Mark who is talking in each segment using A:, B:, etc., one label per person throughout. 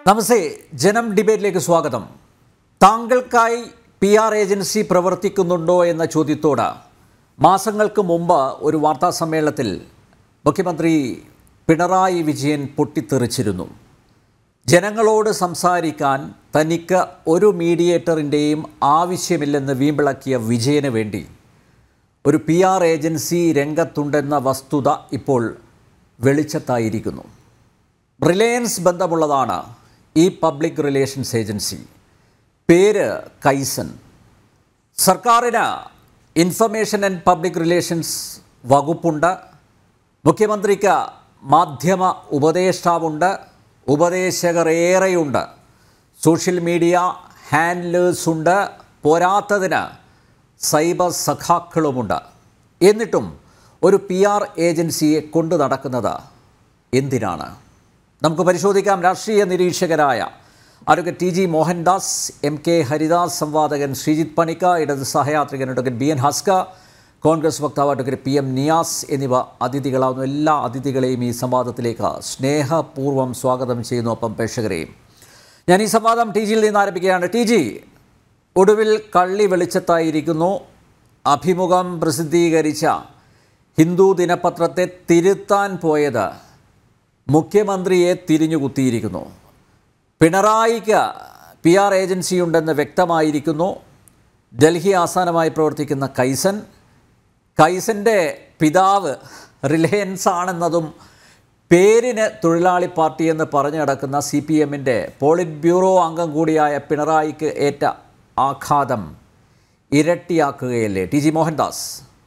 A: നമസ്തേ ജനം ഡിബേറ്റിലേക്ക് സ്വാഗതം താങ്കൾക്കായി P R agency പ്രവർത്തിക്കുന്നുണ്ടോ എന്ന ചോദ്യത്തോട് മാസങ്ങൾക്ക് മുമ്പ് ഒരു വാർത്താ സമ്മേളനത്തിൽ മുഖ്യമന്ത്രി പിണറായി വിജയൻ പൊട്ടിത്തെറിച്ചിരുന്നു ജനങ്ങളോട് സംസാരിക്കാൻ തനിക്ക് ഒരു മീഡിയേറ്ററിൻ്റെയും ആവശ്യമില്ലെന്ന് വീമ്പിളക്കിയ വിജയന് വേണ്ടി ഒരു പി ആർ ഏജൻസി രംഗത്തുണ്ടെന്ന വസ്തുത ഇപ്പോൾ വെളിച്ചത്തായിരിക്കുന്നു റിലയൻസ് ബന്ധമുള്ളതാണ് ഈ പബ്ലിക് റിലേഷൻസ് ഏജൻസി പേര് കൈസൻ സർക്കാരിന് ഇൻഫർമേഷൻ ആൻഡ് പബ്ലിക് റിലേഷൻസ് വകുപ്പുണ്ട് മുഖ്യമന്ത്രിക്ക് മാധ്യമ ഉപദേഷ്ടാവുണ്ട് ഉപദേശകർ ഏറെയുണ്ട് സോഷ്യൽ മീഡിയ ഹാൻഡ്ലേഴ്സ് ഉണ്ട് പോരാത്തതിന് സൈബർ സഖാക്കളുമുണ്ട് എന്നിട്ടും ഒരു പി ആർ ഏജൻസിയെ കൊണ്ടു നടക്കുന്നത് എന്തിനാണ് നമുക്ക് പരിശോധിക്കാം രാഷ്ട്രീയ നിരീക്ഷകരായ advocate T G Mohandas M K Haridas സംവാദകൻ ശ്രീജിത്ത് പണിക്ക ഇടത് സഹയാത്രികൻ advocate B N Haskar Congress വക്താവ് അഡ്വക്കേറ്റ് പി എം നിയാസ് എന്നിവ അതിഥികളാവുന്ന എല്ലാ അതിഥികളെയും ഈ സംവാദത്തിലേക്ക് സ്നേഹപൂർവ്വം സ്വാഗതം ചെയ്യുന്നു ഒപ്പം പ്രേക്ഷകരെയും ഞാൻ ഈ സംവാദം ടി ജിയിൽ നിന്ന് ആരംഭിക്കുകയാണ് ടി ജി ഒടുവിൽ കള്ളി വെളിച്ചത്തായിരിക്കുന്നു അഭിമുഖം പ്രസിദ്ധീകരിച്ച ഹിന്ദു ദിനപത്രത്തെ തിരുത്താൻ പോയത് മുഖ്യമന്ത്രിയെ തിരിഞ്ഞുകുത്തിയിരിക്കുന്നു പിണറായിക്ക് പി ആർ ഏജൻസിയുണ്ടെന്ന് വ്യക്തമായിരിക്കുന്നു ഡൽഹി ആസ്ഥാനമായി പ്രവർത്തിക്കുന്ന കൈസൻ കൈസൻ്റെ പിതാവ് റിലയൻസ് ആണെന്നതും പേരിന് തൊഴിലാളി പാർട്ടി എന്ന് പറഞ്ഞു നടക്കുന്ന സി പി എമ്മിൻ്റെ പോളിറ്റ് ബ്യൂറോ അംഗം കൂടിയായ പിണറായിക്ക് ഏറ്റ ആഘാതം ഇരട്ടിയാക്കുകയല്ലേ T G Mohandas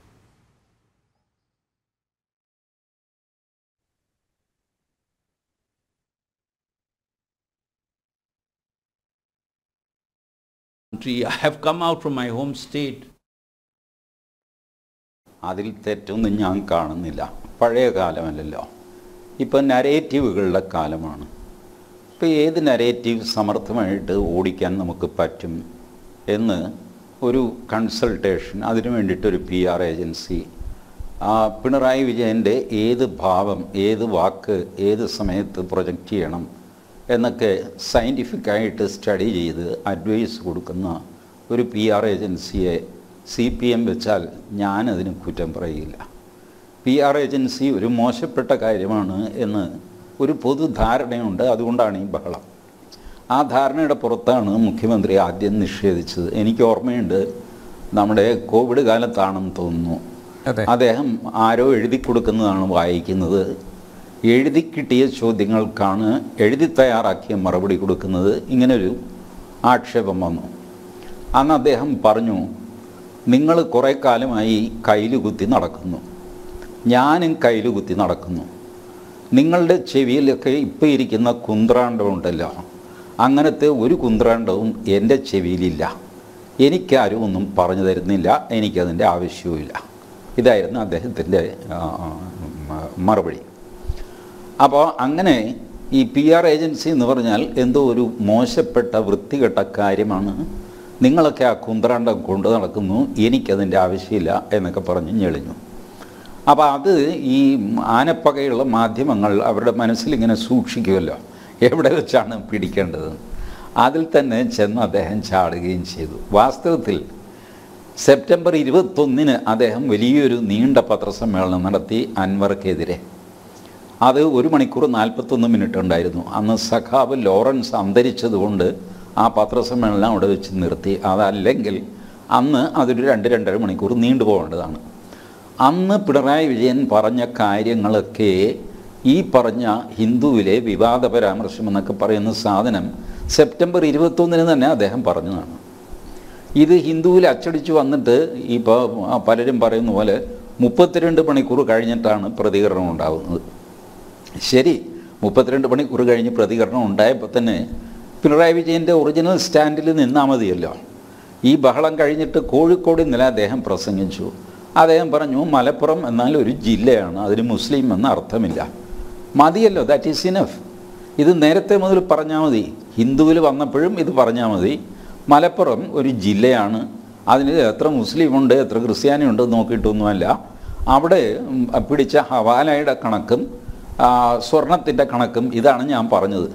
B: country. I have come out from my home state.
C: അതിൽ തെറ്റൊന്നും ഞാൻ കാണുന്നില്ല പഴയ കാലമല്ലല്ലോ ഇപ്പം നരേറ്റീവുകളുടെ കാലമാണ് ഇപ്പോൾ ഏത് നരേറ്റീവ് സമർത്ഥമായിട്ട് ഓടിക്കാൻ നമുക്ക് പറ്റും എന്ന് ഒരു കൺസൾട്ടേഷൻ അതിനു വേണ്ടിയിട്ടൊരു പി ആർ ഏജൻസി ആ പിണറായി വിജയൻ്റെ ഏത് ഭാവം ഏത് വാക്ക് ഏത് സമയത്ത് പ്രൊജക്റ്റ് ചെയ്യണം എന്നൊക്കെ സയൻറ്റിഫിക്കായിട്ട് സ്റ്റഡി ചെയ്ത് അഡ്വൈസ് കൊടുക്കുന്ന ഒരു പി ആർ ഏജൻസിയെ സി പി എം വെച്ചാൽ ഞാനതിന് കുറ്റം പറയില്ല പി ആർ ഏജൻസി ഒരു മോശപ്പെട്ട കാര്യമാണ് എന്ന് ഒരു പൊതുധാരണയുണ്ട് അതുകൊണ്ടാണ് ഈ ബഹളം ആ ധാരണയുടെ പുറത്താണ് മുഖ്യമന്ത്രി ആദ്യം നിഷേധിച്ചത് എനിക്ക് ഓർമ്മയുണ്ട് നമ്മുടെ കോവിഡ് കാലത്താണെന്ന് തോന്നുന്നു
A: അതെ
C: അദ്ദേഹം ആരോ എഴുതി കൊടുക്കുന്നതാണ് വായിക്കുന്നത് എഴുതി കിട്ടിയ ചോദ്യങ്ങൾക്കാണ് എഴുതി തയ്യാറാക്കിയ മറുപടി കൊടുക്കുന്നത് ഇങ്ങനൊരു ആക്ഷേപം വന്നു അന്ന് അദ്ദേഹം പറഞ്ഞു നിങ്ങൾ കുറേ കാലമായി കയ്യിൽ കുത്തി നടക്കുന്നു ഞാനും കയ്യിൽ കുത്തി നടക്കുന്നു നിങ്ങളുടെ ചെവിയിലൊക്കെ ഇപ്പോൾ ഇരിക്കുന്ന കുന്ത്രാണ്ടം ഉണ്ടല്ലോ അങ്ങനത്തെ ഒരു കുന്ത്രാണ്ടവും എൻ്റെ ചെവിയിലില്ല എനിക്കാരും ഒന്നും പറഞ്ഞു തരുന്നില്ല എനിക്കതിൻ്റെ ആവശ്യവുമില്ല ഇതായിരുന്നു അദ്ദേഹത്തിൻ്റെ ആ, മ- മറുപടി അപ്പോൾ അങ്ങനെ ഈ പി ആർ ഏജൻസി എന്ന് പറഞ്ഞാൽ എന്തോ ഒരു മോശപ്പെട്ട വൃത്തികെട്ട കാര്യമാണ് നിങ്ങളൊക്കെ ആ കുന്ത്രാണ്ടം കൊണ്ടു നടക്കുന്നു എനിക്കതിൻ്റെ ആവശ്യമില്ല എന്നൊക്കെ പറഞ്ഞ് ഞെളിഞ്ഞു അപ്പോൾ അത് ഈ ആനപ്പകയുള്ള മാധ്യമങ്ങൾ അവരുടെ മനസ്സിലിങ്ങനെ സൂക്ഷിക്കുമല്ലോ എവിടെ വെച്ചാണ് പിടിക്കേണ്ടത് അതിൽ തന്നെ ചെന്ന് അദ്ദേഹം ചാടുകയും ചെയ്തു വാസ്തവത്തിൽ സെപ്റ്റംബർ ഇരുപത്തൊന്നിന് അദ്ദേഹം വലിയൊരു നീണ്ട പത്രസമ്മേളനം നടത്തി അൻവർക്കെതിരെ അത് ഒരു മണിക്കൂർ നാൽപ്പത്തൊന്ന് മിനിറ്റ് ഉണ്ടായിരുന്നു അന്ന് സഖാവ് ലോറൻസ് അന്തരിച്ചതുകൊണ്ട് ആ പത്രസമ്മേളനം അവിടെ വെച്ച് നിർത്തി അതല്ലെങ്കിൽ അന്ന് അതൊരു രണ്ട് രണ്ടര മണിക്കൂർ നീണ്ടു പോകേണ്ടതാണ് അന്ന് പിണറായി വിജയൻ പറഞ്ഞ കാര്യങ്ങളൊക്കെ ഈ പറഞ്ഞ ഹിന്ദുവിലെ വിവാദ പരാമർശം എന്നൊക്കെ പറയുന്ന സാധനം സെപ്റ്റംബർ ഇരുപത്തൊന്നിന് തന്നെ അദ്ദേഹം പറഞ്ഞതാണ് ഇത് ഹിന്ദുവിൽ അച്ചടിച്ചു വന്നിട്ട് ഇപ്പോൾ പലരും പറയുന്ന പോലെ മുപ്പത്തിരണ്ട് മണിക്കൂർ കഴിഞ്ഞിട്ടാണ് പ്രതികരണം ഉണ്ടാകുന്നത് ശരി മുപ്പത്തിരണ്ട് മണിക്കൂർ കഴിഞ്ഞ് പ്രതികരണം ഉണ്ടായപ്പോൾ തന്നെ പിണറായി വിജയൻ്റെ ഒറിജിനൽ സ്റ്റാൻഡിൽ നിന്നാൽ മതിയല്ലോ ഈ ബഹളം കഴിഞ്ഞിട്ട് കോഴിക്കോട് ഇന്നലെ അദ്ദേഹം പ്രസംഗിച്ചു അദ്ദേഹം പറഞ്ഞു മലപ്പുറം എന്നാൽ ഒരു ജില്ലയാണ് അതിന് മുസ്ലിം എന്ന അർത്ഥമില്ല മതിയല്ലോ ദാറ്റ് ഈസ് ഇനഫ് ഇത് നേരത്തെ മുതൽ പറഞ്ഞാൽ മതി ഹിന്ദുവിൽ വന്നപ്പോഴും ഇത് പറഞ്ഞാൽ മതി മലപ്പുറം ഒരു ജില്ലയാണ് അതിന് എത്ര മുസ്ലിമുണ്ട് എത്ര ക്രിസ്ത്യാനിയുണ്ട് നോക്കിയിട്ടൊന്നുമല്ല അവിടെ ഉം, പിടിച്ച ഹവാലയുടെ കണക്കും സ്വർണത്തിൻ്റെ കണക്കും ഇതാണ് ഞാൻ പറഞ്ഞത്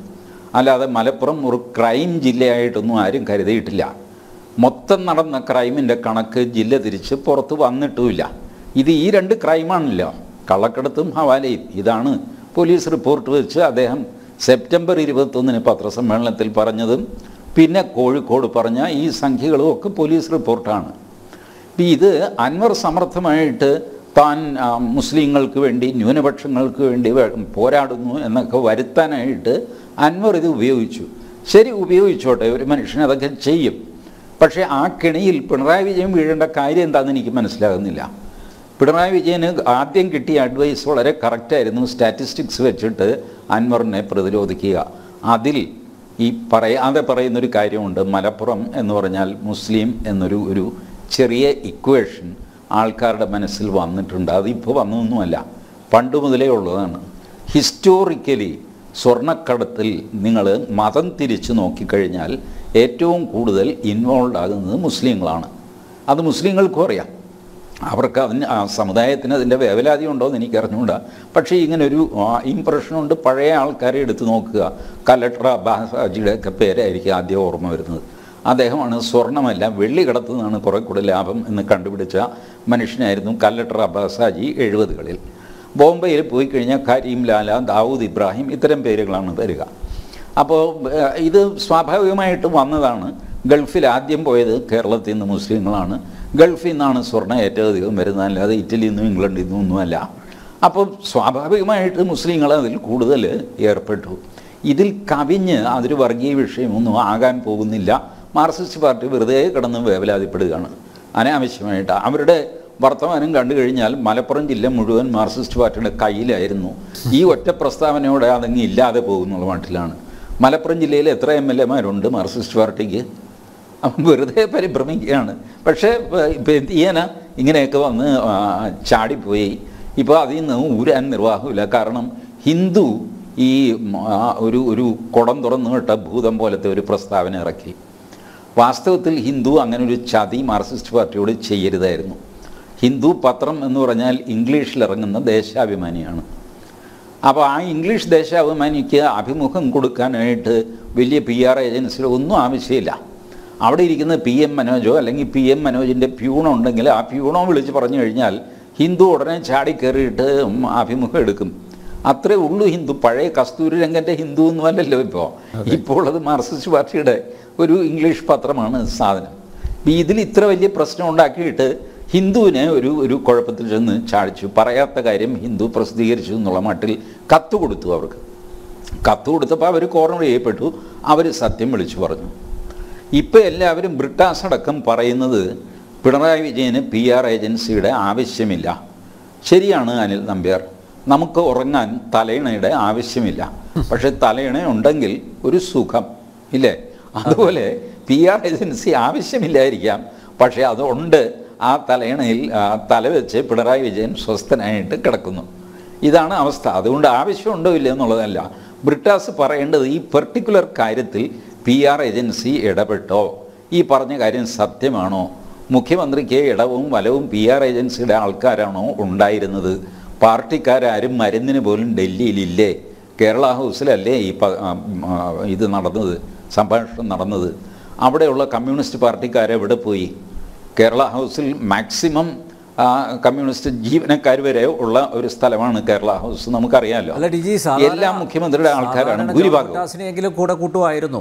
C: അല്ലാതെ മലപ്പുറം ഒരു ക്രൈം ജില്ലയായിട്ടൊന്നും ആരും കരുതിയിട്ടില്ല മൊത്തം നടന്ന ക്രൈമിൻ്റെ കണക്ക് ജില്ല തിരിച്ച് പുറത്ത് വന്നിട്ടുമില്ല ഇത് ഈ രണ്ട് ക്രൈമാണല്ലോ കള്ളക്കടത്തും ഹവാലയും ഇതാണ് പോലീസ് റിപ്പോർട്ട് വെച്ച് അദ്ദേഹം സെപ്റ്റംബർ ഇരുപത്തൊന്നിന് പത്രസമ്മേളനത്തിൽ പറഞ്ഞതും പിന്നെ കോഴിക്കോട് പറഞ്ഞ ഈ സംഖ്യകളും ഒക്കെ പോലീസ് റിപ്പോർട്ടാണ് ഇപ്പം ഇത് അൻവർ സമർത്ഥമായിട്ട് താൻ ആ, മുസ്ലിങ്ങൾക്ക് വേണ്ടി ന്യൂനപക്ഷങ്ങൾക്ക് വേണ്ടി വേ- പോരാടുന്നു എന്നൊക്കെ വരുത്താനായിട്ട് അൻവർ ഇത് ഉപയോഗിച്ചു ശരി ഉപയോഗിച്ചോട്ടെ ഒരു മനുഷ്യൻ അതൊക്കെ ചെയ്യും പക്ഷേ ആ കെണിയിൽ പിണറായി വിജയൻ വീഴേണ്ട കാര്യം എന്താണെന്ന് എനിക്ക് മനസ്സിലാകുന്നില്ല പിണറായി വിജയന് ആദ്യം കിട്ടിയ അഡ്വൈസ് വളരെ കറക്റ്റായിരുന്നു സ്റ്റാറ്റിസ്റ്റിക്സ് വെച്ചിട്ട് അൻവറിനെ പ്രതിരോധിക്കുക അതിൽ ഈ പറയാതെ പറയുന്നൊരു കാര്യമുണ്ട് മലപ്പുറം എന്ന് പറഞ്ഞാൽ മുസ്ലിം എന്നൊരു ഒരു ചെറിയ ഇക്വേഷൻ ആൾക്കാരുടെ മനസ്സിൽ വന്നിട്ടുണ്ട് അതിപ്പോൾ വന്നതൊന്നുമല്ല പണ്ട് മുതലേ ഉള്ളതാണ് ഹിസ്റ്റോറിക്കലി സ്വർണ്ണക്കടത്തിൽ നിങ്ങൾ മതം തിരിച്ചു നോക്കിക്കഴിഞ്ഞാൽ ഏറ്റവും കൂടുതൽ ഇൻവോൾവ് ആകുന്നത് മുസ്ലിങ്ങളാണ് അത് മുസ്ലിങ്ങൾക്കും അറിയാം അവർക്ക് അതിന് ആ സമുദായത്തിന് അതിൻ്റെ വേവലാതി ഉണ്ടോ എന്ന് എനിക്ക് അറിഞ്ഞുകൂടാ പക്ഷേ ഇങ്ങനൊരു ഇമ്പ്രഷനുണ്ട് പഴയ ആൾക്കാരെ എടുത്ത് നോക്കുക കലക്ടർ അബ്ബാസാജിയുടെ ഒക്കെ പേരായിരിക്കും ആദ്യം ഓർമ്മ വരുന്നത് അദ്ദേഹമാണ് സ്വർണ്ണമല്ല വെള്ളി കടത്തുന്നതാണ് കുറെ കൂടെ ലാഭം എന്ന് കണ്ടുപിടിച്ച മനുഷ്യനായിരുന്നു കല്ലട്ടർ അബ്ബാസാജി എഴുപതുകളിൽ ബോംബെയിൽ പോയി കഴിഞ്ഞാൽ കരീം ലാല ദാവൂദ് ഇബ്രാഹിം ഇത്തരം പേരുകളാണ് വരിക അപ്പോൾ ഏഹ്, ഇത് സ്വാഭാവികമായിട്ട് വന്നതാണ് ഗൾഫിൽ ആദ്യം പോയത് കേരളത്തിൽ നിന്ന് മുസ്ലിങ്ങളാണ് ഗൾഫിൽ നിന്നാണ് സ്വർണ്ണം ഏറ്റവും അധികം വരുന്നത് അല്ലാതെ ഇറ്റലിയിൽ നിന്നും ഇംഗ്ലണ്ടിൽ നിന്നും ഒന്നുമല്ല അപ്പോൾ സ്വാഭാവികമായിട്ട് മുസ്ലിങ്ങൾ അതിൽ കൂടുതൽ ഏർപ്പെട്ടു ഇതിൽ കവിഞ്ഞ് അതൊരു വർഗീയ വിഷയമൊന്നും ആകാൻ പോകുന്നില്ല മാർക്സിസ്റ്റ് പാർട്ടി വെറുതെ കിടന്ന് വേവലാതിപ്പെടുകയാണ് അനാവശ്യമായിട്ട് അവരുടെ വർത്തമാനം കണ്ടു കഴിഞ്ഞാൽ മലപ്പുറം ജില്ല മുഴുവൻ മാർക്സിസ്റ്റ് പാർട്ടിയുടെ കയ്യിലായിരുന്നു ഈ ഒറ്റ പ്രസ്താവനയോടെ അതങ്ങ് ഇല്ലാതെ പോകുന്നുള്ള മട്ടിലാണ് മലപ്പുറം ജില്ലയിൽ എത്ര എം എൽ എമാരുണ്ട് മാർക്സിസ്റ്റ് പാർട്ടിക്ക് അവൻ വെറുതെ പരിഭ്രമിക്കുകയാണ് പക്ഷേ ഇപ്പം എന്ത് ചെയ്യാനാ ഇങ്ങനെയൊക്കെ വന്ന് ആ, ചാടിപ്പോയി ഇപ്പോൾ അതിൽ നിന്ന് ഊരാൻ നിർവാഹമില്ല കാരണം ഹിന്ദു ഈ ഉം, ആ, ഒരു ഒരു കുടം തുറന്നു വിട്ട ഭൂതം പോലത്തെ ഒരു പ്രസ്താവന ഇറക്കി വാസ്തവത്തിൽ ഹിന്ദു അങ്ങനെ ഒരു ചതി മാർക്സിസ്റ്റ് പാർട്ടിയോട് ചെയ്യരുതായിരുന്നു ഹിന്ദു പത്രം എന്ന് പറഞ്ഞാൽ ഇംഗ്ലീഷിൽ ഇറങ്ങുന്ന ദേശാഭിമാനിയാണ് അപ്പോൾ ആ ഇംഗ്ലീഷ് ദേശാഭിമാനിക്ക് അഭിമുഖം കൊടുക്കാനായിട്ട് വലിയ പി ആർ ഏജൻസിയോ ഒന്നും ആവശ്യമില്ല അവിടെ ഇരിക്കുന്ന പി എം മനോജോ അല്ലെങ്കിൽ പി എം മനോജിൻ്റെ പ്യൂണോ ഉണ്ടെങ്കിൽ ആ പ്യൂണോ വിളിച്ച് പറഞ്ഞു കഴിഞ്ഞാൽ ഹിന്ദു ഉടനെ ചാടി കയറിയിട്ട് ഉം, അഭിമുഖം എടുക്കും അത്രേ ഉള്ളൂ ഹിന്ദു പഴയ കസ്തൂരി രംഗൻ്റെ ഹിന്ദു ഒന്നുമല്ലല്ലോ ഇപ്പോൾ ഇപ്പോൾ അത് മാർക്സിസ്റ്റ് പാർട്ടിയുടെ ഒരു ഇംഗ്ലീഷ് പത്രമാണ് സാധനം ഇപ്പം ഇതിൽ ഇത്ര വലിയ പ്രശ്നം ഉണ്ടാക്കിയിട്ട് ഹിന്ദുവിനെ ഒരു ഒരു കുഴപ്പത്തിൽ ചെന്ന് ചാടിച്ചു പറയാത്ത കാര്യം ഹിന്ദു പ്രസിദ്ധീകരിച്ചു എന്നുള്ള മട്ടിൽ കത്ത് കൊടുത്തു അവർക്ക് കത്ത് കൊടുത്തപ്പോൾ അവർ കോർണർ ചെയ്യപ്പെട്ടു അവർ സത്യം വിളിച്ചു പറഞ്ഞു ഇപ്പോൾ എല്ലാവരും ബ്രിട്ടാസ് അടക്കം പറയുന്നത് പിണറായി വിജയന് പി ആർ ഏജൻസിയുടെ ആവശ്യമില്ല ശരിയാണ് അനിൽ നമ്പ്യാർ നമുക്ക് ഉറങ്ങാൻ തലയിണയുടെ ആവശ്യമില്ല പക്ഷെ തലയിണ ഉണ്ടെങ്കിൽ ഒരു സുഖം ഇല്ലേ അതുപോലെ പി ആർ ഏജൻസി ആവശ്യമില്ലായിരിക്കാം പക്ഷേ അതുണ്ട് ആ തലയിണയിൽ ആ, തല വെച്ച് പിണറായി വിജയൻ സ്വസ്ഥനായിട്ട് കിടക്കുന്നു ഇതാണ് അവസ്ഥ അതുകൊണ്ട് ആവശ്യമുണ്ടോ ഇല്ല എന്നുള്ളതല്ല ബ്രിട്ടാസ് പറയേണ്ടത് ഈ പെർട്ടിക്കുലർ കാര്യത്തിൽ പി ആർ ഏജൻസി ഇടപെട്ടോ ഈ പറഞ്ഞ കാര്യം സത്യമാണോ മുഖ്യമന്ത്രിക്ക് ഇടവും വലവും പി ആർ ഏജൻസിയുടെ ആൾക്കാരാണോ ഉണ്ടായിരുന്നത് പാർട്ടിക്കാരും മരുന്നിന് പോലും ഡൽഹിയിലില്ലേ കേരള ഹൗസിലല്ലേ ഈ പ- ആ, ആ, ഇത് നടന്നത് സംഭാഷണം നടന്നത് അവിടെയുള്ള കമ്മ്യൂണിസ്റ്റ് പാർട്ടിക്കാരെവിടെ പോയി കേരള ഹൗസിൽ മാക്സിമം ആ, കമ്മ്യൂണിസ്റ്റ് ജീവനക്കാർ വരെ ഉള്ള ഒരു സ്ഥലമാണ് കേരള ഹൗസ് നമുക്കറിയാലോ
A: അല്ല ഡി ജി സാധാരണ-
C: എല്ലാ മുഖ്യമന്ത്രിയുടെ ആൾക്കാരാണ്
A: സാധാരണ
C: ഭൂരിഭാഗം
A: ബിട്ടാസിനെങ്കിലും കൂടെ കൂട്ടുമായിരുന്നു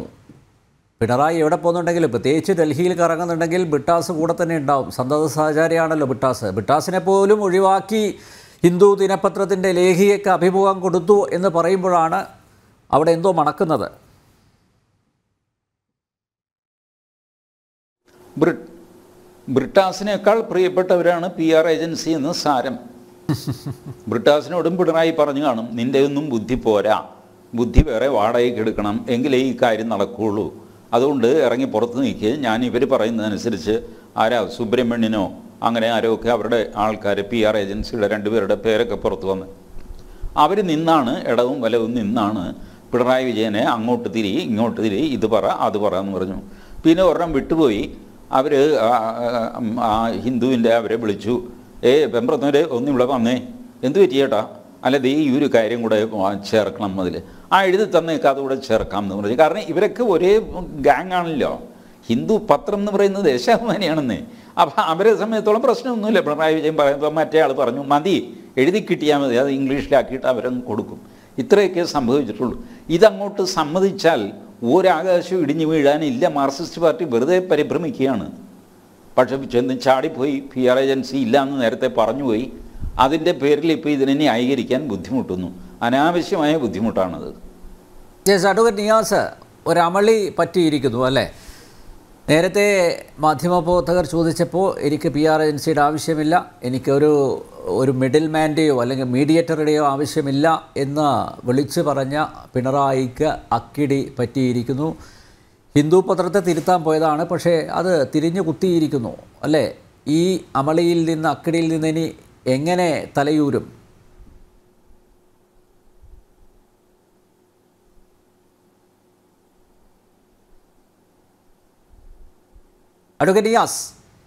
A: പിണറായി എവിടെ പോകുന്നുണ്ടെങ്കിലും പ്രത്യേകിച്ച് ഡൽഹിയിൽ കറങ്ങുന്നുണ്ടെങ്കിൽ ബിട്ടാസ് കൂടെ തന്നെ ഉണ്ടാവും സന്തത സഹചാരിയാണല്ലോ ബിട്ടാസ് ബിട്ടാസിനെ പോലും ഒഴിവാക്കി ഹിന്ദു ദിനപത്രത്തിൻ്റെ ലേഖികയ്ക്ക് അഭിമുഖം കൊടുത്തു എന്ന് പറയുമ്പോഴാണ് അവിടെ എന്തോ മണക്കുന്നത്
C: ബ്രി- ബ്രിട്ടാസിനേക്കാൾ പ്രിയപ്പെട്ടവരാണ് പി ആർ ഏജൻസി എന്ന് സാരം ബ്രിട്ടാസിനോടും പിണറായി പറഞ്ഞു കാണും നിന്റെ ഒന്നും ബുദ്ധി പോരാ ബുദ്ധി വേറെ വാടകയ്ക്ക് എടുക്കണം എങ്കിലേ ഈ കാര്യം നടക്കുകയുള്ളൂ അതുകൊണ്ട് ഇറങ്ങി പുറത്ത് നിൽക്കുക ഞാൻ ഇവർ പറയുന്നതനുസരിച്ച് ആരാ സുബ്രഹ്മണ്യനോ അങ്ങനെ ആരോ ഒക്കെ അവരുടെ ആൾക്കാർ പി ആർ ഏജൻസിയുടെ രണ്ടുപേരുടെ പേരൊക്കെ പുറത്ത് വന്ന് അവർ നിന്നാണ് ഇടവും വലവും നിന്നാണ് പിണറായി വിജയനെ അങ്ങോട്ട് തിരി ഇങ്ങോട്ട് തിരി ഇത് പറ അത് പറ എന്ന് പറഞ്ഞു പിന്നെ ഒരെണ്ണം വിട്ടുപോയി അവർ ആ ഹിന്ദുവിൻ്റെ അവരെ വിളിച്ചു ഏ വെമ്പ്രത്തവരെ ഒന്നിവിടെ വന്നേ എന്ത് പറ്റി ചേട്ടാ അല്ല ദേ ഈ ഒരു കാര്യം കൂടെ ആ ചേർക്കണം അതിൽ ആ എഴുതി തന്നേക്ക് അതുകൂടെ ചേർക്കാം എന്ന് പറഞ്ഞു കാരണം ഇവരൊക്കെ ഒരേ ഗാങ് ആണല്ലോ ഹിന്ദു പത്രം എന്ന് പറയുന്നത് ദേശാഭിമാനിയാണെന്ന് അപ്പം അവരെ സമയത്തോളം പ്രശ്നമൊന്നുമില്ല പിണറായി വിജയൻ പറയുമ്പോൾ മറ്റേ ആൾ പറഞ്ഞു മതി എഴുതി കിട്ടിയാൽ മതി അത് ഇംഗ്ലീഷിലാക്കിയിട്ട് അവരങ്ങ് കൊടുക്കും ഇത്രയൊക്കെ സംഭവിച്ചിട്ടുള്ളൂ ഇതങ്ങോട്ട് സമ്മതിച്ചാൽ ഒരാകാശം ഇടിഞ്ഞു വീഴാനില്ല മാർക്സിസ്റ്റ് പാർട്ടി വെറുതെ പരിഭ്രമിക്കുകയാണ് പക്ഷെ ചെന്ന് ചാടിപ്പോയി പി ആർ ഏജൻസി ഇല്ല എന്ന് നേരത്തെ പറഞ്ഞുപോയി അതിൻ്റെ പേരിൽ ഇപ്പോൾ ഇതിനെ ന്യായീകരിക്കാൻ ബുദ്ധിമുട്ടുന്നു അനാവശ്യമായ ബുദ്ധിമുട്ടാണത്
A: യെസ് അഡ്വക്കേറ്റ് നിയാസ് ഒരു അമളി പറ്റിയിരിക്കുന്നു അല്ലേ നേരത്തെ മാധ്യമപ്രവർത്തകർ ചോദിച്ചപ്പോൾ എനിക്ക് പി ആർ ഏജൻസിയുടെ ആവശ്യമില്ല എനിക്കൊരു ഒരു മിഡിൽ മാൻ്റെയോ അല്ലെങ്കിൽ മീഡിയേറ്ററുടെയോ ആവശ്യമില്ല എന്ന് വിളിച്ചു പറഞ്ഞ പിണറായിക്ക് അക്കിടി പറ്റിയിരിക്കുന്നു ഹിന്ദു പത്രത്തെ തിരുത്താൻ പോയതാണ് പക്ഷേ അത് തിരിഞ്ഞു കുത്തിയിരിക്കുന്നു അല്ലേ ഈ അമളിയിൽ നിന്ന് അക്കിടിയിൽ നിന്ന് ഇനി എങ്ങനെ തലയൂരും അഡ്വക്കേറ്റ് നിയാസ്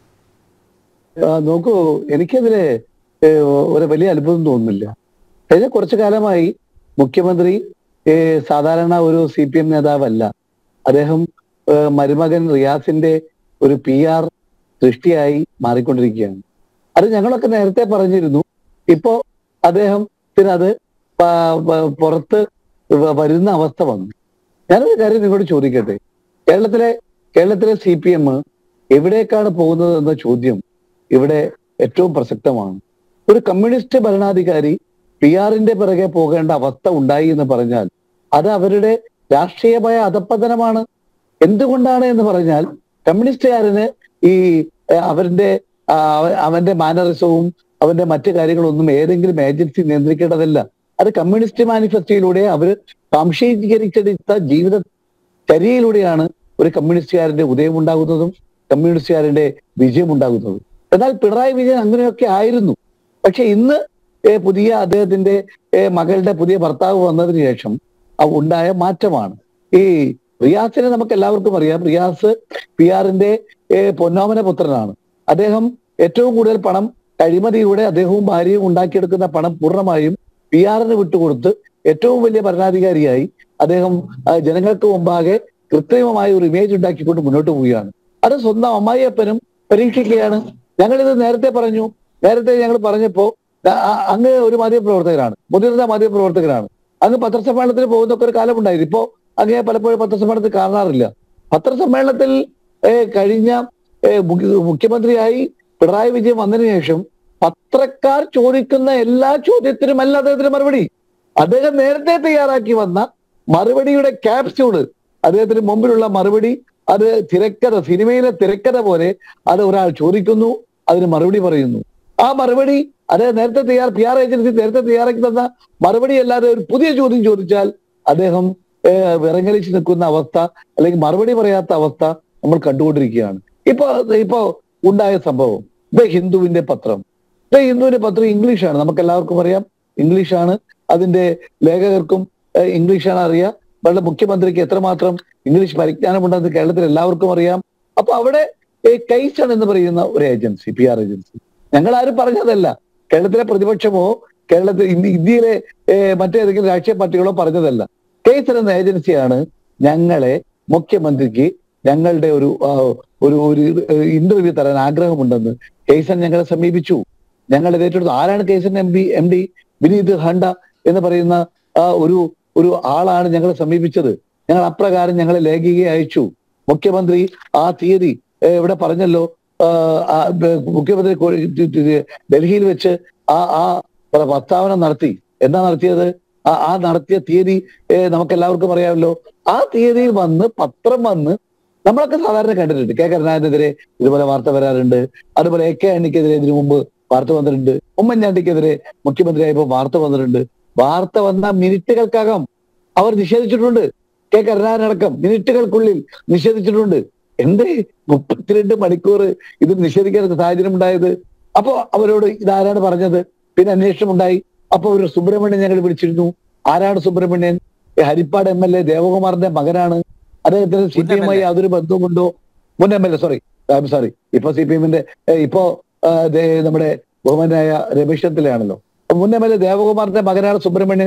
D: ആ, നോക്കൂ എനിക്കതില് ഏ, ഒരു വലിയ അത്ഭുതം തോന്നുന്നില്ല കഴിഞ്ഞ കുറച്ചു കാലമായി മുഖ്യമന്ത്രി ഏ, സാധാരണ ഒരു സി പി എം നേതാവല്ല അദ്ദേഹം ഏ, മരുമകൻ റിയാസിന്റെ ഒരു പി ആർ സൃഷ്ടിയായി മാറിക്കൊണ്ടിരിക്കുകയാണ് അത് ഞങ്ങളൊക്കെ നേരത്തെ പറഞ്ഞിരുന്നു ഇപ്പോ അദ്ദേഹത്തിന് അത് പ- പ- പുറത്ത് വ- വരുന്ന അവസ്ഥ വന്നു ഞാനൊരു കാര്യം നിങ്ങളോട് ചോദിക്കട്ടെ കേരളത്തിലെ കേരളത്തിലെ സി പി എം എവിടേക്കാണ് പോകുന്നത് എന്ന ചോദ്യം ഇവിടെ ഏറ്റവും പ്രസക്തമാണ് ഒരു കമ്മ്യൂണിസ്റ്റ് ഭരണാധികാരി പി ആറിന്റെ പിറകെ പോകേണ്ട അവസ്ഥ ഉണ്ടായി എന്ന് പറഞ്ഞാൽ അത് അവരുടെ രാഷ്ട്രീയമായ അധപ്പതനമാണ് എന്തുകൊണ്ടാണ് എന്ന് പറഞ്ഞാൽ കമ്മ്യൂണിസ്റ്റുകാരന് ഈ ഏഹ്, അവരുടെ ആ, അവ- അവന്റെ മാനറിസവും അവന്റെ മറ്റു കാര്യങ്ങളൊന്നും ഏതെങ്കിലും ഏജൻസി നിയന്ത്രിക്കേണ്ടതല്ല അത് കമ്മ്യൂണിസ്റ്റ് മാനിഫെസ്റ്റോയിലൂടെ അവർ സംശയീകരിച്ചെടുത്ത ജീവിത ചര്യയിലൂടെയാണ് ഒരു കമ്മ്യൂണിസ്റ്റുകാരന്റെ ഉദയം ഉണ്ടാകുന്നതും കമ്മ്യൂണിസ്റ്റുകാരന്റെ വിജയം ഉണ്ടാകുന്നതും എന്നാൽ പിണറായി വിജയൻ അങ്ങനെയൊക്കെ ആയിരുന്നു പക്ഷെ ഇന്ന് ഏ, പുതിയ അദ്ദേഹത്തിന്റെ ഏ, മകളുടെ പുതിയ ഭർത്താവ് വന്നതിന് ശേഷം ആ ഉണ്ടായ മാറ്റമാണ് ഈ റിയാസിനെ നമുക്ക് എല്ലാവർക്കും അറിയാം റിയാസ് പി ആറിന്റെ പൊന്നോമന പുത്രനാണ് അദ്ദേഹം ഏറ്റവും കൂടുതൽ പണം അഴിമതിയിലൂടെ അദ്ദേഹവും ഭാര്യയും ഉണ്ടാക്കിയെടുക്കുന്ന പണം പൂർണ്ണമായും പി ആറിന് വിട്ടുകൊടുത്ത് ഏറ്റവും വലിയ ഭരണാധികാരിയായി അദ്ദേഹം ആ, ജനങ്ങൾക്ക് മുമ്പാകെ കൃത്രിമമായ ഒരു ഇമേജ് ഉണ്ടാക്കിക്കൊണ്ട് മുന്നോട്ട് പോവുകയാണ് അത് സ്വന്തം അമ്മായിയപ്പനും പരീക്ഷിക്കുകയാണ് ഞങ്ങളിത് നേരത്തെ പറഞ്ഞു നേരത്തെ ഞങ്ങൾ പറഞ്ഞപ്പോ ആ- ആ- അങ്ങ് ഒരു മാധ്യമപ്രവർത്തകനാണ് മുതിർന്ന മാധ്യമപ്രവർത്തകനാണ് അങ്ങ് പത്രസമ്മേളനത്തിന് പോകുന്നൊക്കെ ഒരു കാലമുണ്ടായിരുന്നു ഇപ്പോ അങ്ങേ പലപ്പോഴും പത്രസമ്മേളനത്തിൽ കാണാറില്ല പത്രസമ്മേളനത്തിൽ ഏ, കഴിഞ്ഞ ഏ, മുഖ്യ- മുഖ്യമന്ത്രിയായി പിണറായി വിജയൻ വന്നതിന് ശേഷം പത്രക്കാർ ചോദിക്കുന്ന എല്ലാ ചോദ്യത്തിനുമല്ല അദ്ദേഹത്തിന് മറുപടി അദ്ദേഹം നേരത്തെ തയ്യാറാക്കി വന്ന മറുപടിയുടെ ക്യാപ്സ്യൂള് അദ്ദേഹത്തിന് മുമ്പിലുള്ള മറുപടി അത് തിരക്കഥ സിനിമയിലെ തിരക്കഥ പോലെ അത് ഒരാൾ ചോദിക്കുന്നു അതിന് മറുപടി പറയുന്നു ആ മറുപടി അത് നേരത്തെ തയ്യാർ പി ആർ ഏജൻസി നേരത്തെ തയ്യാറാക്കി തന്ന മറുപടി അല്ലാതെ ഒരു പുതിയ ചോദ്യം ചോദിച്ചാൽ അദ്ദേഹം ഏഹ്, വിറങ്ങലിച്ച് നിൽക്കുന്ന അവസ്ഥ അല്ലെങ്കിൽ മറുപടി പറയാത്ത അവസ്ഥ നമ്മൾ കണ്ടുകൊണ്ടിരിക്കുകയാണ് ഇപ്പൊ ഇപ്പോ ഉണ്ടായ സംഭവം ദ ഹിന്ദുവിന്റെ പത്രം ദ ഹിന്ദുവിന്റെ പത്രം ഇംഗ്ലീഷാണ് നമുക്ക് എല്ലാവർക്കും അറിയാം ഇംഗ്ലീഷാണ് അതിന്റെ ലേഖകർക്കും ഏഹ്, ഇംഗ്ലീഷാണ് അറിയാം നമ്മുടെ മുഖ്യമന്ത്രിക്ക് എത്രമാത്രം ഇംഗ്ലീഷ് പരിജ്ഞാനമുണ്ടെന്ന് കേരളത്തിൽ എല്ലാവർക്കും അറിയാം അപ്പൊ അവിടെ കൈസൺ എന്ന് പറയുന്ന ഒരു ഏജൻസി പി ആർ ഏജൻസി ഞങ്ങൾ ആരും പറഞ്ഞതല്ല കേരളത്തിലെ പ്രതിപക്ഷമോ കേരളത്തിൽ ഇന്ത്യ- ഇന്ത്യയിലെ ഏഹ്, മറ്റേതെങ്കിലും രാഷ്ട്രീയ പാർട്ടികളോ പറഞ്ഞതല്ല കെയ്സൺ എന്ന ഏജൻസിയാണ് ഞങ്ങളെ മുഖ്യമന്ത്രിക്ക് ഞങ്ങളുടെ ഒരു ആ, ഒരു ഒരു ഇന്റർവ്യൂ തരാൻ ആഗ്രഹമുണ്ടെന്ന് കെയ്സൺ ഞങ്ങളെ സമീപിച്ചു ഞങ്ങൾ ഇത് ഏറ്റെടുത്തു ആരാണ് Kaizen M P M D Vineeth Handa എന്ന് പറയുന്ന ആ, ഒരു ഒരു ആളാണ് ഞങ്ങളെ സമീപിച്ചത് ഞങ്ങൾ അപ്രകാരം ഞങ്ങളെ ലേഖിക അയച്ചു മുഖ്യമന്ത്രി ആ തീയതി ഏ, ഇവിടെ പറഞ്ഞല്ലോ ആ, ആ, ബ- മുഖ്യമന്ത്രി കോ- ടി- ടി- ഡൽഹിയിൽ വെച്ച് ആ ആ പ്ര- പ്രസ്താവന നടത്തി എന്താ നടത്തിയത് ആ ആ നടത്തിയ തീയതി നമുക്ക് എല്ലാവർക്കും അറിയാമല്ലോ ആ തീയതിയിൽ വന്ന് പത്രം വന്ന് നമ്മളൊക്കെ സാധാരണ കണ്ടിട്ടുണ്ട് കെ കരുണാകരനെതിരെ ഇതുപോലെ വാർത്ത വരാറുണ്ട് അതുപോലെ എ കെ ആന്റിക്കെതിരെ ഇതിനു മുമ്പ് വാർത്ത വന്നിട്ടുണ്ട് ഉമ്മൻചാണ്ടിക്കെതിരെ മുഖ്യമന്ത്രിയായപ്പോൾ വാർത്ത വന്നിട്ടുണ്ട് വാർത്ത വന്ന മിനിറ്റുകൾക്കകം അവർ നിഷേധിച്ചിട്ടുണ്ട് കെ കരുണാകരനടക്കം മിനിറ്റുകൾക്കുള്ളിൽ നിഷേധിച്ചിട്ടുണ്ട് എന്തേ മുപ്പത്തിരണ്ട് മണിക്കൂർ ഇത് നിഷേധിക്കാൻ സാഹചര്യം ഉണ്ടായത് അപ്പോ അവരോട് ഇതാരാണ് പറഞ്ഞത് പിന്നെ അന്വേഷണം ഉണ്ടായി അപ്പൊ ഒരു സുബ്രഹ്മണ്യൻ ഞങ്ങൾ വിളിച്ചിരുന്നു ആരാണ് സുബ്രഹ്മണ്യൻ ഈ ഹരിപ്പാട് എം എൽ എ ദേവകുമാറിന്റെ മകനാണ് അദ്ദേഹത്തിന് സി പി എമ്മായി യാതൊരു ബന്ധവുമുണ്ടോ മുൻ M L A sorry sorry ഇപ്പൊ സി പി എമ്മിന്റെ ഇപ്പോ ആ, ദേ, നമ്മുടെ ബഹുമാനായ രമേശ് ചെന്നിത്തലയാണല്ലോ മുൻ എം എൽ എ ദേവകുമാറിന്റെ മകനാണ് സുബ്രഹ്മണ്യൻ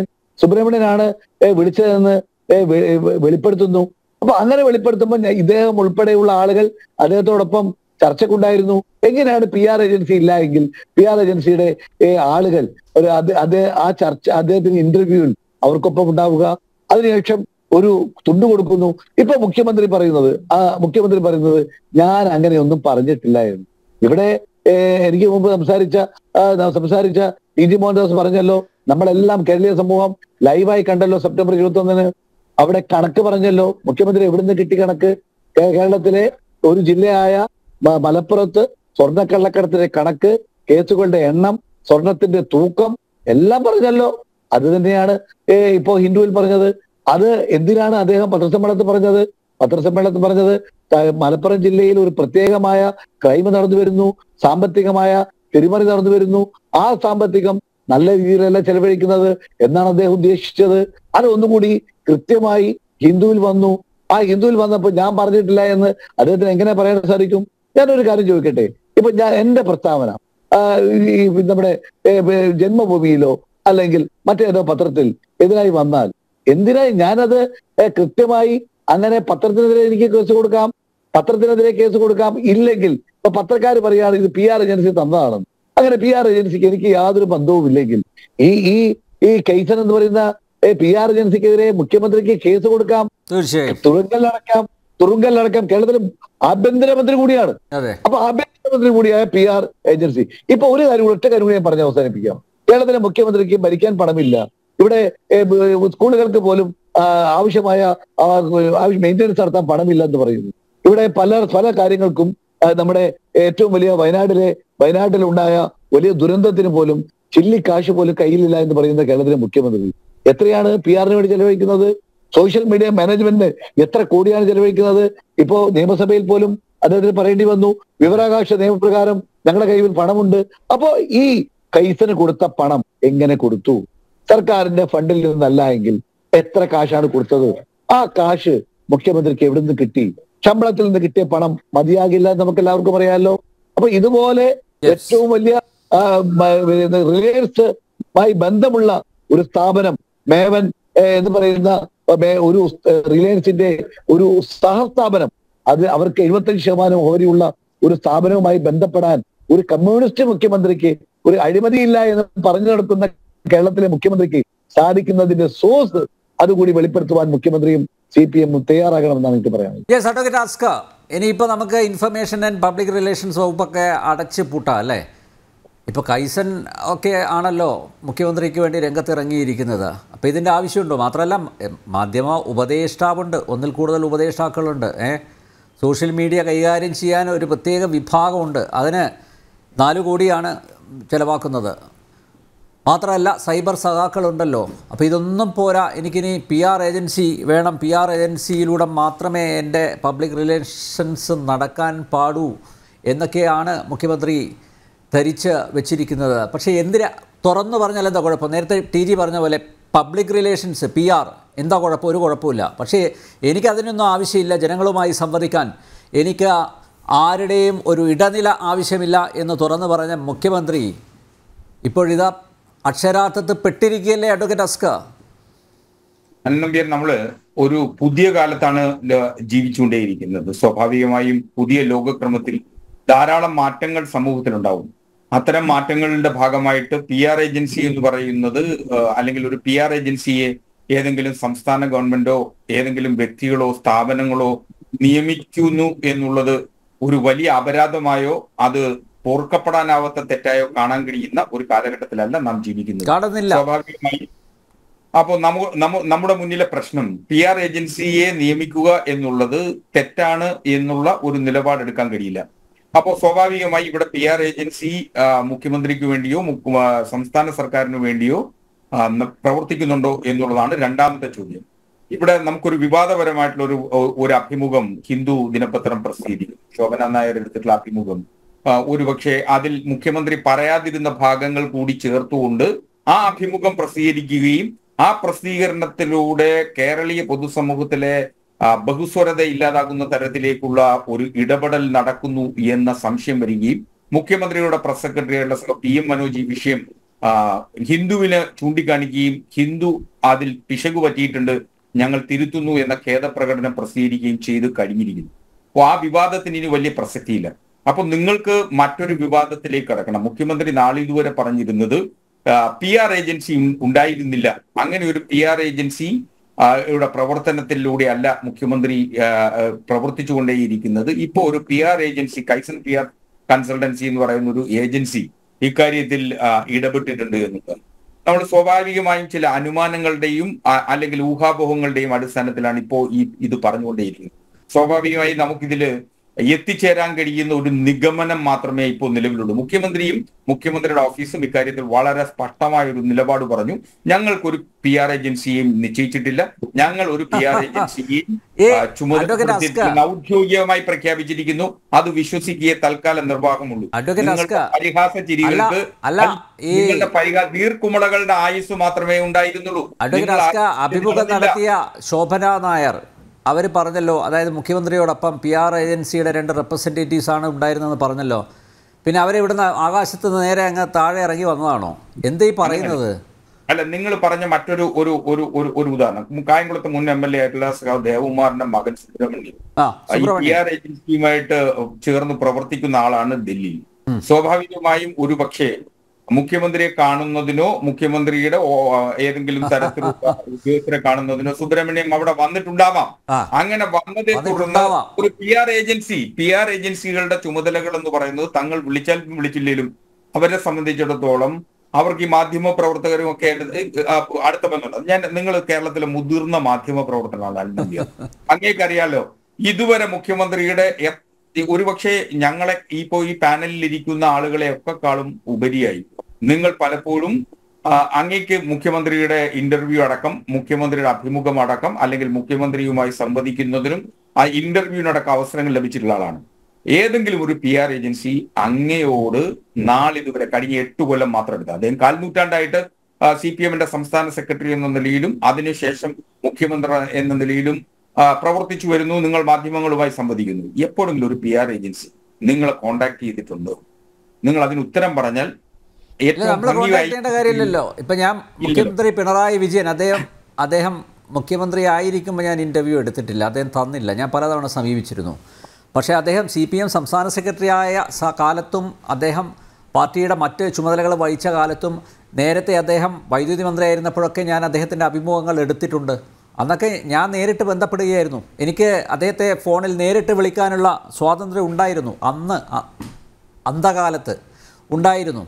D: സുബ്രഹ്മണ്യനാണ് ഏ, വിളിച്ചതെന്ന് ഏ, വെ- വെ- വെളിപ്പെടുത്തുന്നു അപ്പൊ അങ്ങനെ വെളിപ്പെടുത്തുമ്പോൾ ഞാൻ- ഇദ്ദേഹം ഉൾപ്പെടെയുള്ള ആളുകൾ അദ്ദേഹത്തോടൊപ്പം ചർച്ചക്കുണ്ടായിരുന്നു എങ്ങനെയാണ് പി ആർ ഏജൻസി ഇല്ല എങ്കിൽ പി ആർ ഏജൻസിയുടെ ഏ, ആളുകൾ ഒരു അത് അത് ആ ചർച്ച അദ്ദേഹത്തിന് ഇന്റർവ്യൂവിൽ അവർക്കൊപ്പം ഉണ്ടാവുക അതിനുശേഷം ഒരു തുണ്ട് കൊടുക്കുന്നു ഇപ്പൊ മുഖ്യമന്ത്രി പറയുന്നത് ആ മുഖ്യമന്ത്രി പറയുന്നത് ഞാൻ അങ്ങനെയൊന്നും പറഞ്ഞിട്ടില്ല എന്ന് ഇവിടെ ഏ, എനിക്ക് മുമ്പ് സംസാരിച്ച ആ, ന- സംസാരിച്ച ടി ജി മോഹൻദാസ് പറഞ്ഞല്ലോ നമ്മളെല്ലാം കേരളീയ സമൂഹം ലൈവായി കണ്ടല്ലോ സെപ്റ്റംബർ ഇരുപത്തി ഒന്നിന് അവിടെ കണക്ക് പറഞ്ഞല്ലോ മുഖ്യമന്ത്രി എവിടുന്ന് കിട്ടി കണക്ക് കേ- കേരളത്തിലെ ഒരു ജില്ലയായ മ- മലപ്പുറത്ത് സ്വർണ്ണക്കള്ളക്കടത്തിന്റെ കണക്ക് കേസുകളുടെ എണ്ണം സ്വർണത്തിന്റെ തൂക്കം എല്ലാം പറഞ്ഞല്ലോ അത് തന്നെയാണ് ഏ, ഇപ്പോ ഹിന്ദുവിൽ പറഞ്ഞത് അത് എന്തിനാണ് അദ്ദേഹം പത്രസമ്മേളനത്തിൽ പറഞ്ഞത് പത്രസമ്മേളനത്തിൽ പറഞ്ഞത് ത- മലപ്പുറം ജില്ലയിൽ ഒരു പ്രത്യേകമായ ക്രൈം നടന്നു വരുന്നു സാമ്പത്തികമായ തിരിമറി നടന്നു വരുന്നു ആ സാമ്പത്തികം നല്ല രീതിയിലല്ല ചെലവഴിക്കുന്നത് എന്നാണ് അദ്ദേഹം ഉദ്ദേശിച്ചത് അത് ഒന്നുകൂടി കൃത്യമായി ഹിന്ദുവിൽ വന്നു ആ ഹിന്ദുവിൽ വന്നപ്പോൾ ഞാൻ പറഞ്ഞിട്ടില്ല എന്ന് അദ്ദേഹത്തിന് എങ്ങനെ പറയാൻ സാധിക്കും ഞാനൊരു കാര്യം ചോദിക്കട്ടെ ഇപ്പൊ ഞാൻ എന്റെ പ്രസ്താവന ആ, ഈ നമ്മുടെ ഏ, ഏ, ജന്മഭൂമിയിലോ അല്ലെങ്കിൽ മറ്റേതോ പത്രത്തിൽ എതിരായി വന്നാൽ എന്തിനായി ഞാനത് ഏ, കൃത്യമായി അങ്ങനെ പത്രത്തിനെതിരെ എനിക്ക് കേസ് കൊടുക്കാം പത്രത്തിനെതിരെ കേസ് കൊടുക്കാം ഇല്ലെങ്കിൽ ഇപ്പൊ പത്രക്കാർ പറയുകയാണ് ഇത് പി ആർ ഏജൻസി തന്നതാണെന്ന് അങ്ങനെ പി ആർ ഏജൻസിക്ക് എനിക്ക് യാതൊരു ബന്ധവും ഇല്ലെങ്കിൽ ഈ ഈ ഈ കൈസൻ എന്ന് പറയുന്ന പി ആർ ഏജൻസിക്കെതിരെ മുഖ്യമന്ത്രിക്ക് കേസ് കൊടുക്കാം
A: തീർച്ചയായും
D: തുറുങ്കലിലടക്കാം തുറുങ്കലിലടക്കാം കേരളത്തിലെ ആഭ്യന്തരമന്ത്രി കൂടിയാണ്
A: അതെ
D: അപ്പൊ ആഭ്യന്തരമന്ത്രി കൂടിയായ പി ആർ ഏജൻസി ഇപ്പൊ ഒരു കാര്യം കൂടി ഒറ്റ കാര്യം കൂടി ഞാൻ പറഞ്ഞ് അവസാനിപ്പിക്കാം കേരളത്തിലെ മുഖ്യമന്ത്രിക്ക് ഭരിക്കാൻ പണമില്ല ഇവിടെ ഏ, ബ- സ്കൂളുകൾക്ക് പോലും ആ, ആവശ്യമായ മെയിൻ്റെനൻസ് നടത്താൻ പണമില്ല എന്ന് പറയുന്നു ഇവിടെ പല പല കാര്യങ്ങൾക്കും ആ, നമ്മുടെ ഏറ്റവും വലിയ വയനാട്ടിലെ വയനാട്ടിൽ ഉണ്ടായ വലിയ ദുരന്തത്തിന് പോലും ചില്ലി കാശ് പോലും കയ്യിലില്ല എന്ന് പറയുന്ന കേരളത്തിലെ മുഖ്യമന്ത്രി എത്രയാണ് പി ആറിന് വേണ്ടി ചെലവഴിക്കുന്നത് സോഷ്യൽ മീഡിയ മാനേജ്മെന്റിന് എത്ര കോടിയാണ് ചെലവഴിക്കുന്നത് ഇപ്പോ നിയമസഭയിൽ പോലും അദ്ദേഹത്തിന് പറയേണ്ടി വന്നു വിവരാവകാശ നിയമപ്രകാരം ഞങ്ങളുടെ കയ്യിൽ പണമുണ്ട് അപ്പോ ഈ കൈസന് കൊടുത്ത പണം എങ്ങനെ കൊടുത്തു സർക്കാരിന്റെ ഫണ്ടിൽ നിന്നല്ല എങ്കിൽ എത്ര കാശാണ് കൊടുത്തത് ആ കാശ് മുഖ്യമന്ത്രിക്ക് എവിടുന്ന് കിട്ടി ശമ്പളത്തിൽ നിന്ന് കിട്ടിയ പണം മതിയാകില്ല എന്ന് നമുക്ക് എല്ലാവർക്കും അറിയാമല്ലോ അപ്പൊ ഇതുപോലെ
A: Yes.
D: ഏറ്റവും വലിയ ആ, മ- റിലയൻസുമായി ബന്ധമുള്ള ഒരു സ്ഥാപനം മേവൻ ഏ, എന്ന് പറയുന്ന മേ- ഒരു ഏ, റിലയൻസിന്റെ ഒരു സഹസ്ഥാപനം അത് അവർക്ക് എഴുപത്തഞ്ച് ശതമാനം ഓഹരിയുള്ള ഒരു സ്ഥാപനവുമായി ബന്ധപ്പെടാൻ ഒരു കമ്മ്യൂണിസ്റ്റ് മുഖ്യമന്ത്രിക്ക് ഒരു അഴിമതിയില്ല എന്ന് പറഞ്ഞു നടക്കുന്ന കേരളത്തിലെ മുഖ്യമന്ത്രിക്ക് സാധിക്കുന്നതിന്റെ സോഴ്സ് അതുകൂടി വെളിപ്പെടുത്തുവാൻ മുഖ്യമന്ത്രിയും സി പി എമ്മും തയ്യാറാകണമെന്നാണ് എനിക്ക് പറയാനുള്ളത്
A: യെസ് അഡ്വക്കേറ്റ് ആസ്ക ഇനിയിപ്പോൾ നമുക്ക് ഇൻഫർമേഷൻ ആൻഡ് പബ്ലിക് റിലേഷൻസ് വകുപ്പൊക്കെ അടച്ച് പൂട്ടാം അല്ലേ ഇപ്പോൾ കൈസൻ ഒക്കെ ആണല്ലോ മുഖ്യമന്ത്രിക്ക് വേണ്ടി രംഗത്തിറങ്ങിയിരിക്കുന്നത് അപ്പോൾ ഇതിൻ്റെ ആവശ്യമുണ്ടോ മാത്രമല്ല എം, മാധ്യമ ഉപദേഷ്ടാവുണ്ട് ഒന്നിൽ കൂടുതൽ ഉപദേഷ്ടാക്കളുണ്ട് ഏ സോഷ്യൽ മീഡിയ കൈകാര്യം ചെയ്യാൻ ഒരു പ്രത്യേക വിഭാഗമുണ്ട് അതിന് നാല് കോടിയാണ് ചിലവാക്കുന്നത് മാത്രമല്ല സൈബർ സഖാക്കളുണ്ടല്ലോ അപ്പോൾ ഇതൊന്നും പോരാ എനിക്കിനി പി ആർ ഏജൻസി വേണം പി ആർ ഏജൻസിയിലൂടെ മാത്രമേ എൻ്റെ പബ്ലിക് റിലേഷൻസ് നടക്കാൻ പാടൂ എന്നൊക്കെയാണ് മുഖ്യമന്ത്രി ധരിച്ച് വെച്ചിരിക്കുന്നത് പക്ഷേ എന്തിനാ തുറന്നു പറഞ്ഞാൽ എന്താ കുഴപ്പം നേരത്തെ ടി ജി പറഞ്ഞ പോലെ പബ്ലിക് റിലേഷൻസ് പി ആർ എന്താ കുഴപ്പം ഒരു കുഴപ്പമില്ല പക്ഷേ എനിക്കതിനൊന്നും ആവശ്യമില്ല ജനങ്ങളുമായി സംവദിക്കാൻ എനിക്ക് ആരുടെയും ഒരു ഇടനില ആവശ്യമില്ല എന്ന് തുറന്നു പറഞ്ഞ മുഖ്യമന്ത്രി ഇപ്പോഴിതാ അക്ഷരാർത്ഥത്തിൽ പെട്ടിരിക്കുകയല്ലേ അഡ്വക്കേറ്റ് അസ്ക
E: അന്നമ്പ്യർ നമ്മള് ഒരു പുതിയ കാലത്താണ് ല- ജീവിച്ചുകൊണ്ടേയിരിക്കുന്നത് സ്വാഭാവികമായും പുതിയ ലോകക്രമത്തിൽ ധാരാളം മാറ്റങ്ങൾ സമൂഹത്തിലുണ്ടാവും അത്തരം മാറ്റങ്ങളുടെ ഭാഗമായിട്ട് പി ആർ ഏജൻസി എന്ന് പറയുന്നത് ആ, അല്ലെങ്കിൽ ഒരു പി ആർ ഏജൻസിയെ ഏതെങ്കിലും സംസ്ഥാന ഗവൺമെന്റോ ഏതെങ്കിലും വ്യക്തികളോ സ്ഥാപനങ്ങളോ നിയമിക്കുന്നു എന്നുള്ളത് ഒരു വലിയ അപരാധമായോ അത് ഓർക്കപ്പെടാനാവാത്ത തെറ്റായോ കാണാൻ കഴിയുന്ന ഒരു കാലഘട്ടത്തിലല്ല നാം ജീവിക്കുന്നത്
A: കാണുന്നില്ല
E: സ്വാഭാവികമായി അപ്പോൾ നമ്മ നമ്മ- നമ്മുടെ മുന്നിലെ പ്രശ്നം പി ആർ ഏജൻസിയെ നിയമിക്കുക എന്നുള്ളത് തെറ്റാണ് എന്നുള്ള ഒരു നിലപാടെടുക്കാൻ കഴിയില്ല അപ്പോൾ സ്വാഭാവികമായി ഇവിടെ പി ആർ ഏജൻസി ആ, മുഖ്യമന്ത്രിക്ക് വേണ്ടിയോ മുഖ്യ- ആ, സംസ്ഥാന സർക്കാരിന് വേണ്ടിയോ ആ, ന- പ്രവർത്തിക്കുന്നുണ്ടോ എന്നുള്ളതാണ് രണ്ടാമത്തെ ചോദ്യം ഇവിടെ നമുക്കൊരു വിവാദപരമായിട്ടുള്ള ഒരു ഒരു അഭിമുഖം ഹിന്ദു ദിനപത്രം പ്രസിദ്ധീകരിക്കും ശോഭന നായർ എടുത്തിട്ടുള്ള അഭിമുഖം ആ, ഒരുപക്ഷെ അതിൽ മുഖ്യമന്ത്രി പറയാതിരുന്ന ഭാഗങ്ങൾ കൂടി ചേർത്തുകൊണ്ട് ആ അഭിമുഖം പ്രസിദ്ധീകരിക്കുകയും ആ പ്രസിദ്ധീകരണത്തിലൂടെ കേരളീയ പൊതുസമൂഹത്തിലെ ആ, ബഹുസ്വരത ഇല്ലാതാകുന്ന തരത്തിലേക്കുള്ള ഒരു ഇടപെടൽ നടക്കുന്നു എന്ന സംശയം വരികയും മുഖ്യമന്ത്രിയുടെ പ്രസ് സെക്രട്ടറിയായിട്ടുള്ള പി എം മനോജ് ഈ വിഷയം ആ, ഹിന്ദുവിനെ ചൂണ്ടിക്കാണിക്കുകയും ഹിന്ദു അതിൽ പിശകു പറ്റിയിട്ടുണ്ട് ഞങ്ങൾ തിരുത്തുന്നു എന്ന ഖേദപ്രകടനം പ്രസിദ്ധീകരിക്കുകയും ചെയ്ത് കഴിഞ്ഞിരിക്കുന്നു അപ്പോൾ ആ വിവാദത്തിന് ഇനി വലിയ പ്രസക്തിയില്ല അപ്പൊ നിങ്ങൾക്ക് മറ്റൊരു വിവാദത്തിലേക്ക് കടക്കണം മുഖ്യമന്ത്രി നാളിതുവരെ പറഞ്ഞിരുന്നത് പി ആർ ഏജൻസി ഉം- ഉണ്ടായിരുന്നില്ല അങ്ങനെ ഒരു പി ആർ ഏജൻസി ആ, യുടെ പ്രവർത്തനത്തിലൂടെ അല്ല മുഖ്യമന്ത്രി ആ, ആ, പ്രവർത്തിച്ചുകൊണ്ടേയിരിക്കുന്നത് ഇപ്പോ ഒരു P R agency Kaizen P R consultancy എന്ന് പറയുന്ന ഒരു ഏജൻസി ഇക്കാര്യത്തിൽ ആ, ഇടപെട്ടിട്ടുണ്ട് എന്നുള്ളത് നമ്മൾ സ്വാഭാവികമായും ചില അനുമാനങ്ങളുടെയും ആ, അല്ലെങ്കിൽ ഊഹാപോഹങ്ങളുടെയും അടിസ്ഥാനത്തിലാണ് ഇപ്പോ ഈ ഇത് പറഞ്ഞുകൊണ്ടേയിരിക്കുന്നത് സ്വാഭാവികമായി നമുക്കിതില് എത്തിച്ചേരാൻ കഴിയുന്ന ഒരു നിഗമനം മാത്രമേ ഇപ്പോൾ നിലവിലുള്ളൂ മുഖ്യമന്ത്രിയും മുഖ്യമന്ത്രിയുടെ ഓഫീസും ഇക്കാര്യത്തിൽ വളരെ സ്പഷ്ടമായ ഒരു നിലപാട് പറഞ്ഞു ഞങ്ങൾക്കൊരു പി ആർ ഏജൻസിയെയും നിശ്ചയിച്ചിട്ടില്ല ഞങ്ങൾ ഒരു പി ആർ ഏജൻസിയെയും
A: ഏ,
E: ആ, ചുമതലപ്പെടുത്തിയിട്ടില്ല.
A: അഡ്വക്കേറ്റ്
E: ഔദ്യോഗികമായി പ്രഖ്യാപിച്ചിരിക്കുന്നു അത് വിശ്വസിക്കുകയെ തൽക്കാലം നിർവാഹമുള്ളൂ
A: അഡ്വക്കേറ്റ്
E: നിങ്ങളുടെ
A: അസ്ക,
E: പരിഹാസ ചിരികൾക്ക്
A: അല്ല, അല്ല, ഈ-
E: നിങ്ങളുടെ പരിഹാസ നീർക്കുമളകളുടെ ആയുസ് മാത്രമേ ഉണ്ടായിരുന്നുള്ളൂ
A: അഡ്വക്കേറ്റ്
E: നിങ്ങൾ
A: അസ്ക
E: ആ-
A: അഭിമുഖം
E: നടന്നില്ല.
A: നടത്തിയ ശോഭന നായർ അവർ പറഞ്ഞല്ലോ അതായത് മുഖ്യമന്ത്രിയോടൊപ്പം പി ആർ ഏജൻസിയുടെ രണ്ട് റെപ്രസെൻറ്റേറ്റീവ്സ് ആണ് ഉണ്ടായിരുന്നതെന്ന് പറഞ്ഞല്ലോ പിന്നെ അവരെ ഇവിടുന്ന് ആകാശത്ത് നിന്ന് നേരെ അങ്ങ് താഴെ ഇറങ്ങി വന്നതാണോ എന്തേ ഈ പറയുന്നത്
E: അല്ല നിങ്ങൾ പറഞ്ഞ മറ്റൊരു ഒരു ഒരു ഒരു ഒരു ഉദാഹരണം കായംകുളത്ത് മുൻ എം എൽ എ ആയിട്ടുള്ള സഖാവ് ദേവകുമാറിന്റെ മകൻ സുബ്രഹ്മണ്യം
A: ആ
E: ഈ പി
A: സുബ്രഹ്മണ്യം
E: ആർ ഏജൻസിയുമായിട്ട് ചേർന്ന് പ്രവർത്തിക്കുന്ന ആളാണ് ഡൽഹിയിൽ സ്വാഭാവികമായും ഒരു പക്ഷേ മുഖ്യമന്ത്രിയെ കാണുന്നതിനോ മുഖ്യമന്ത്രിയുടെ ഓ- ഏതെങ്കിലും തരത്തിലുള്ള ഉദ്യോഗസ്ഥരെ കാണുന്നതിനോ സുബ്രഹ്മണ്യം അവിടെ വന്നിട്ടുണ്ടാവാം
A: ആ.
E: അങ്ങനെ വന്നതേ തുടർന്ന്
A: വന്നിട്ടുണ്ടാവാം.
E: ഒരു P R agency P R ഏജൻസികളുടെ ചുമതലകൾ എന്ന് പറയുന്നത് തങ്ങൾ വിളിച്ചാലും വിളിച്ചില്ലെങ്കിലും അവരെ സംബന്ധിച്ചിടത്തോളം അവർക്ക് ഈ മാധ്യമ പ്രവർത്തകരും ഒക്കെ ആയിട്ട് ആ അടുത്ത ബന്ധമുണ്ട് ഞാൻ നിങ്ങൾ കേരളത്തിലെ മുതിർന്ന മാധ്യമ പ്രവർത്തകനാണ് അൽനബിയ അങ്ങേക്കറിയാലോ ഇതുവരെ മുഖ്യമന്ത്രിയുടെ എ- ഒരുപക്ഷെ ഞങ്ങളെ ഇപ്പോ ഈ പാനലിൽ ഇരിക്കുന്ന ആളുകളെ ഒക്കെക്കാളും ഉപരിയായി നിങ്ങൾ പലപ്പോഴും ആ, അങ്ങേക്ക് മുഖ്യമന്ത്രിയുടെ ഇന്റർവ്യൂ അടക്കം മുഖ്യമന്ത്രിയുടെ അഭിമുഖം അടക്കം അല്ലെങ്കിൽ മുഖ്യമന്ത്രിയുമായി സംവദിക്കുന്നതിനും ആ ഇന്റർവ്യൂവിനടക്കം അവസരങ്ങൾ ലഭിച്ചിട്ടുള്ള ആളാണ് ഏതെങ്കിലും ഒരു പി ആർ ഏജൻസി അങ്ങയോട് നാളിതുവരെ കഴിഞ്ഞ എട്ട് കൊല്ലം മാത്രം എടുത്ത അദ്ദേഹം കാൽനൂറ്റാണ്ടായിട്ട് സി പി എമ്മിന്റെ സംസ്ഥാന സെക്രട്ടറി എന്ന നിലയിലും അതിനുശേഷം മുഖ്യമന്ത്രി എന്ന നിലയിലും ആ, പ്രവർത്തിച്ചു വരുന്നു നിങ്ങൾ മാധ്യമങ്ങളുമായി സംവദിക്കുന്നു എപ്പോഴെങ്കിലും ഒരു പി ആർ ഏജൻസി നിങ്ങളെ കോണ്ടാക്ട് ചെയ്തിട്ടുണ്ടോ നിങ്ങൾ അതിന് ഉത്തരം പറഞ്ഞാൽ
A: ഇല്ല
E: ഏറ്റവും
A: നമ്മൾ കോൺടാക്ട്
E: ഭംഗിയായി
A: ചെയ്യേണ്ട കാര്യമില്ലല്ലോ ഇപ്പം ഞാൻ മുഖ്യമന്ത്രി പിണറായി വിജയൻ അദ്ദേഹം അദ്ദേഹം മുഖ്യമന്ത്രി ആയിരിക്കുമ്പോൾ ഞാൻ ഇൻ്റർവ്യൂ എടുത്തിട്ടില്ല അദ്ദേഹം തന്നില്ല ഞാൻ പലതവണ സമീപിച്ചിരുന്നു പക്ഷേ അദ്ദേഹം സി പി എം സംസ്ഥാന സെക്രട്ടറി ആയ സ- കാലത്തും അദ്ദേഹം പാർട്ടിയുടെ മറ്റ് ചുമതലകൾ വഹിച്ച കാലത്തും നേരത്തെ അദ്ദേഹം വൈദ്യുതി മന്ത്രിയായിരുന്നപ്പോഴൊക്കെ ഞാൻ അദ്ദേഹത്തിൻ്റെ അഭിമുഖങ്ങൾ എടുത്തിട്ടുണ്ട് അന്നൊക്കെ ഞാൻ നേരിട്ട് ബന്ധപ്പെടുകയായിരുന്നു എനിക്ക് അദ്ദേഹത്തെ ഫോണിൽ നേരിട്ട് വിളിക്കാനുള്ള സ്വാതന്ത്ര്യം ഉണ്ടായിരുന്നു അന്ന് അ- അന്ധകാലത്ത് ഉണ്ടായിരുന്നു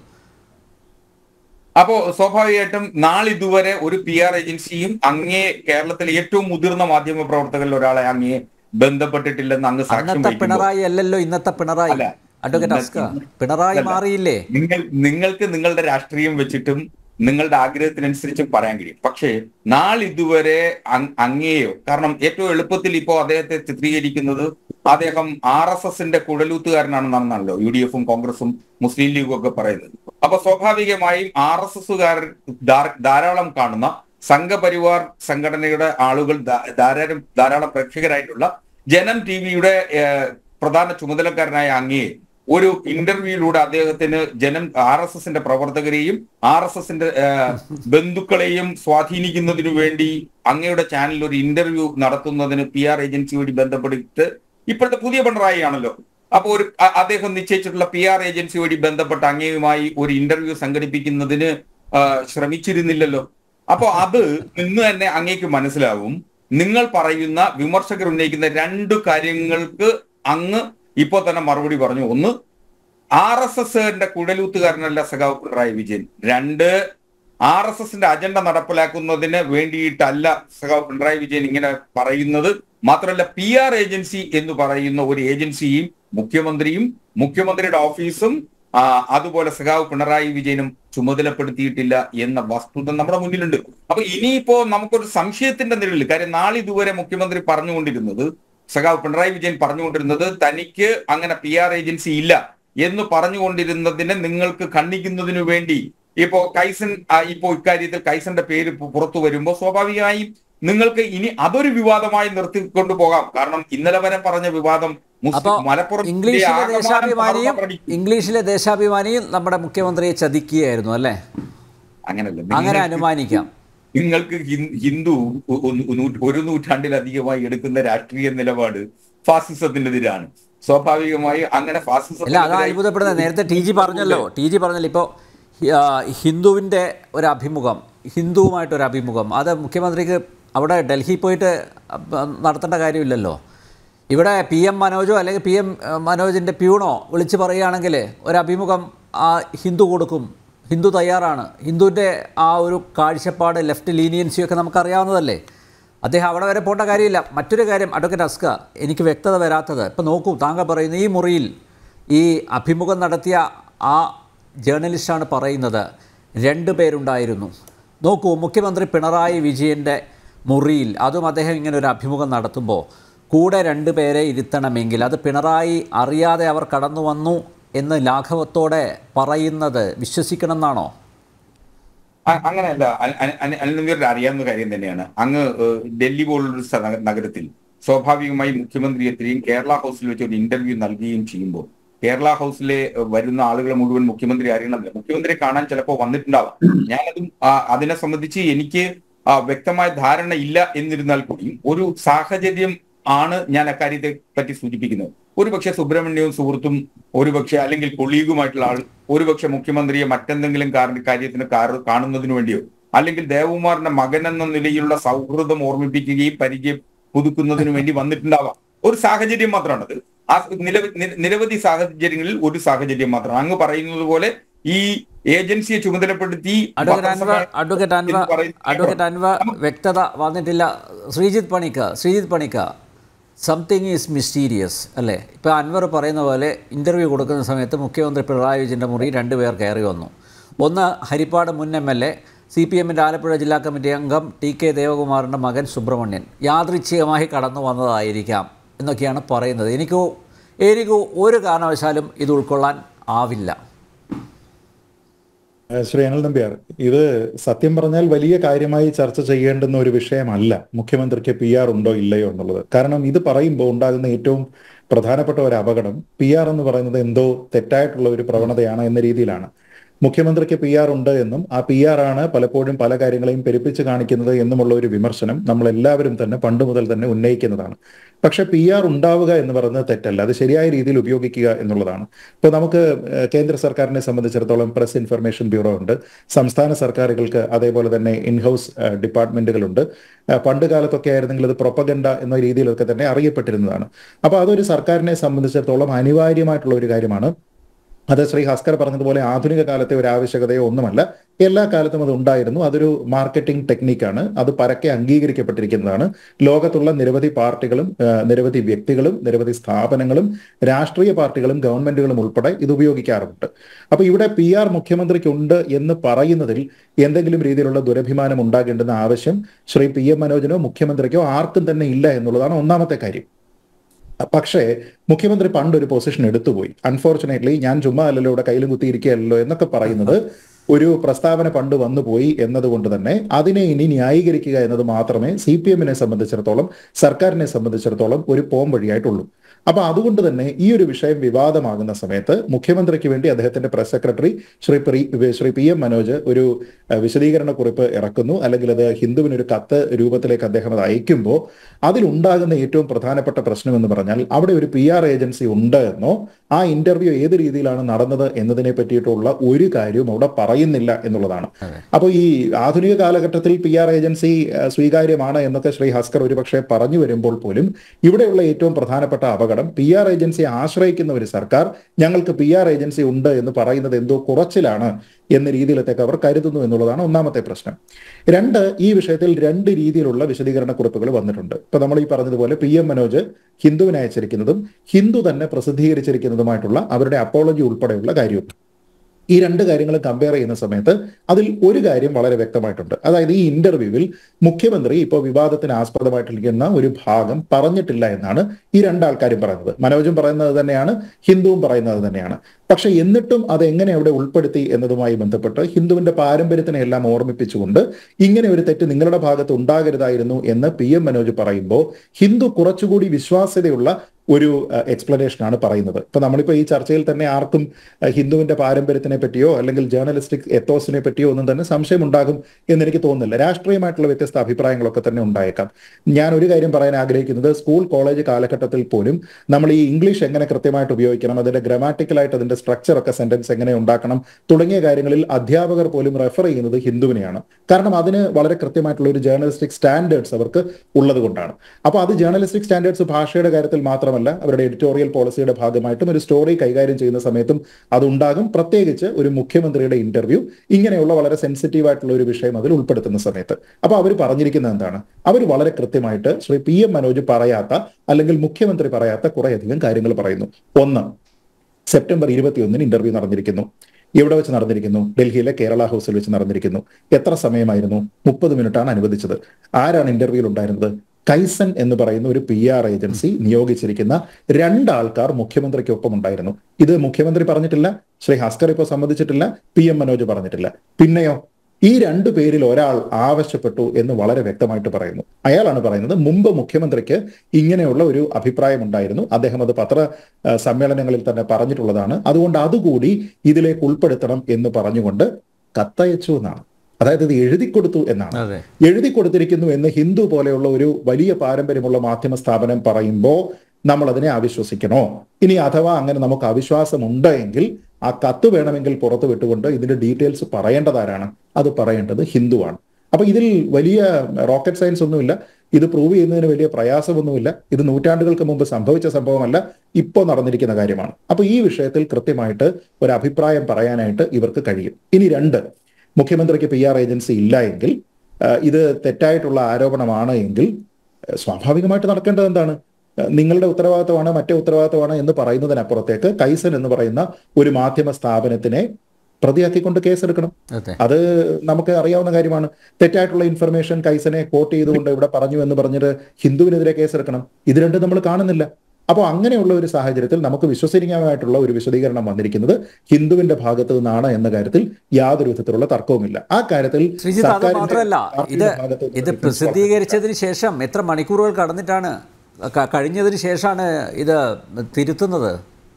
E: അപ്പോ സ്വാഭാവികമായിട്ടും നാളിതുവരെ ഒരു പി ആർ ഏജൻസിയും അങ്ങേ കേരളത്തിലെ ഏറ്റവും മുതിർന്ന മാധ്യമ പ്രവർത്തകരിൽ ഒരാളെ അങ്ങേ ബന്ധപ്പെട്ടിട്ടില്ലെന്ന് അങ്ങ് സാക്ഷ്യം
A: അന്നത്തെ
E: വഹിക്കുമ്പോൾ
A: പിണറായി അല്ലല്ലോ ഇന്നത്തെ പിണറായി
E: അല്ല.
A: അഡ്വക്കേറ്റ് അസ്ക
E: ഇന്നത്തെ-
A: പിണറായി
E: അല്ല.
A: മാറിയില്ലേ
E: നിങ്ങൾ നിങ്ങൾക്ക് നിങ്ങളുടെ രാഷ്ട്രീയം വെച്ചിട്ടും നിങ്ങളുടെ ആഗ്രഹത്തിനനുസരിച്ചും പറയാൻ കഴിയും പക്ഷേ നാളിതുവരെ അങ്- അങ്ങേയോ കാരണം ഏറ്റവും എളുപ്പത്തിൽ ഇപ്പോ അദ്ദേഹത്തെ ചിത്രീകരിക്കുന്നത് അദ്ദേഹം ആർ എസ് എസിന്റെ കുഴലൂത്തുകാരനാണെന്നാണല്ലോ യു ഡി എഫും കോൺഗ്രസും മുസ്ലിം ലീഗും ഒക്കെ പറയുന്നത് അപ്പൊ സ്വാഭാവികമായും ആർ എസ് എസുകാർ ധാരാളം കാണുന്ന സംഘപരിവാർ സംഘടനയുടെ ആളുകൾ ധാ- ധാരാളം ധാരാളം പ്രേക്ഷകരായിട്ടുള്ള ജനം ടി വിയുടെ പ്രധാന ചുമതലക്കാരനായ അങ്ങയെ ഒരു ഇന്റർവ്യൂയിലൂടെ അദ്ദേഹത്തിന് ജനം ആർ എസ് എസിന്റെ പ്രവർത്തകരെയും ആർ എസ് എസിന്റെ ബന്ധുക്കളെയും സ്വാധീനിക്കുന്നതിനു വേണ്ടി അങ്ങയുടെ ചാനലിൽ ഒരു ഇന്റർവ്യൂ നടത്തുന്നതിന് പി ആർ ഏജൻസി വഴി ബന്ധപ്പെട്ടിട്ട് ഇപ്പോഴത്തെ പുതിയ പിണറായി ആണല്ലോ അപ്പൊ ഒരു അ- അദ്ദേഹം നിശ്ചയിച്ചിട്ടുള്ള പി ആർ ഏജൻസി വഴി ബന്ധപ്പെട്ട അങ്ങയുമായി ഒരു ഇന്റർവ്യൂ സംഘടിപ്പിക്കുന്നതിന് ആ, ശ്രമിച്ചിരുന്നില്ലല്ലോ അപ്പൊ അത് ഇന്ന് തന്നെ അങ്ങേക്ക് മനസ്സിലാവും നിങ്ങൾ പറയുന്ന വിമർശകർ ഉന്നയിക്കുന്ന രണ്ട് കാര്യങ്ങൾക്ക് അങ്ങ് ഇപ്പോ തന്നെ മറുപടി പറഞ്ഞു ഒന്ന് ആർ എസ് എസിന്റെ കുഴലൂത്തുകാരനല്ല സഖാവ് പിണറായി വിജയൻ രണ്ട് ആർ എസ് എസിന്റെ അജണ്ട നടപ്പിലാക്കുന്നതിന് വേണ്ടിയിട്ടല്ല സഖാവ് പിണറായി വിജയൻ ഇങ്ങനെ പറയുന്നത് മാത്രമല്ല പി ആർ ഏജൻസി എന്ന് പറയുന്ന ഒരു ഏജൻസിയും മുഖ്യമന്ത്രിയും മുഖ്യമന്ത്രിയുടെ ഓഫീസും ആ, അതുപോലെ സഖാവ് പിണറായി വിജയനും ചുമതലപ്പെടുത്തിയിട്ടില്ല എന്ന വസ്തുത നമ്മുടെ മുന്നിലുണ്ട് അപ്പൊ ഇനിയിപ്പോ നമുക്കൊരു സംശയത്തിന്റെ നിഴലിൽ കാര്യം നാളെ ഇതുവരെ മുഖ്യമന്ത്രി പറഞ്ഞുകൊണ്ടിരുന്നത് സഖാവ് പിണറായി വിജയൻ പറഞ്ഞുകൊണ്ടിരുന്നത് തനിക്ക് അങ്ങനെ പി ആർ ഏജൻസി ഇല്ല എന്ന് പറഞ്ഞുകൊണ്ടിരുന്നതിനെ നിങ്ങൾക്ക് ഖണ്ഡിക്കുന്നതിനു വേണ്ടി ഇപ്പോ കൈസൻ ആ, ഇപ്പോ ഇക്കാര്യത്തിൽ കൈസന്റെ പേര് പു- പുറത്തു വരുമ്പോൾ സ്വാഭാവികമായും നിങ്ങൾക്ക് ഇനി അതൊരു വിവാദമായി നിർത്തിക്കൊണ്ടു പോകാം കാരണം ഇന്നലെ വരെ പറഞ്ഞ വിവാദം മുസ്ലിം-
A: അപ്പോൾ
E: മലപ്പുറം
A: ഇംഗ്ലീഷിലെ
E: ജില്ലയെ ആകമാനം
A: ദേശാഭിമാനിയും
E: തകർന്നടിച്ചു.
A: ഇംഗ്ലീഷിലെ ദേശാഭിമാനിയും നമ്മുടെ മുഖ്യമന്ത്രിയെ ചതിക്കുകയായിരുന്നു അല്ലേ
E: അങ്ങനല്ല
A: അങ്ങനെ
E: നിങ്ങൾക്ക്
A: അനുമാനിക്കാം
E: നിങ്ങൾക്ക് ഹിൻ- ഹിന്ദു ഒ- ഒ- നൂ- ഒരു നൂറ്റാണ്ടിലധികമായി എടുക്കുന്ന രാഷ്ട്രീയ നിലപാട് ഫാസിസത്തിനെതിരാണ് സ്വാഭാവികമായി അങ്ങനെ
A: അല്ല അതാണ്
E: ഫാസിസത്തിനെതിരായി
A: അത്ഭുതപ്പെടുന്നത് നേരത്തെ ടി ജി പറഞ്ഞല്ലോ ടി ജി പറഞ്ഞല്ലോ ഇപ്പോൾ ഹിന്ദുവിൻ്റെ ഒരു അഭിമുഖം ഹിന്ദുവുമായിട്ടൊരു അഭിമുഖം അത് മുഖ്യമന്ത്രിക്ക് അവിടെ ഡൽഹി പോയിട്ട് അപ്പ- നടത്തേണ്ട കാര്യമില്ലല്ലോ ഇവിടെ പി എം മനോജോ അല്ലെങ്കിൽ പി എം മനോജിൻ്റെ പ്യൂണോ വിളിച്ച് പറയുകയാണെങ്കിൽ ഒരു അഭിമുഖം ആ ഹിന്ദു കൊടുക്കും ഹിന്ദു തയ്യാറാണ് ഹിന്ദുവിൻ്റെ ആ ഒരു കാഴ്ചപ്പാട് ലെഫ്റ്റ് ലീനിയൻസിയൊക്കെ നമുക്കറിയാവുന്നതല്ലേ അദ്ദേഹം അവിടെ വരെ പോകേണ്ട കാര്യമില്ല മറ്റൊരു കാര്യം അഡ്വക്കേറ്റ് അസ്ക എനിക്ക് വ്യക്തത വരാത്തത് ഇപ്പം നോക്കൂ താങ്കൾ പറയുന്നു ഈ മുറിയിൽ ഈ അഭിമുഖം നടത്തിയ ആ ജേർണലിസ്റ്റാണ് പറയുന്നത് രണ്ട് പേരുണ്ടായിരുന്നു നോക്കൂ മുഖ്യമന്ത്രി പിണറായി വിജയൻ്റെ മുറിയിൽ അതും അദ്ദേഹം ഇങ്ങനെ ഒരു അഭിമുഖം നടത്തുമ്പോൾ കൂടെ രണ്ട് പേരെ ഇരുത്തണമെങ്കിൽ അത് പിണറായി അറിയാതെ അവർ കടന്നു വന്നു എന്ന് ലാഘവത്തോടെ പറയുന്നത് വിശ്വസിക്കണം എന്നാണോ
E: അ- അങ്ങനെയല്ല അ- അ- അ- അനിൽനന്ദിയുടെ അറിയാവുന്ന കാര്യം തന്നെയാണ് അങ്ങ് ഏഹ്, ഡൽഹി പോലുള്ളൊരു സ്ഥ- നഗരത്തിൽ സ്വാഭാവികമായി മുഖ്യമന്ത്രി എത്തുകയും കേരള ഹൗസിൽ വെച്ച് ഒരു ഇന്റർവ്യൂ നൽകുകയും ചെയ്യുമ്പോൾ കേരള ഹൗസിലെ ഏഹ്, വരുന്ന ആളുകളെ മുഴുവൻ മുഖ്യമന്ത്രി അറിയണമെന്നില്ല മുഖ്യമന്ത്രി കാണാൻ ചിലപ്പോൾ വന്നിട്ടുണ്ടാവാം ഞാനതും ആ, അതിനെ സംബന്ധിച്ച് എനിക്ക് ആ, വ്യക്തമായ ധാരണ ഇല്ല എന്നിരുന്നാൽ കൂടിയും ഒരു സാഹചര്യം ആണ് ഞാൻ അക്കാര്യത്തെ പറ്റി സൂചിപ്പിക്കുന്നത് ഒരുപക്ഷെ സുബ്രഹ്മണ്യവും സുഹൃത്തും ഒരുപക്ഷെ അല്ലെങ്കിൽ കൊളീഗുമായിട്ടുള്ള ആൾ ഒരുപക്ഷെ മുഖ്യമന്ത്രിയെ മറ്റെന്തെങ്കിലും കാര- കാര്യത്തിന് കാര- കാണുന്നതിന് വേണ്ടിയോ അല്ലെങ്കിൽ ദേവകുമാറിന്റെ മകൻ എന്ന നിലയിലുള്ള സൗഹൃദം ഓർമ്മിപ്പിക്കുകയും പരിചയം പുതുക്കുന്നതിന് വേണ്ടി വന്നിട്ടുണ്ടാവാം ഒരു സാഹചര്യം മാത്രമാണത് ആ നിലവ- നി- നിരവധി സാഹചര്യങ്ങളിൽ ഒരു സാഹചര്യം മാത്രമാണ് അങ്ങ് പറയുന്നത് പോലെ ഈ ഏജൻസിയെ ചുമതലപ്പെടുത്തി
A: അഡ്വക്കേറ്റ് അൻവർ
E: പത്രസമ്മേളനം
A: അഡ്വക്കേറ്റ് അൻവർ
E: എന്ന് പറയുന്നത്
A: അഡ്വക്കേറ്റ് അൻവർ വ്യക്തത വന്നിട്ടില്ല Sreejith Panicker Sreejith Panicker something is mysterious അല്ലേ ഇപ്പോൾ അൻവർ പറയുന്ന പോലെ ഇൻ്റർവ്യൂ കൊടുക്കുന്ന സമയത്ത് മുഖ്യമന്ത്രി പിണറായി വിജയൻ്റെ മുറി രണ്ട് പേർ കയറി വന്നു ഒന്ന് ഹരിപ്പാട് മുൻ M L A C P എമ്മിൻ്റെ ആലപ്പുഴ ജില്ലാ കമ്മിറ്റി അംഗം ടി കെ ദേവകുമാറിൻ്റെ മകൻ സുബ്രഹ്മണ്യൻ യാദൃച്ഛികമായി കടന്നു വന്നതായിരിക്കാം എന്നൊക്കെയാണ് പറയുന്നത് എനിക്ക് എനിക്ക് ഒരു കാരണവശാലും ഇത് ഉൾക്കൊള്ളാൻ ആവില്ല
F: ഏഹ് ശ്രീ അനിൽ നമ്പ്യാർ ഇത് സത്യം പറഞ്ഞാൽ വലിയ കാര്യമായി ചർച്ച ചെയ്യേണ്ടുന്ന ഒരു വിഷയമല്ല മുഖ്യമന്ത്രിക്ക് പി ആർ ഉണ്ടോ ഇല്ലയോ എന്നുള്ളത് കാരണം ഇത് പറയുമ്പോൾ ഉണ്ടാകുന്ന ഏറ്റവും പ്രധാനപ്പെട്ട ഒരു അപകടം പി ആർ എന്ന് പറയുന്നത് എന്തോ തെറ്റായിട്ടുള്ള ഒരു പ്രവണതയാണ് എന്ന രീതിയിലാണ് മുഖ്യമന്ത്രിക്ക് പി ആർ ഉണ്ട് എന്നും ആ പി ആർ ആണ് പലപ്പോഴും പല കാര്യങ്ങളെയും പെരുപ്പിച്ച് കാണിക്കുന്നത് എന്നുമുള്ള ഒരു വിമർശനം നമ്മൾ എല്ലാവരും തന്നെ പണ്ട് മുതൽ തന്നെ ഉന്നയിക്കുന്നതാണ് പക്ഷെ പി ആർ ഉണ്ടാവുക എന്ന് പറയുന്നത് തെറ്റല്ല അത് ശരിയായ രീതിയിൽ ഉപയോഗിക്കുക എന്നുള്ളതാണ് ഇപ്പോൾ നമുക്ക് ഏഹ്, കേന്ദ്ര സർക്കാരിനെ സംബന്ധിച്ചിടത്തോളം പ്രസ് ഇൻഫർമേഷൻ ബ്യൂറോ ഉണ്ട് സംസ്ഥാന സർക്കാരുകൾക്ക് അതേപോലെ തന്നെ ഇൻഹൗസ് ഏഹ്, ഡിപ്പാർട്ട്മെന്റുകളുണ്ട് ഏഹ്, പണ്ട് കാലത്തൊക്കെ ആയിരുന്നെങ്കിൽ അത് പ്രൊപ്പഗൻഡ എന്ന രീതിയിലൊക്കെ തന്നെ അറിയപ്പെട്ടിരുന്നതാണ് അപ്പോൾ അതൊരു സർക്കാരിനെ സംബന്ധിച്ചിടത്തോളം അനിവാര്യമായിട്ടുള്ള ഒരു കാര്യമാണ് അത് ശ്രീ ഹസ്കർ പറഞ്ഞതുപോലെ ആധുനിക കാലത്തെ ഒരു ആവശ്യകതയോ ഒന്നുമല്ല എല്ലാ കാലത്തും അത് ഉണ്ടായിരുന്നു അതൊരു മാർക്കറ്റിംഗ് ടെക്നിക്കാണ് അത് പരക്കെ അംഗീകരിക്കപ്പെട്ടിരിക്കുന്നതാണ് ലോകത്തുള്ള നിരവധി പാർട്ടികളും ആ, നിരവധി വ്യക്തികളും നിരവധി സ്ഥാപനങ്ങളും രാഷ്ട്രീയ പാർട്ടികളും ഗവൺമെന്റുകളും ഉൾപ്പെടെ ഇത് ഉപയോഗിക്കാറുണ്ട് അപ്പൊ ഇവിടെ പി ആർ മുഖ്യമന്ത്രിക്കുണ്ട് എന്ന് പറയുന്നതിൽ എന്തെങ്കിലും രീതിയിലുള്ള ദുരഭിമാനം ഉണ്ടാകേണ്ടുന്ന ആവശ്യം ശ്രീ പി എം മനോജിനോ മുഖ്യമന്ത്രിക്കോ ആർക്കും തന്നെ ഇല്ല എന്നുള്ളതാണ് ഒന്നാമത്തെ കാര്യം പക്ഷേ മുഖ്യമന്ത്രി പണ്ട് ഒരു പൊസിഷൻ എടുത്തുപോയി അൺഫോർച്ചുനേറ്റ്ലി ഞാൻ ചുമ്മാ അല്ലല്ലോ ഇവിടെ കയ്യിലും കുത്തിയിരിക്കുകയല്ലോ എന്നൊക്കെ പറയുന്നത് ഒരു പ്രസ്താവന പണ്ട് വന്നുപോയി എന്നതുകൊണ്ട് തന്നെ അതിനെ ഇനി ന്യായീകരിക്കുക എന്നത് മാത്രമേ സി പി എമ്മിനെ സംബന്ധിച്ചിടത്തോളം സർക്കാരിനെ സംബന്ധിച്ചിടത്തോളം ഒരു പോം വഴിയായിട്ടുള്ളൂ അപ്പൊ അതുകൊണ്ട് തന്നെ ഈ ഒരു വിഷയം വിവാദമാകുന്ന സമയത്ത് മുഖ്യമന്ത്രിക്ക് വേണ്ടി അദ്ദേഹത്തിന്റെ പ്രസ് സെക്രട്ടറി ശ്രീ പ്രി ശ്രീ പി എം മനോജ് ഒരു അഹ്, വിശദീകരണ കുറിപ്പ് ഇറക്കുന്നു അല്ലെങ്കിൽ അത് ഹിന്ദുവിന് ഒരു കത്ത് രൂപത്തിലേക്ക് അദ്ദേഹം അത് അയക്കുമ്പോൾ അതിലുണ്ടാകുന്ന ഏറ്റവും പ്രധാനപ്പെട്ട പ്രശ്നം എന്ന് പറഞ്ഞാൽ അവിടെ ഒരു പി ആർ ഏജൻസി ഉണ്ട് എന്നോ ആ ഇന്റർവ്യൂ ഏത് രീതിയിലാണ് നടന്നത് എന്നതിനെ പറ്റിയിട്ടുള്ള ഒരു കാര്യവും അവിടെ പറയുന്നില്ല എന്നുള്ളതാണ് അപ്പോൾ ഈ ആധുനിക കാലഘട്ടത്തിൽ പി ആർ ഏജൻസി അഹ്, സ്വീകാര്യമാണ് എന്നൊക്കെ ശ്രീ ഹസ്കർ ഒരുപക്ഷെ പറഞ്ഞു വരുമ്പോൾ പോലും ഇവിടെയുള്ള ഏറ്റവും പ്രധാനപ്പെട്ട അപകടം പി ആർ ഏജൻസിയെ ആശ്രയിക്കുന്ന ഒരു സർക്കാർ ഞങ്ങൾക്ക് പി ആർ ഏജൻസി ഉണ്ട് എന്ന് പറയുന്നത് എന്തോ കുറച്ചിലാണ് എന്ന രീതിയിലത്തേക്ക് അവർ കരുതുന്നു എന്നുള്ളതാണ് ഒന്നാമത്തെ പ്രശ്നം രണ്ട് ഈ വിഷയത്തിൽ രണ്ട് രീതിയിലുള്ള വിശദീകരണ കുറിപ്പുകൾ വന്നിട്ടുണ്ട് ഇപ്പൊ നമ്മൾ ഈ പറഞ്ഞതുപോലെ പി എം മനോജ് ഹിന്ദുവിനെ അയച്ചിരിക്കുന്നതും ഹിന്ദു തന്നെ പ്രസിദ്ധീകരിച്ചിരിക്കുന്നതുമായിട്ടുള്ള അവരുടെ അപ്പോളജി ഉൾപ്പെടെയുള്ള കാര്യവും ഈ രണ്ട് കാര്യങ്ങളും കമ്പയർ ചെയ്യുന്ന സമയത്ത് അതിൽ ഒരു കാര്യം വളരെ വ്യക്തമായിട്ടുണ്ട് അതായത് ഈ ഇന്റർവ്യൂവിൽ മുഖ്യമന്ത്രി ഇപ്പോൾ വിവാദത്തിന് ആസ്പദമായിട്ടിരിക്കുന്ന ഒരു ഭാഗം പറഞ്ഞിട്ടില്ല എന്നാണ് ഈ രണ്ടാൾക്കാരും പറയുന്നത് മനോജും പറയുന്നത് തന്നെയാണ് ഹിന്ദുവും പറയുന്നത് തന്നെയാണ് പക്ഷെ എന്നിട്ടും അത് എങ്ങനെ അവിടെ ഉൾപ്പെടുത്തി എന്നതുമായി ബന്ധപ്പെട്ട് ഹിന്ദുവിന്റെ പാരമ്പര്യത്തിനെ എല്ലാം ഓർമ്മിപ്പിച്ചുകൊണ്ട് ഇങ്ങനെ ഒരു തെറ്റ് നിങ്ങളുടെ ഭാഗത്ത് ഉണ്ടാകരുതായിരുന്നു എന്ന് പി എം മനോജ് പറയുമ്പോൾ ഹിന്ദു കുറച്ചുകൂടി വിശ്വാസ്യതയുള്ള ഒരു എക്സ്പ്ലനേഷൻ ആണ് പറയുന്നത് ഇപ്പൊ നമ്മളിപ്പോൾ ഈ ചർച്ചയിൽ തന്നെ ആർക്കും അഹ്, ഹിന്ദുവിന്റെ പാരമ്പര്യത്തിനെ പറ്റിയോ അല്ലെങ്കിൽ ജേർണലിസ്റ്റിക് എത്തോസിനെ പറ്റിയോ ഒന്നും തന്നെ സംശയം ഉണ്ടാകും എന്ന് എനിക്ക് തോന്നുന്നില്ല രാഷ്ട്രീയമായിട്ടുള്ള വ്യത്യസ്ത അഭിപ്രായങ്ങളൊക്കെ തന്നെ ഉണ്ടായേക്കാം ഞാൻ ഒരു കാര്യം പറയാൻ ആഗ്രഹിക്കുന്നത് സ്കൂൾ കോളേജ് കാലഘട്ടത്തിൽ പോലും നമ്മൾ ഈ ഇംഗ്ലീഷ് എങ്ങനെ കൃത്യമായിട്ട് ഉപയോഗിക്കണം അതിന്റെ ഗ്രമാറ്റിക്കലായിട്ട് അതിന്റെ സ്ട്രക്ചർ ഒക്കെ സെന്റൻസ് എങ്ങനെ ഉണ്ടാക്കണം തുടങ്ങിയ കാര്യങ്ങളിൽ അധ്യാപകർ പോലും റെഫർ ചെയ്യുന്നത് ഹിന്ദുവിനെയാണ് കാരണം അതിന് വളരെ കൃത്യമായിട്ടുള്ള ഒരു ജേർണലിസ്റ്റിക് സ്റ്റാൻഡേർഡ്സ് അവർക്ക് ഉള്ളത് കൊണ്ടാണ് അപ്പോൾ അത് ജേർണലിസ്റ്റിക് സ്റ്റാൻഡേർഡ്സ് ഭാഷയുടെ കാര്യത്തിൽ മാത്രമല്ല അവരുടെ എഡിറ്റോറിയൽ പോളിസിയുടെ ഭാഗമായിട്ടും ഒരു സ്റ്റോറി കൈകാര്യം ചെയ്യുന്ന സമയത്തും അതുണ്ടാകും പ്രത്യേകിച്ച് ഒരു മുഖ്യമന്ത്രിയുടെ ഇന്റർവ്യൂ ഇങ്ങനെയുള്ള വളരെ സെൻസിറ്റീവ് ആയിട്ടുള്ള ഒരു വിഷയം അതിൽ ഉൾപ്പെടുത്തുന്ന സമയത്ത് അപ്പോൾ അവർ പറഞ്ഞിരിക്കുന്നത് എന്താണ് അവർ വളരെ കൃത്യമായിട്ട് ശ്രീ പി എം മനോജ് പറയാത്ത അല്ലെങ്കിൽ മുഖ്യമന്ത്രി പറയാത്ത കുറേയധികം കാര്യങ്ങൾ പറയുന്നു ഒന്ന് സെപ്റ്റംബർ ഇരുപത്തിയൊന്നിന് ഇന്റർവ്യൂ നടന്നിരിക്കുന്നു എവിടെ വെച്ച് നടന്നിരിക്കുന്നു ഡൽഹിയിലെ കേരള ഹൗസിൽ വെച്ച് നടന്നിരിക്കുന്നു എത്ര സമയമായിരുന്നു മുപ്പത് മിനിറ്റാണ് അനുവദിച്ചത് ആരാണ് ഇന്റർവ്യൂവിൽ ഉണ്ടായിരുന്നത് കൈസൻ എന്ന് പറയുന്ന ഒരു പി ആർ ഏജൻസി നിയോഗിച്ചിരിക്കുന്ന രണ്ടാൾക്കാർ മുഖ്യമന്ത്രിക്കൊപ്പം ഉണ്ടായിരുന്നു ഇത് മുഖ്യമന്ത്രി പറഞ്ഞിട്ടില്ല ശ്രീ ഹസ്കർ ഇപ്പോൾ സമ്മതിച്ചിട്ടില്ല പി എം മനോജ് പറഞ്ഞിട്ടില്ല പിന്നെയോ ഈ രണ്ടു പേരിൽ ഒരാൾ ആവശ്യപ്പെട്ടു എന്ന് വളരെ വ്യക്തമായിട്ട് പറയുന്നു അയാളാണ് പറയുന്നത് മുമ്പ് മുഖ്യമന്ത്രിക്ക് ഇങ്ങനെയുള്ള ഒരു അഭിപ്രായം ഉണ്ടായിരുന്നു അദ്ദേഹം അത് പത്ര ആ, സമ്മേളനങ്ങളിൽ തന്നെ പറഞ്ഞിട്ടുള്ളതാണ് അതുകൊണ്ട് അതുകൂടി ഇതിലേക്ക് ഉൾപ്പെടുത്തണം എന്ന് പറഞ്ഞുകൊണ്ട് കത്തയച്ചു എന്നാണ് അതായത് ഇത് എഴുതി കൊടുത്തു എന്നാണ്
A: അതെ
F: എഴുതി കൊടുത്തിരിക്കുന്നു എന്ന് ഹിന്ദു പോലെയുള്ള ഒരു വലിയ പാരമ്പര്യമുള്ള മാധ്യമ സ്ഥാപനം പറയുമ്പോൾ നമ്മൾ അതിനെ അവിശ്വസിക്കണോ ഇനി അഥവാ അങ്ങനെ നമുക്ക് അവിശ്വാസമുണ്ട് എങ്കിൽ ആ കത്ത് വേണമെങ്കിൽ പുറത്തു വിട്ടുകൊണ്ട് ഇതിന്റെ ഡീറ്റെയിൽസ് പറയേണ്ടതാരാണ് അത് പറയേണ്ടത് ഹിന്ദുവാണ് അപ്പൊ ഇതിൽ വലിയ റോക്കറ്റ് സയൻസ് ഒന്നുമില്ല ഇത് പ്രൂവ് ചെയ്യുന്നതിന് വലിയ പ്രയാസമൊന്നുമില്ല ഇത് നൂറ്റാണ്ടുകൾക്ക് മുമ്പ് സംഭവിച്ച സംഭവമല്ല ഇപ്പോൾ നടന്നിരിക്കുന്ന കാര്യമാണ് അപ്പൊ ഈ വിഷയത്തിൽ കൃത്യമായിട്ട് ഒരു അഭിപ്രായം പറയാനായിട്ട് ഇവർക്ക് കഴിയും ഇനി രണ്ട് മുഖ്യമന്ത്രിക്ക് പി ആർ ഏജൻസി ഇല്ല എങ്കിൽ ആ, ഇത് തെറ്റായിട്ടുള്ള ആരോപണമാണ് എങ്കിൽ ആ, സ്വാഭാവികമായിട്ട് നടക്കേണ്ടത് എന്താണ് ആ, നിങ്ങളുടെ ഉത്തരവാദിത്തമാണ് മറ്റേ ഉത്തരവാദിത്തമാണ് എന്ന് പറയുന്നതിനപ്പുറത്തേക്ക് കൈസൻ എന്ന് പറയുന്ന ഒരു മാധ്യമ സ്ഥാപനത്തിനെ പ്രതിയാക്കിക്കൊണ്ട് കേസെടുക്കണം
A: അതെ
F: അത് നമുക്ക് അറിയാവുന്ന കാര്യമാണ് തെറ്റായിട്ടുള്ള ഇൻഫർമേഷൻ കൈസനെ കോട്ട് ചെയ്തുകൊണ്ട് ഇവിടെ പറഞ്ഞു എന്ന് പറഞ്ഞിട്ട് ഹിന്ദുവിനെതിരെ കേസെടുക്കണം ഇത് രണ്ടും നമ്മൾ കാണുന്നില്ല അപ്പോൾ അങ്ങനെയുള്ള ഒരു സാഹചര്യത്തിൽ നമുക്ക് വിശ്വസനീയമായിട്ടുള്ള ഒരു വിശദീകരണം വന്നിരിക്കുന്നത് ഹിന്ദുവിന്റെ ഭാഗത്ത് നിന്നാണ് എന്ന കാര്യത്തിൽ യാതൊരു വിധത്തിലുള്ള തർക്കവുമില്ല ആ കാര്യത്തിൽ
A: ശ്രീജിത്ത് അത്
F: സർക്കാരിന്റെ
A: മാത്രമല്ല ഇത്
F: പാർട്ടിയുടെ ഭാഗത്ത് നിന്ന്
A: ഇത് പ്രസിദ്ധീകരിച്ചതിന് ശേഷം എത്ര മണിക്കൂറുകൾ കടന്നിട്ടാണ് ക- കഴിഞ്ഞതിന് ശേഷമാണ് ഇത് തിരുത്തുന്നത്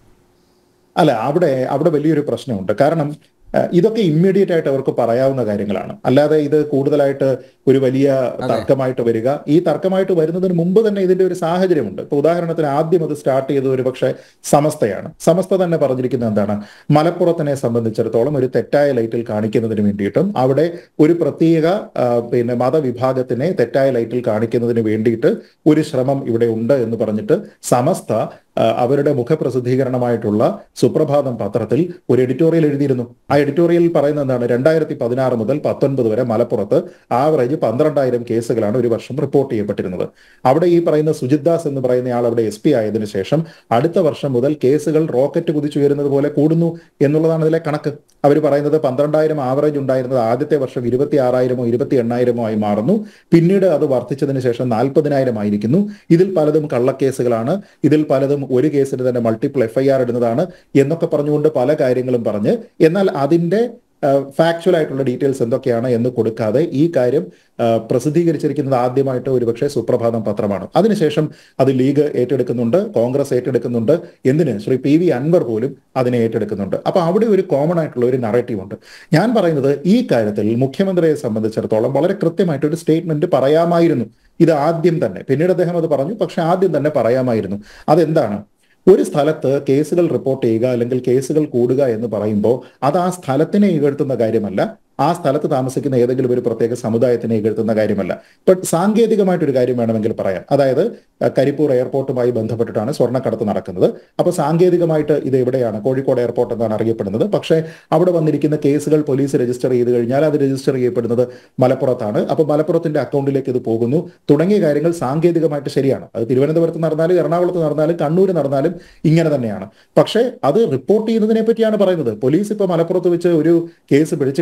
F: അല്ല അവിടെ അവിടെ വലിയൊരു പ്രശ്നമുണ്ട് കാരണം അഹ്, ഇതൊക്കെ ഇമ്മീഡിയറ്റ് ആയിട്ട് അവർക്ക് പറയാവുന്ന കാര്യങ്ങളാണ് അല്ലാതെ ഇത് കൂടുതലായിട്ട് ഒരു വലിയ തർക്കമായിട്ട് വരിക ഈ തർക്കമായിട്ട് വരുന്നതിന് മുമ്പ് തന്നെ ഇതിന്റെ ഒരു സാഹചര്യമുണ്ട് ഇപ്പൊ ഉദാഹരണത്തിന് ആദ്യം അത് സ്റ്റാർട്ട് ചെയ്തത് ഒരു പക്ഷേ സമസ്തയാണ് സമസ്ത തന്നെ പറഞ്ഞിരിക്കുന്നത് എന്താണ് മലപ്പുറത്തിനെ സംബന്ധിച്ചിടത്തോളം ഒരു തെറ്റായ ലൈറ്റിൽ കാണിക്കുന്നതിന് വേണ്ടിയിട്ടും അവിടെ ഒരു പ്രത്യേക ആ, പിന്നെ മതവിഭാഗത്തിനെ തെറ്റായ ലൈറ്റിൽ കാണിക്കുന്നതിന് വേണ്ടിയിട്ട് ഒരു ശ്രമം ഇവിടെ ഉണ്ട് എന്ന് പറഞ്ഞിട്ട് സമസ്ത ആ, അവരുടെ മുഖപ്രസിദ്ധീകരണമായിട്ടുള്ള സുപ്രഭാതം പത്രത്തിൽ ഒരു എഡിറ്റോറിയൽ എഴുതിയിരുന്നു ആ എഡിറ്റോറിയലിൽ പറയുന്നത് എന്താണ് രണ്ടായിരത്തി പതിനാറ് മുതൽ പത്തൊൻപത് വരെ മലപ്പുറത്ത് ആവറേജ് പന്ത്രണ്ടായിരം കേസുകളാണ് ഒരു വർഷം റിപ്പോർട്ട് ചെയ്യപ്പെട്ടിരുന്നത് അവിടെ ഈ പറയുന്ന സുജിത് ദാസ് എന്ന് പറയുന്ന ആൾ അവിടെ എസ് പി ആയതിനു ശേഷം അടുത്ത വർഷം മുതൽ കേസുകൾ റോക്കറ്റ് കുതിച്ചുയരുന്നത് പോലെ കൂടുന്നു എന്നുള്ളതാണ് ഇതിലെ കണക്ക് അവർ പറയുന്നത് പന്ത്രണ്ടായിരം ആവറേജ് ഉണ്ടായിരുന്നത് ആദ്യത്തെ വർഷം ഇരുപത്തി ആറായിരമോ ഇരുപത്തി എണ്ണായിരമോ ആയി മാറുന്നു പിന്നീട് അത് വർദ്ധിച്ചതിന് ശേഷം നാൽപ്പതിനായിരം ആയിരിക്കുന്നു ഇതിൽ പലതും കള്ളക്കേസുകളാണ് ഇതിൽ പലതും ഒരു കേസിന് തന്നെ മൾട്ടിപ്പിൾ എഫ്ഐആർ ഇടുന്നതാണ് എന്നൊക്കെ പറഞ്ഞുകൊണ്ട് പല കാര്യങ്ങളും പറഞ്ഞ് എന്നാൽ അതിന്റെ ഫാക്ച്വൽ ആയിട്ടുള്ള ഡീറ്റെയിൽസ് എന്തൊക്കെയാണ് എന്ന് കൊടുക്കാതെ ഈ കാര്യം ആ, പ്രസിദ്ധീകരിച്ചിരിക്കുന്നത് ആദ്യമായിട്ട് ഒരുപക്ഷെ സുപ്രഭാതം പത്രമാണ് അതിനുശേഷം അത് ലീഗ് ഏറ്റെടുക്കുന്നുണ്ട് കോൺഗ്രസ് ഏറ്റെടുക്കുന്നുണ്ട് എന്തിന് ശ്രീ പി വി അൻവർ പോലും അതിനെ ഏറ്റെടുക്കുന്നുണ്ട് അപ്പൊ അവിടെ ഒരു കോമൺ ആയിട്ടുള്ള ഒരു നറേറ്റീവ് ഉണ്ട് ഞാൻ പറയുന്നത് ഈ കാര്യത്തിൽ മുഖ്യമന്ത്രിയെ സംബന്ധിച്ചിടത്തോളം വളരെ കൃത്യമായിട്ട് ഒരു സ്റ്റേറ്റ്മെന്റ് പറയാമായിരുന്നു ഇത് ആദ്യം തന്നെ പിന്നീട് അദ്ദേഹം അത് പറഞ്ഞു പക്ഷെ ആദ്യം തന്നെ പറയാമായിരുന്നു അതെന്താണ് ഒരു സ്ഥലത്ത് കേസുകൾ റിപ്പോർട്ട് ചെയ്യുക അല്ലെങ്കിൽ കേസുകൾ കൂടുക എന്ന് പറയുമ്പോൾ അത് ആ സ്ഥലത്തിനെ ഇകഴ്ത്തുന്ന കാര്യമല്ല ആ സ്ഥലത്ത് താമസിക്കുന്ന ഏതെങ്കിലും ഒരു പ്രത്യേക സമുദായത്തിനെ ഇകഴ്ത്തുന്ന കാര്യമല്ല ബട്ട് സാങ്കേതികമായിട്ടൊരു കാര്യം വേണമെങ്കിൽ പറയാം അതായത് അഹ് കരിപ്പൂർ എയർപോർട്ടുമായി ബന്ധപ്പെട്ടിട്ടാണ് സ്വർണ്ണക്കടത്ത് നടക്കുന്നത് അപ്പോൾ സാങ്കേതികമായിട്ട് ഇത് എവിടെയാണ് കോഴിക്കോട് എയർപോർട്ട് എന്നാണ് അറിയപ്പെടുന്നത് പക്ഷേ അവിടെ വന്നിരിക്കുന്ന കേസുകൾ പോലീസ് രജിസ്റ്റർ ചെയ്ത് കഴിഞ്ഞാൽ അത് രജിസ്റ്റർ ചെയ്യപ്പെടുന്നത് മലപ്പുറത്താണ് അപ്പോൾ മലപ്പുറത്തിന്റെ അക്കൗണ്ടിലേക്ക് ഇത് പോകുന്നു തുടങ്ങിയ കാര്യങ്ങൾ സാങ്കേതികമായിട്ട് ശരിയാണ് അത് തിരുവനന്തപുരത്ത് നടന്നാലും എറണാകുളത്ത് നടന്നാലും കണ്ണൂർ നടന്നാലും ഇങ്ങനെ തന്നെയാണ് പക്ഷേ അത് റിപ്പോർട്ട് ചെയ്യുന്നതിനെ പറ്റിയാണ് പറയുന്നത് പോലീസ് ഇപ്പോൾ മലപ്പുറത്ത് വെച്ച് ഒരു കേസ് പിടിച്ചു കഴിഞ്ഞാൽ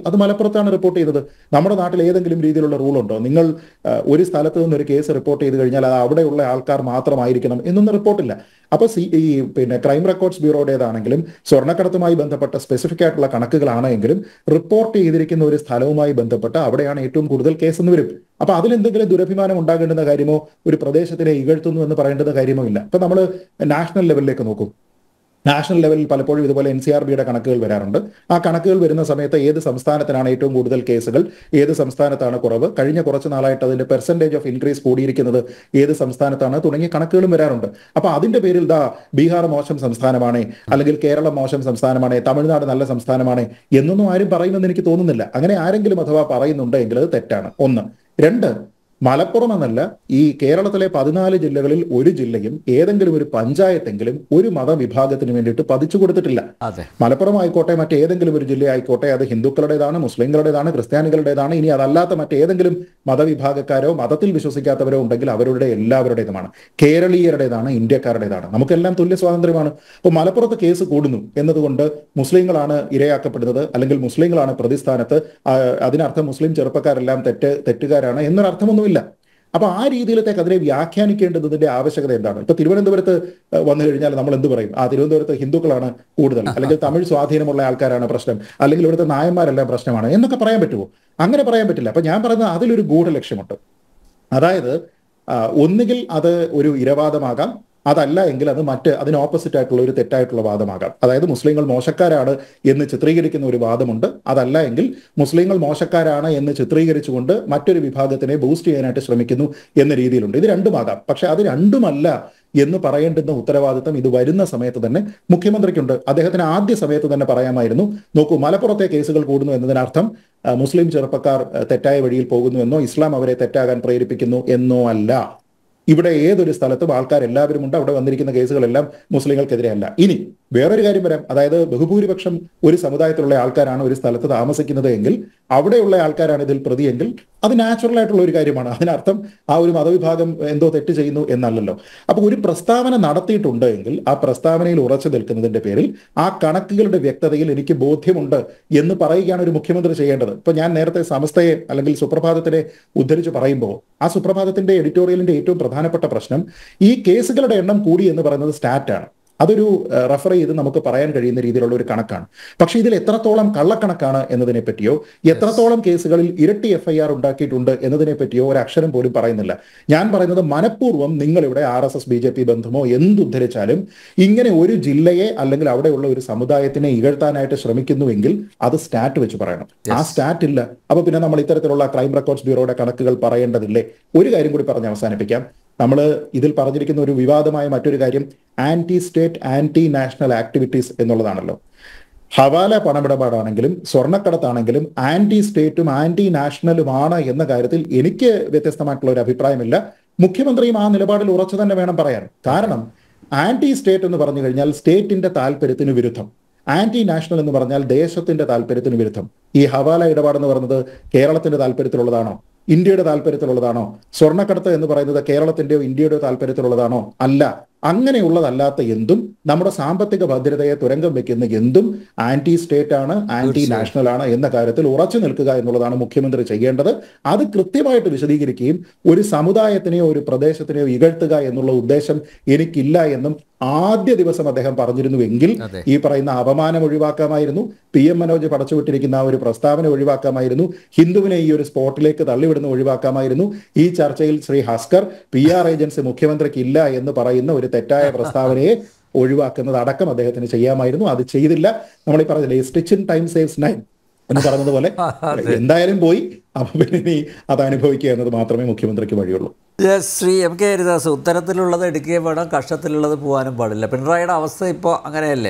F: അത് മലപ്പുറത്താണ് റിപ്പോർട്ട് ചെയ്തത് നമ്മുടെ നാട്ടിൽ ഏതെങ്കിലും രീതിയിലുള്ള റൂൾ ഉണ്ടോ നിങ്ങൾ ആ, ഒരു സ്ഥലത്ത് നിന്ന് ഒരു കേസ് റിപ്പോർട്ട് ചെയ്ത് കഴിഞ്ഞാൽ അത് അവിടെയുള്ള ആൾക്കാർ മാത്രമായിരിക്കണം എന്നൊന്നും റിപ്പോർട്ടില്ല അപ്പൊ സി ഈ പിന്നെ ക്രൈം റെക്കോർഡ്സ് ബ്യൂറോയുടേതാണെങ്കിലും സ്വർണ്ണക്കടത്തുമായി ബന്ധപ്പെട്ട സ്പെസിഫിക് ആയിട്ടുള്ള കണക്കുകളാണെങ്കിലും റിപ്പോർട്ട് ചെയ്തിരിക്കുന്ന ഒരു സ്ഥലവുമായി ബന്ധപ്പെട്ട് അവിടെയാണ് ഏറ്റവും കൂടുതൽ കേസ് എന്ന് വരും അപ്പൊ അതിലെന്തെങ്കിലും ദുരഭിമാനം ഉണ്ടാകേണ്ടുന്ന കാര്യമോ ഒരു പ്രദേശത്തിനെ ഇകഴ്ത്തുന്നു എന്ന് പറയേണ്ടുന്ന കാര്യമോ ഇല്ല ഇപ്പൊ നമ്മൾ നാഷണൽ ലെവലിലേക്ക് നോക്കും നാഷണൽ ലെവലിൽ പലപ്പോഴും ഇതുപോലെ എൻ സി ആർ ബിയുടെ കണക്കുകൾ വരാറുണ്ട് ആ കണക്കുകൾ വരുന്ന സമയത്ത് ഏത് സംസ്ഥാനത്തിനാണ് ഏറ്റവും കൂടുതൽ കേസുകൾ ഏത് സംസ്ഥാനത്താണ് കുറവ് കഴിഞ്ഞ കുറച്ച് നാളായിട്ട് അതിന്റെ പെർസെന്റേജ് ഓഫ് ഇൻക്രീസ് കൂടിയിരിക്കുന്നത് ഏത് സംസ്ഥാനത്താണ് തുടങ്ങിയ കണക്കുകളും വരാറുണ്ട് അപ്പൊ അതിന്റെ പേരിൽ ദാ ബീഹാർ മോശം സംസ്ഥാനമാണ് അല്ലെങ്കിൽ കേരളം മോശം സംസ്ഥാനമാണ് തമിഴ്നാട് നല്ല സംസ്ഥാനമാണ് എന്നൊന്നും ആരും പറയുമെന്ന് എനിക്ക് തോന്നുന്നില്ല അങ്ങനെ ആരെങ്കിലും അഥവാ പറയുന്നുണ്ടെങ്കിൽ അത് തെറ്റാണ് ഒന്ന് രണ്ട് മലപ്പുറം എന്നല്ല ഈ കേരളത്തിലെ പതിനാല് ജില്ലകളിൽ ഒരു ജില്ലയും ഏതെങ്കിലും ഒരു പഞ്ചായത്തെങ്കിലും ഒരു മതവിഭാഗത്തിന് വേണ്ടിയിട്ട് പതിച്ചു കൊടുത്തിട്ടില്ല
A: അതെ
F: മലപ്പുറം ആയിക്കോട്ടെ മറ്റേതെങ്കിലും ഒരു ജില്ല ആയിക്കോട്ടെ അത് ഹിന്ദുക്കളുടേതാണ് മുസ്ലിങ്ങളുടേതാണ് ക്രിസ്ത്യാനികളുടേതാണ് ഇനി അതല്ലാത്ത മറ്റേതെങ്കിലും മതവിഭാഗക്കാരോ മതത്തിൽ വിശ്വസിക്കാത്തവരോ ഉണ്ടെങ്കിൽ അവരുടെ എല്ലാവരുടേതുമാണ് കേരളീയരുടേതാണ് ഇന്ത്യക്കാരുടേതാണ് നമുക്കെല്ലാം തുല്യ സ്വാതന്ത്ര്യമാണ് അപ്പോൾ മലപ്പുറത്ത് കേസ് കൂടുന്നു എന്നതുകൊണ്ട് മുസ്ലിങ്ങളാണ് ഇരയാക്കപ്പെടുന്നത് അല്ലെങ്കിൽ മുസ്ലിങ്ങളാണ് പ്രതിസ്ഥാനത്ത് ആ, അതിനർത്ഥം മുസ്ലിം ചെറുപ്പക്കാരെല്ലാം തെറ്റ് തെറ്റുകാരാണ് എന്നൊരർത്ഥമൊന്നുമില്ല അപ്പൊ ആ രീതിയിലത്തേക്ക് അതിനെ വ്യാഖ്യാനിക്കേണ്ടതിന്റെ ആവശ്യകത എന്താണ് ഇപ്പൊ തിരുവനന്തപുരത്ത് ഏഹ്, വന്നു കഴിഞ്ഞാൽ നമ്മൾ എന്ത് പറയും ആ തിരുവനന്തപുരത്ത് ഹിന്ദുക്കളാണ് കൂടുതൽ അല്ലെങ്കിൽ തമിഴ് സ്വാധീനമുള്ള ആൾക്കാരാണ് പ്രശ്നം അല്ലെങ്കിൽ ഇവിടുത്തെ നായന്മാരെല്ലാം പ്രശ്നമാണ് എന്നൊക്കെ പറയാൻ പറ്റുമോ അങ്ങനെ പറയാൻ പറ്റില്ല അപ്പൊ ഞാൻ പറയുന്നത് അതിലൊരു ഗൂഢലക്ഷ്യമുണ്ട് അതായത് ആ, ഒന്നുകിൽ അത് ഒരു ഇരവാദമാകാം അതല്ല എങ്കിൽ അത് മറ്റ് അതിന് ഓപ്പോസിറ്റ് ആയിട്ടുള്ള ഒരു തെറ്റായിട്ടുള്ള വാദമാകാം അതായത് മുസ്ലിങ്ങൾ മോശക്കാരാണ് എന്ന് ചിത്രീകരിക്കുന്ന ഒരു വാദമുണ്ട് അതല്ല എങ്കിൽ മുസ്ലിങ്ങൾ മോശക്കാരാണ് എന്ന് ചിത്രീകരിച്ചുകൊണ്ട് മറ്റൊരു വിഭാഗത്തിനെ ബൂസ്റ്റ് ചെയ്യാനായിട്ട് ശ്രമിക്കുന്നു എന്ന രീതിയിലുണ്ട് ഇത് രണ്ടുമാകാം പക്ഷെ അത് രണ്ടുമല്ല എന്ന് പറയേണ്ടുന്ന ഉത്തരവാദിത്തം ഇത് വരുന്ന സമയത്ത് തന്നെ മുഖ്യമന്ത്രിക്കുണ്ട് അദ്ദേഹത്തിന് ആദ്യ സമയത്ത് തന്നെ പറയാമായിരുന്നു നോക്കൂ മലപ്പുറത്തെ കേസുകൾ കൂടുന്നു എന്നതിനർത്ഥം ആ, മുസ്ലിം ചെറുപ്പക്കാർ ആ, തെറ്റായ വഴിയിൽ പോകുന്നുവെന്നോ ഇസ്ലാം അവരെ തെറ്റാകാൻ പ്രേരിപ്പിക്കുന്നു എന്നോ അല്ല ഇവിടെ ഏതൊരു സ്ഥലത്തും ആൾക്കാർ എല്ലാവരും ഉണ്ട് അവിടെ വന്നിരിക്കുന്ന കേസുകളെല്ലാം മുസ്ലിങ്ങൾക്കെതിരെ അല്ല ഇനി വേറൊരു കാര്യം വരാം അതായത് ബഹുഭൂരിപക്ഷം ഒരു സമുദായത്തിലുള്ള ആൾക്കാരാണ് ഒരു സ്ഥലത്ത് താമസിക്കുന്നത് എങ്കിൽ അവിടെയുള്ള ആൾക്കാരാണ് ഇതിൽ പ്രതിയെങ്കിൽ അത് നാച്ചുറൽ ആയിട്ടുള്ള ഒരു കാര്യമാണ് അതിനർത്ഥം ആ ഒരു മതവിഭാഗം എന്തോ തെറ്റ് ചെയ്യുന്നു എന്നല്ലല്ലോ അപ്പൊ ഒരു പ്രസ്താവന നടത്തിയിട്ടുണ്ട് എങ്കിൽ ആ പ്രസ്താവനയിൽ ഉറച്ചു നിൽക്കുന്നതിന്റെ പേരിൽ ആ കണക്കുകളുടെ വ്യക്തതയിൽ എനിക്ക് ബോധ്യമുണ്ട് എന്ന് പറയുകയാണ് ഒരു മുഖ്യമന്ത്രി ചെയ്യേണ്ടത് ഇപ്പൊ ഞാൻ നേരത്തെ സമസ്തയെ അല്ലെങ്കിൽ സുപ്രഭാതത്തിനെ ഉദ്ധരിച്ച് പറയുമ്പോൾ ആ സുപ്രഭാതത്തിന്റെ എഡിറ്റോറിയലിന്റെ ഏറ്റവും പ്രധാനപ്പെട്ട പ്രശ്നം ഈ കേസുകളുടെ എണ്ണം കൂടി എന്ന് പറയുന്നത് സ്റ്റാറ്റാണ് അതൊരു റെഫർ ചെയ്ത് നമുക്ക് പറയാൻ കഴിയുന്ന രീതിയിലുള്ള ഒരു കണക്കാണ് പക്ഷേ ഇതിൽ എത്രത്തോളം കള്ളക്കണക്കാണ് എന്നതിനെ പറ്റിയോ എത്രത്തോളം കേസുകളിൽ ഇരട്ടി എഫ് ഐ ആർ ഉണ്ടാക്കിയിട്ടുണ്ട് എന്നതിനെ പറ്റിയോ ഒരു അക്ഷരം പോലും പറയുന്നില്ല ഞാൻ പറയുന്നത് മനഃപൂർവ്വം നിങ്ങളിവിടെ R S S B J P ബന്ധമോ എന്തുദ്ധരിച്ചാലും ഇങ്ങനെ ഒരു ജില്ലയെ അല്ലെങ്കിൽ അവിടെയുള്ള ഒരു സമുദായത്തിനെ ഇകഴ്ത്താനായിട്ട് ശ്രമിക്കുന്നുവെങ്കിൽ അത് സ്റ്റാറ്റ് വെച്ച് പറയണം ആ സ്റ്റാറ്റ് ഇല്ല അപ്പൊ പിന്നെ നമ്മൾ ഇത്തരത്തിലുള്ള ക്രൈം റെക്കോർഡ്സ് ബ്യൂറോയുടെ കണക്കുകൾ പറയേണ്ടതില്ലേ ഒരു കാര്യം കൂടി പറഞ്ഞ് അവസാനിപ്പിക്കാം നമ്മൾ ഇതിൽ പറഞ്ഞിരിക്കുന്ന ഒരു വിവാദമായ മറ്റൊരു കാര്യം anti state anti national activities എന്നുള്ളതാണല്ലോ ഹവാല പണമിടപാടാണെങ്കിലും സ്വർണ്ണക്കടത്താണെങ്കിലും ആന്റി സ്റ്റേറ്റും ആന്റി നാഷണലുമാണ് എന്ന കാര്യത്തിൽ എനിക്ക് വ്യത്യസ്തമായിട്ടുള്ള ഒരു അഭിപ്രായമില്ല മുഖ്യമന്ത്രിയും ആ നിലപാടിൽ ഉറച്ചു തന്നെ വേണം പറയാൻ കാരണം ആന്റി സ്റ്റേറ്റ് എന്ന് പറഞ്ഞു കഴിഞ്ഞാൽ സ്റ്റേറ്റിന്റെ താല്പര്യത്തിന് വിരുദ്ധം ആന്റി നാഷണൽ എന്ന് പറഞ്ഞാൽ ദേശത്തിന്റെ താല്പര്യത്തിന് വിരുദ്ധം ഈ ഹവാല ഇടപാടെന്ന് പറയുന്നത് കേരളത്തിന്റെ താല്പര്യത്തിലുള്ളതാണോ ഇന്ത്യയുടെ താല്പര്യത്തിലുള്ളതാണോ സ്വർണ്ണക്കടത്ത് എന്ന് പറയുന്നത് കേരളത്തിന്റെയോ ഇന്ത്യയുടെയോ താല്പര്യത്തിലുള്ളതാണോ അല്ല അങ്ങനെയുള്ളതല്ലാത്ത എന്തും നമ്മുടെ സാമ്പത്തിക ഭദ്രതയെ തുരങ്കം വെക്കുന്ന എന്തും ആന്റി സ്റ്റേറ്റ് ആണ് ആന്റി നാഷണൽ ആണ് എന്ന കാര്യത്തിൽ ഉറച്ചു നിൽക്കുക എന്നുള്ളതാണ് മുഖ്യമന്ത്രി ചെയ്യേണ്ടത് അത് കൃത്യമായിട്ട് വിശദീകരിക്കുകയും ഒരു സമുദായത്തിനെയോ ഒരു പ്രദേശത്തിനെയോ ഇകഴ്ത്തുക എന്നുള്ള ഉദ്ദേശം എനിക്കില്ല എന്നും ആദ്യ ദിവസം അദ്ദേഹം പറഞ്ഞിരുന്നുവെങ്കിൽ
A: അതെ.
F: ഈ പറയുന്ന അപമാനം ഒഴിവാക്കാമായിരുന്നു പി എം മനോജ് പടച്ചുവിട്ടിരിക്കുന്ന ആ ഒരു പ്രസ്താവന ഒഴിവാക്കാമായിരുന്നു ഹിന്ദുവിനെ ഈ ഒരു സ്പോട്ടിലേക്ക് തള്ളിവിടുന്ന ഒഴിവാക്കാമായിരുന്നു ഈ ചർച്ചയിൽ Shri Haskar P R agency മുഖ്യമന്ത്രിക്ക് ഇല്ല എന്ന് പറയുന്ന ഒരു തെറ്റായ പ്രസ്താവനയെ ഒഴിവാക്കുന്നത് അടക്കം അദ്ദേഹത്തിന് ചെയ്യാമായിരുന്നു അത് ചെയ്തില്ല നമ്മൾ ഈ പറഞ്ഞില്ലേ stitch in time saves nine എന്ന് പറഞ്ഞതുപോലെ എന്തായാലും പോയി അപ്പൊ പിന്നെ ഇനി അത് അനുഭവിക്കുക എന്നത് മാത്രമേ മുഖ്യമന്ത്രിക്ക് വഴിയുള്ളൂ
A: yes Shri M K Haridas ഉത്തരത്തിലുള്ളത് എടുക്കുകയും വേണം കഷ്ടത്തിലുള്ളത് പോകാനും പാടില്ല പിണറായിയുടെ അവസ്ഥ ഇപ്പോൾ അങ്ങനെയല്ലേ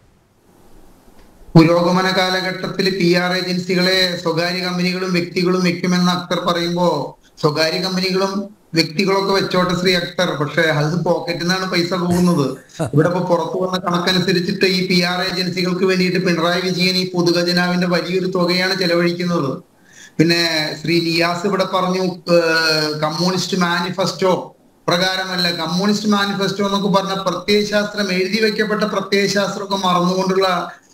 G: പുരോഗമന കാലഘട്ടത്തിൽ പി ആർ ഏജൻസികളെ സ്വകാര്യ കമ്പനികളും വ്യക്തികളും വെക്കുമെന്ന് അക്തർ പറയുമ്പോ സ്വകാര്യ കമ്പനികളും വ്യക്തികളൊക്കെ വെച്ചോട്ടെ ശ്രീ അക്തർ പക്ഷെ അത് പോക്കറ്റിൽ നിന്നാണ് പൈസ പോകുന്നത് ഇവിടെ ഇപ്പൊ പുറത്തു വന്ന കണക്കനുസരിച്ചിട്ട് ഈ പി ആർ ഏജൻസികൾക്ക് വേണ്ടിയിട്ട് പിണറായി വിജയൻ ഈ പൊതുഖജനാവിന്റെ വലിയൊരു തുകയാണ് ചെലവഴിക്കുന്നത് പിന്നെ ശ്രീ നിയാസ് ഇവിടെ പറഞ്ഞു ഏഹ്, കമ്മ്യൂണിസ്റ്റ് മാനിഫെസ്റ്റോ പ്രകാരമല്ല കമ്മ്യൂണിസ്റ്റ് മാനിഫെസ്റ്റോ എന്നൊക്കെ പറഞ്ഞ പ്രത്യയശാസ്ത്രം എഴുതി വെക്കപ്പെട്ട പ്രത്യയശാസ്ത്രമൊക്കെ മറന്നുകൊണ്ടുള്ള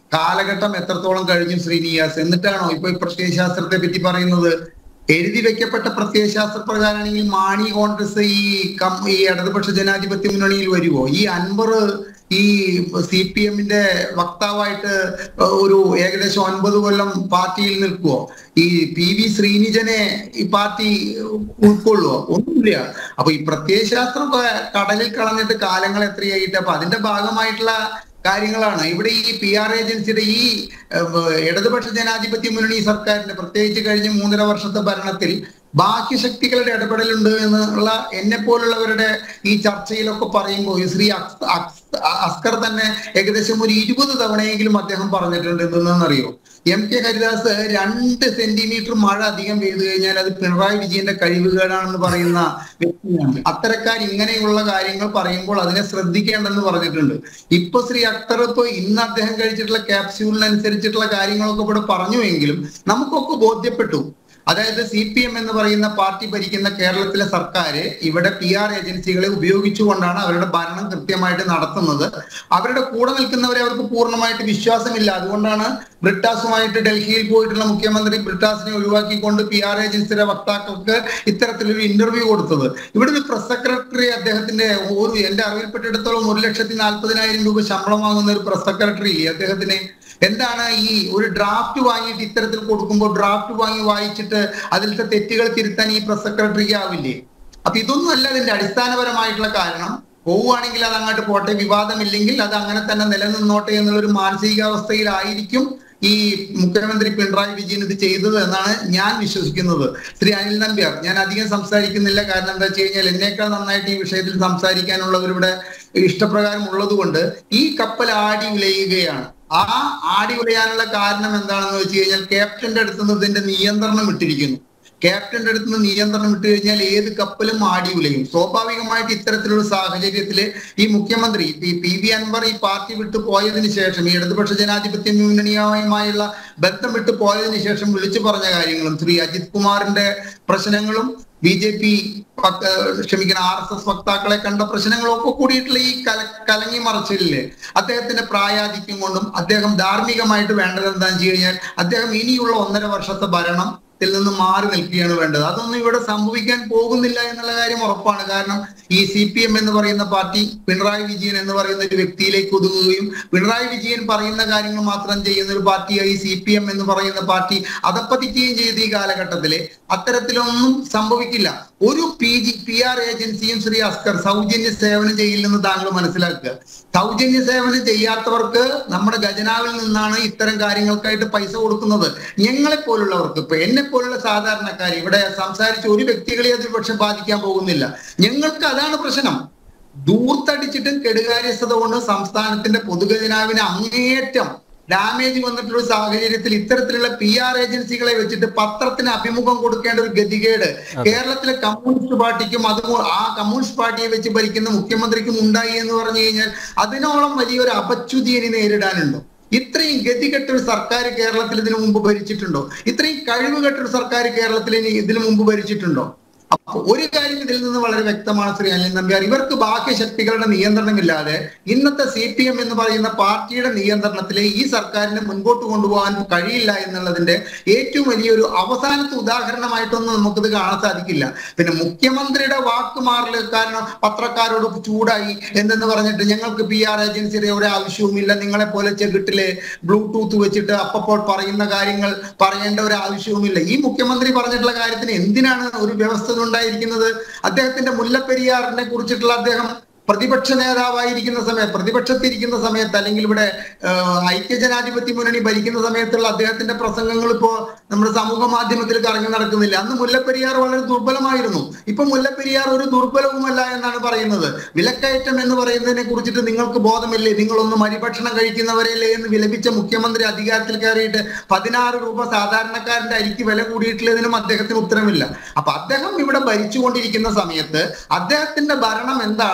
G: കാലഘട്ടം എത്രത്തോളം കഴിഞ്ഞു ശ്രീനിയാസ് എന്നിട്ടാണോ ഇപ്പൊ ഈ പ്രത്യയശാസ്ത്രത്തെ പറ്റി പറയുന്നത് എഴുതി വെക്കപ്പെട്ട പ്രത്യയശാസ്ത്ര പ്രകാരമാണെങ്കിൽ മാണി കോൺഗ്രസ് ഈ കം ഈ ഇടതുപക്ഷ ജനാധിപത്യ മുന്നണിയിൽ വരുമോ ഈ അൻവർ ഈ സി പി എമ്മിന്റെ വക്താവായിട്ട് ഒരു ഏകദേശം ഒൻപത് കൊല്ലം പാർട്ടിയിൽ നിൽക്കുവോ ഈ പി വി ശ്രീനിജനെ ഈ പാർട്ടി ഉൾക്കൊള്ളുവോ ഒന്നുമില്ല അപ്പൊ ഈ പ്രത്യയശാസ്ത്രം ക- കടലിൽ കളഞ്ഞിട്ട് കാലങ്ങൾ എത്രയായിട്ട് അപ്പൊ അതിന്റെ ഭാഗമായിട്ടുള്ള കാര്യങ്ങളാണ് ഇവിടെ ഈ പി ആർ ഏജൻസിയുടെ ഈ ഏഹ്, ഇടതുപക്ഷ ജനാധിപത്യ മുന്നണി സർക്കാരിന്റെ പ്രത്യേകിച്ച് കഴിഞ്ഞ മൂന്നര വർഷത്തെ ഭരണത്തിൽ ബാഹ്യ ശക്തികളുടെ ഇടപെടലുണ്ട് എന്നുള്ള എന്നെ പോലുള്ളവരുടെ ഈ ചർച്ചയിലൊക്കെ പറയുമ്പോൾ ഈ ശ്രീ അക്സ്- അക്സ്- അസ്കർ തന്നെ ഏകദേശം ഒരു ഇരുപത് തവണയെങ്കിലും അദ്ദേഹം പറഞ്ഞിട്ടുണ്ട് എന്തെന്നറിയോ എം കെ ഹരിദാസ് രണ്ട് സെന്റിമീറ്റർ മഴ അധികം പെയ്തു കഴിഞ്ഞാൽ അത് പിണറായി വിജയന്റെ കഴിവുകേടാണെന്ന് പറയുന്ന വ്യക്തിയാണ് അത്തരക്കാർ ഇങ്ങനെയുള്ള കാര്യങ്ങൾ പറയുമ്പോൾ അതിനെ ശ്രദ്ധിക്കേണ്ടെന്ന് പറഞ്ഞിട്ടുണ്ട് ഇപ്പൊ ശ്രീ അക്തർ ഇപ്പൊ ഇന്ന് അദ്ദേഹം കഴിച്ചിട്ടുള്ള ക്യാപ്സ്യൂളിനനുസരിച്ചിട്ടുള്ള കാര്യങ്ങളൊക്കെ ഇവിടെ പറഞ്ഞുവെങ്കിലും നമുക്കൊക്കെ ബോധ്യപ്പെട്ടു അതായത് സി പി എം എന്ന് പറയുന്ന പാർട്ടി ഭരിക്കുന്ന കേരളത്തിലെ സർക്കാർ ഇവിടെ പി ആർ ഏജൻസികളെ ഉപയോഗിച്ചുകൊണ്ടാണ് അവരുടെ ഭരണം കൃത്യമായിട്ട് നടത്തുന്നത് അവരുടെ കൂടെ നിൽക്കുന്നവരെ അവർക്ക് പൂർണ്ണമായിട്ട് വിശ്വാസമില്ല അതുകൊണ്ടാണ് ബ്രിട്ടാസുമായിട്ട് ഡൽഹിയിൽ പോയിട്ടുള്ള മുഖ്യമന്ത്രി ബ്രിട്ടാസിനെ ഒഴിവാക്കിക്കൊണ്ട് പി ആർ ഏജൻസിയുടെ വക്താക്കൾക്ക് ഇത്തരത്തിലൊരു ഇന്റർവ്യൂ കൊടുത്തത് ഇവിടെ ഒരു പ്രസ് സെക്രട്ടറി അദ്ദേഹത്തിന്റെ ഒരു എന്റെ അറിവിൽപ്പെട്ടിടത്തോളം ഒരു ലക്ഷത്തി നാൽപ്പതിനായിരം രൂപ ശമ്പളം വാങ്ങുന്ന ഒരു പ്രസ് സെക്രട്ടറി ഇല്ലേ അദ്ദേഹത്തിന് എന്താണ് ഈ ഒരു ഡ്രാഫ്റ്റ് വാങ്ങിയിട്ട് ഇത്തരത്തിൽ കൊടുക്കുമ്പോൾ ഡ്രാഫ്റ്റ് വാങ്ങി വായിച്ചിട്ട് അതിലത്തെ തെറ്റുകൾ തിരുത്താൻ ഈ പ്രസ് സെക്രട്ടറിക്ക് ആവില്ലേ അപ്പൊ ഇതൊന്നും അല്ല അതിന്റെ അടിസ്ഥാനപരമായിട്ടുള്ള കാരണം പോവുകയാണെങ്കിൽ അത് അങ്ങോട്ട് പോട്ടെ വിവാദമില്ലെങ്കിൽ അത് അങ്ങനെ തന്നെ നിലനിന്നോട്ടെ എന്നുള്ള ഒരു മാനസികാവസ്ഥയിലായിരിക്കും ഈ മുഖ്യമന്ത്രി പിണറായി വിജയൻ ഇത് ചെയ്തത് എന്നാണ് ഞാൻ വിശ്വസിക്കുന്നത് ശ്രീ അനിൽ നമ്പ്യാർ ഞാൻ അധികം സംസാരിക്കുന്നില്ല കാരണം എന്താ വെച്ച് കഴിഞ്ഞാൽ എന്നേക്കാൾ നന്നായിട്ട് ഈ വിഷയത്തിൽ സംസാരിക്കാനുള്ളവരുടെ ഇഷ്ടപ്രകാരം ഉള്ളത് കൊണ്ട് ഈ കപ്പൽ ആടി ഉലയുകയാണ് ആ ആടി ഉലയാനുള്ള കാരണം എന്താണെന്ന് വെച്ച് കഴിഞ്ഞാൽ ക്യാപ്റ്റന്റെ അടുത്ത് നിന്ന് ഇതിന്റെ നിയന്ത്രണം ഇട്ടിരിക്കുന്നു ക്യാപ്റ്റന്റെ അടുത്ത് നിന്ന് നിയന്ത്രണം ഇട്ട് കഴിഞ്ഞാൽ ഏത് കപ്പലും ആടി ഉലയും സ്വാഭാവികമായിട്ട് ഇത്തരത്തിലുള്ള സാഹചര്യത്തില് ഈ മുഖ്യമന്ത്രി ഈ പി വി അൻവർ ഈ പാർട്ടി വിട്ടു പോയതിനു ശേഷം ഈ ഇടതുപക്ഷ ജനാധിപത്യ മുന്നണിയുമായുള്ള ബന്ധം വിട്ടു പോയതിനു ശേഷം വിളിച്ചു പറഞ്ഞ കാര്യങ്ങളും ശ്രീ അജിത് കുമാറിന്റെ പ്രശ്നങ്ങളും ബി ജെ പി ക്ഷമിക്കണം ആർ എസ് എസ് വക്താക്കളെ കണ്ട പ്രശ്നങ്ങളൊക്കെ കൂടിയിട്ടുള്ള ഈ കല കലങ്ങി മറച്ചില്ലേ അദ്ദേഹത്തിന്റെ പ്രായാധിക്യം കൊണ്ടും അദ്ദേഹം ധാർമ്മികമായിട്ട് വേണ്ടത് എന്താണെന്ന് വെച്ച് കഴിഞ്ഞാൽ അദ്ദേഹം ഇനിയുള്ള ഒന്നര വർഷത്തെ ഭരണം ത്തിൽ നിന്ന് മാറി നിൽക്കുകയാണ് വേണ്ടത് അതൊന്നും ഇവിടെ സംഭവിക്കാൻ പോകുന്നില്ല എന്നുള്ള കാര്യം ഉറപ്പാണ് കാരണം ഈ സി പി എം എന്ന് പറയുന്ന പാർട്ടി പിണറായി വിജയൻ എന്ന് പറയുന്ന ഒരു വ്യക്തിയിലേക്ക് ഒതുങ്ങുകയും പിണറായി വിജയൻ പറയുന്ന കാര്യങ്ങൾ മാത്രം ചെയ്യുന്ന ഒരു പാർട്ടിയായി സി പി എം എന്ന് പറയുന്ന പാർട്ടി അതപ്പതിക്കുകയും ചെയ്ത ഈ കാലഘട്ടത്തില് അത്തരത്തിലൊന്നും സംഭവിക്കില്ല ഒരു പി ജി പി ആർ ഏജൻസിയും ശ്രീ അസ്കർ സൗജന്യ സേവനം ചെയ്യില്ലെന്ന് താങ്കൾ മനസ്സിലാക്കുക സൗജന്യ സേവനം ചെയ്യാത്തവർക്ക് നമ്മുടെ ഖജനാവിൽ നിന്നാണ് ഇത്തരം കാര്യങ്ങൾക്കായിട്ട് പൈസ കൊടുക്കുന്നത് ഞങ്ങളെ പോലുള്ളവർക്ക് ഇപ്പൊ എന്നെ പോലുള്ള സാധാരണക്കാർ ഇവിടെ സംസാരിച്ച ഒരു വ്യക്തികളെ അത് പക്ഷെ ബാധിക്കാൻ പോകുന്നില്ല ഞങ്ങൾക്ക് അതാണ് പ്രശ്നം ദൂർത്തടിച്ചിട്ടും കെടുകാര്യസ്ഥത കൊണ്ട് സംസ്ഥാനത്തിന്റെ പൊതുഖജനാവിന് അങ്ങേയറ്റം ഡാമേജ് വന്നിട്ടുള്ള ഒരു സാഹചര്യത്തിൽ ഇത്തരത്തിലുള്ള പി ആർ ഏജൻസികളെ വെച്ചിട്ട് പത്രത്തിന് അഭിമുഖം കൊടുക്കേണ്ട ഒരു ഗതികേട് കേരളത്തിലെ കമ്മ്യൂണിസ്റ്റ് പാർട്ടിക്കും അതുപോലെ ആ കമ്മ്യൂണിസ്റ്റ് പാർട്ടിയെ വെച്ച് ഭരിക്കുന്ന മുഖ്യമന്ത്രിക്കും ഉണ്ടായി എന്ന് പറഞ്ഞു കഴിഞ്ഞാൽ അതിനോളം വലിയൊരു അപച്യുതി ഇനി നേരിടാനുണ്ടോ ഇത്രയും ഗതികെട്ട ഒരു സർക്കാർ കേരളത്തിൽ ഇതിനു മുമ്പ് ഭരിച്ചിട്ടുണ്ടോ ഇത്രയും കഴിവുകെട്ട ഒരു സർക്കാർ കേരളത്തിൽ ഇനി ഇതിനു മുമ്പ് ഭരിച്ചിട്ടുണ്ടോ അപ്പൊ ഒരു കാര്യം ഇതിൽ നിന്ന് വളരെ വ്യക്തമാണ് ശ്രീ അനിൽ നമ്പ്യാർ ഇവർക്ക് ബാഹ്യ ശക്തികളുടെ നിയന്ത്രണമില്ലാതെ ഇന്നത്തെ സി പി എം എന്ന് പറയുന്ന പാർട്ടിയുടെ നിയന്ത്രണത്തിലെ ഈ സർക്കാരിനെ മുൻപോട്ട് കൊണ്ടുപോകാൻ കഴിയില്ല എന്നുള്ളതിന്റെ ഏറ്റവും വലിയൊരു അവസാനത്തെ ഉദാഹരണമായിട്ടൊന്നും നമുക്കിത് കാണാൻ സാധിക്കില്ല പിന്നെ മുഖ്യമന്ത്രിയുടെ വാക്ക് മാറല് കാരണം പത്രക്കാരോട് ചൂടായി എന്തെന്ന് പറഞ്ഞിട്ട് ഞങ്ങൾക്ക് പി ആർ ഏജൻസിയുടെ ഒരു ആവശ്യവുമില്ല നിങ്ങളെ പോലെ ചെകിട്ടില് ബ്ലൂടൂത്ത് വെച്ചിട്ട് അപ്പപ്പോൾ പറയുന്ന കാര്യങ്ങൾ പറയേണ്ട ഒരു ആവശ്യവുമില്ല ഈ മുഖ്യമന്ത്രി പറഞ്ഞിട്ടുള്ള കാര്യത്തിന് എന്തിനാണ് ഒരു വ്യവസ്ഥ ഉണ്ടായിരിക്കുന്നത് അദ്ദേഹത്തിന്റെ മുല്ലപ്പെരിയാറിനെ കുറിച്ചിട്ടുള്ള അദ്ദേഹം പ്രതിപക്ഷ നേതാവായിരിക്കുന്ന സമയത്ത് പ്രതിപക്ഷത്തിരിക്കുന്ന സമയത്ത് അല്ലെങ്കിൽ ഇവിടെ ഐക്യജനാധിപത്യ മുന്നണി ഭരിക്കുന്ന സമയത്തുള്ള അദ്ദേഹത്തിന്റെ പ്രസംഗങ്ങൾ ഇപ്പോ നമ്മുടെ സമൂഹ മാധ്യമത്തിൽ കറങ്ങി നടക്കുന്നില്ല അന്ന് മുല്ലപ്പെരിയാർ വളരെ ദുർബലമായിരുന്നു ഇപ്പൊ മുല്ലപ്പെരിയാർ ഒരു ദുർബലവുമല്ല എന്നാണ് പറയുന്നത് വിലക്കയറ്റം എന്ന് പറയുന്നതിനെ കുറിച്ചിട്ട് നിങ്ങൾക്ക് ബോധമില്ലേ നിങ്ങളൊന്നും അരിഭക്ഷണം കഴിക്കുന്നവരല്ലേ എന്ന് വിലപിച്ച മുഖ്യമന്ത്രി അധികാരത്തിൽ കയറിയിട്ട് പതിനാറ് രൂപ സാധാരണക്കാരന്റെ അരിക്ക് വില കൂടിയിട്ടുള്ളതിനും അദ്ദേഹത്തിന് ഉത്തരമില്ല അപ്പൊ അദ്ദേഹം ഇവിടെ ഭരിച്ചുകൊണ്ടിരിക്കുന്ന സമയത്ത് അദ്ദേഹത്തിന്റെ ഭരണം എന്താണോ അത്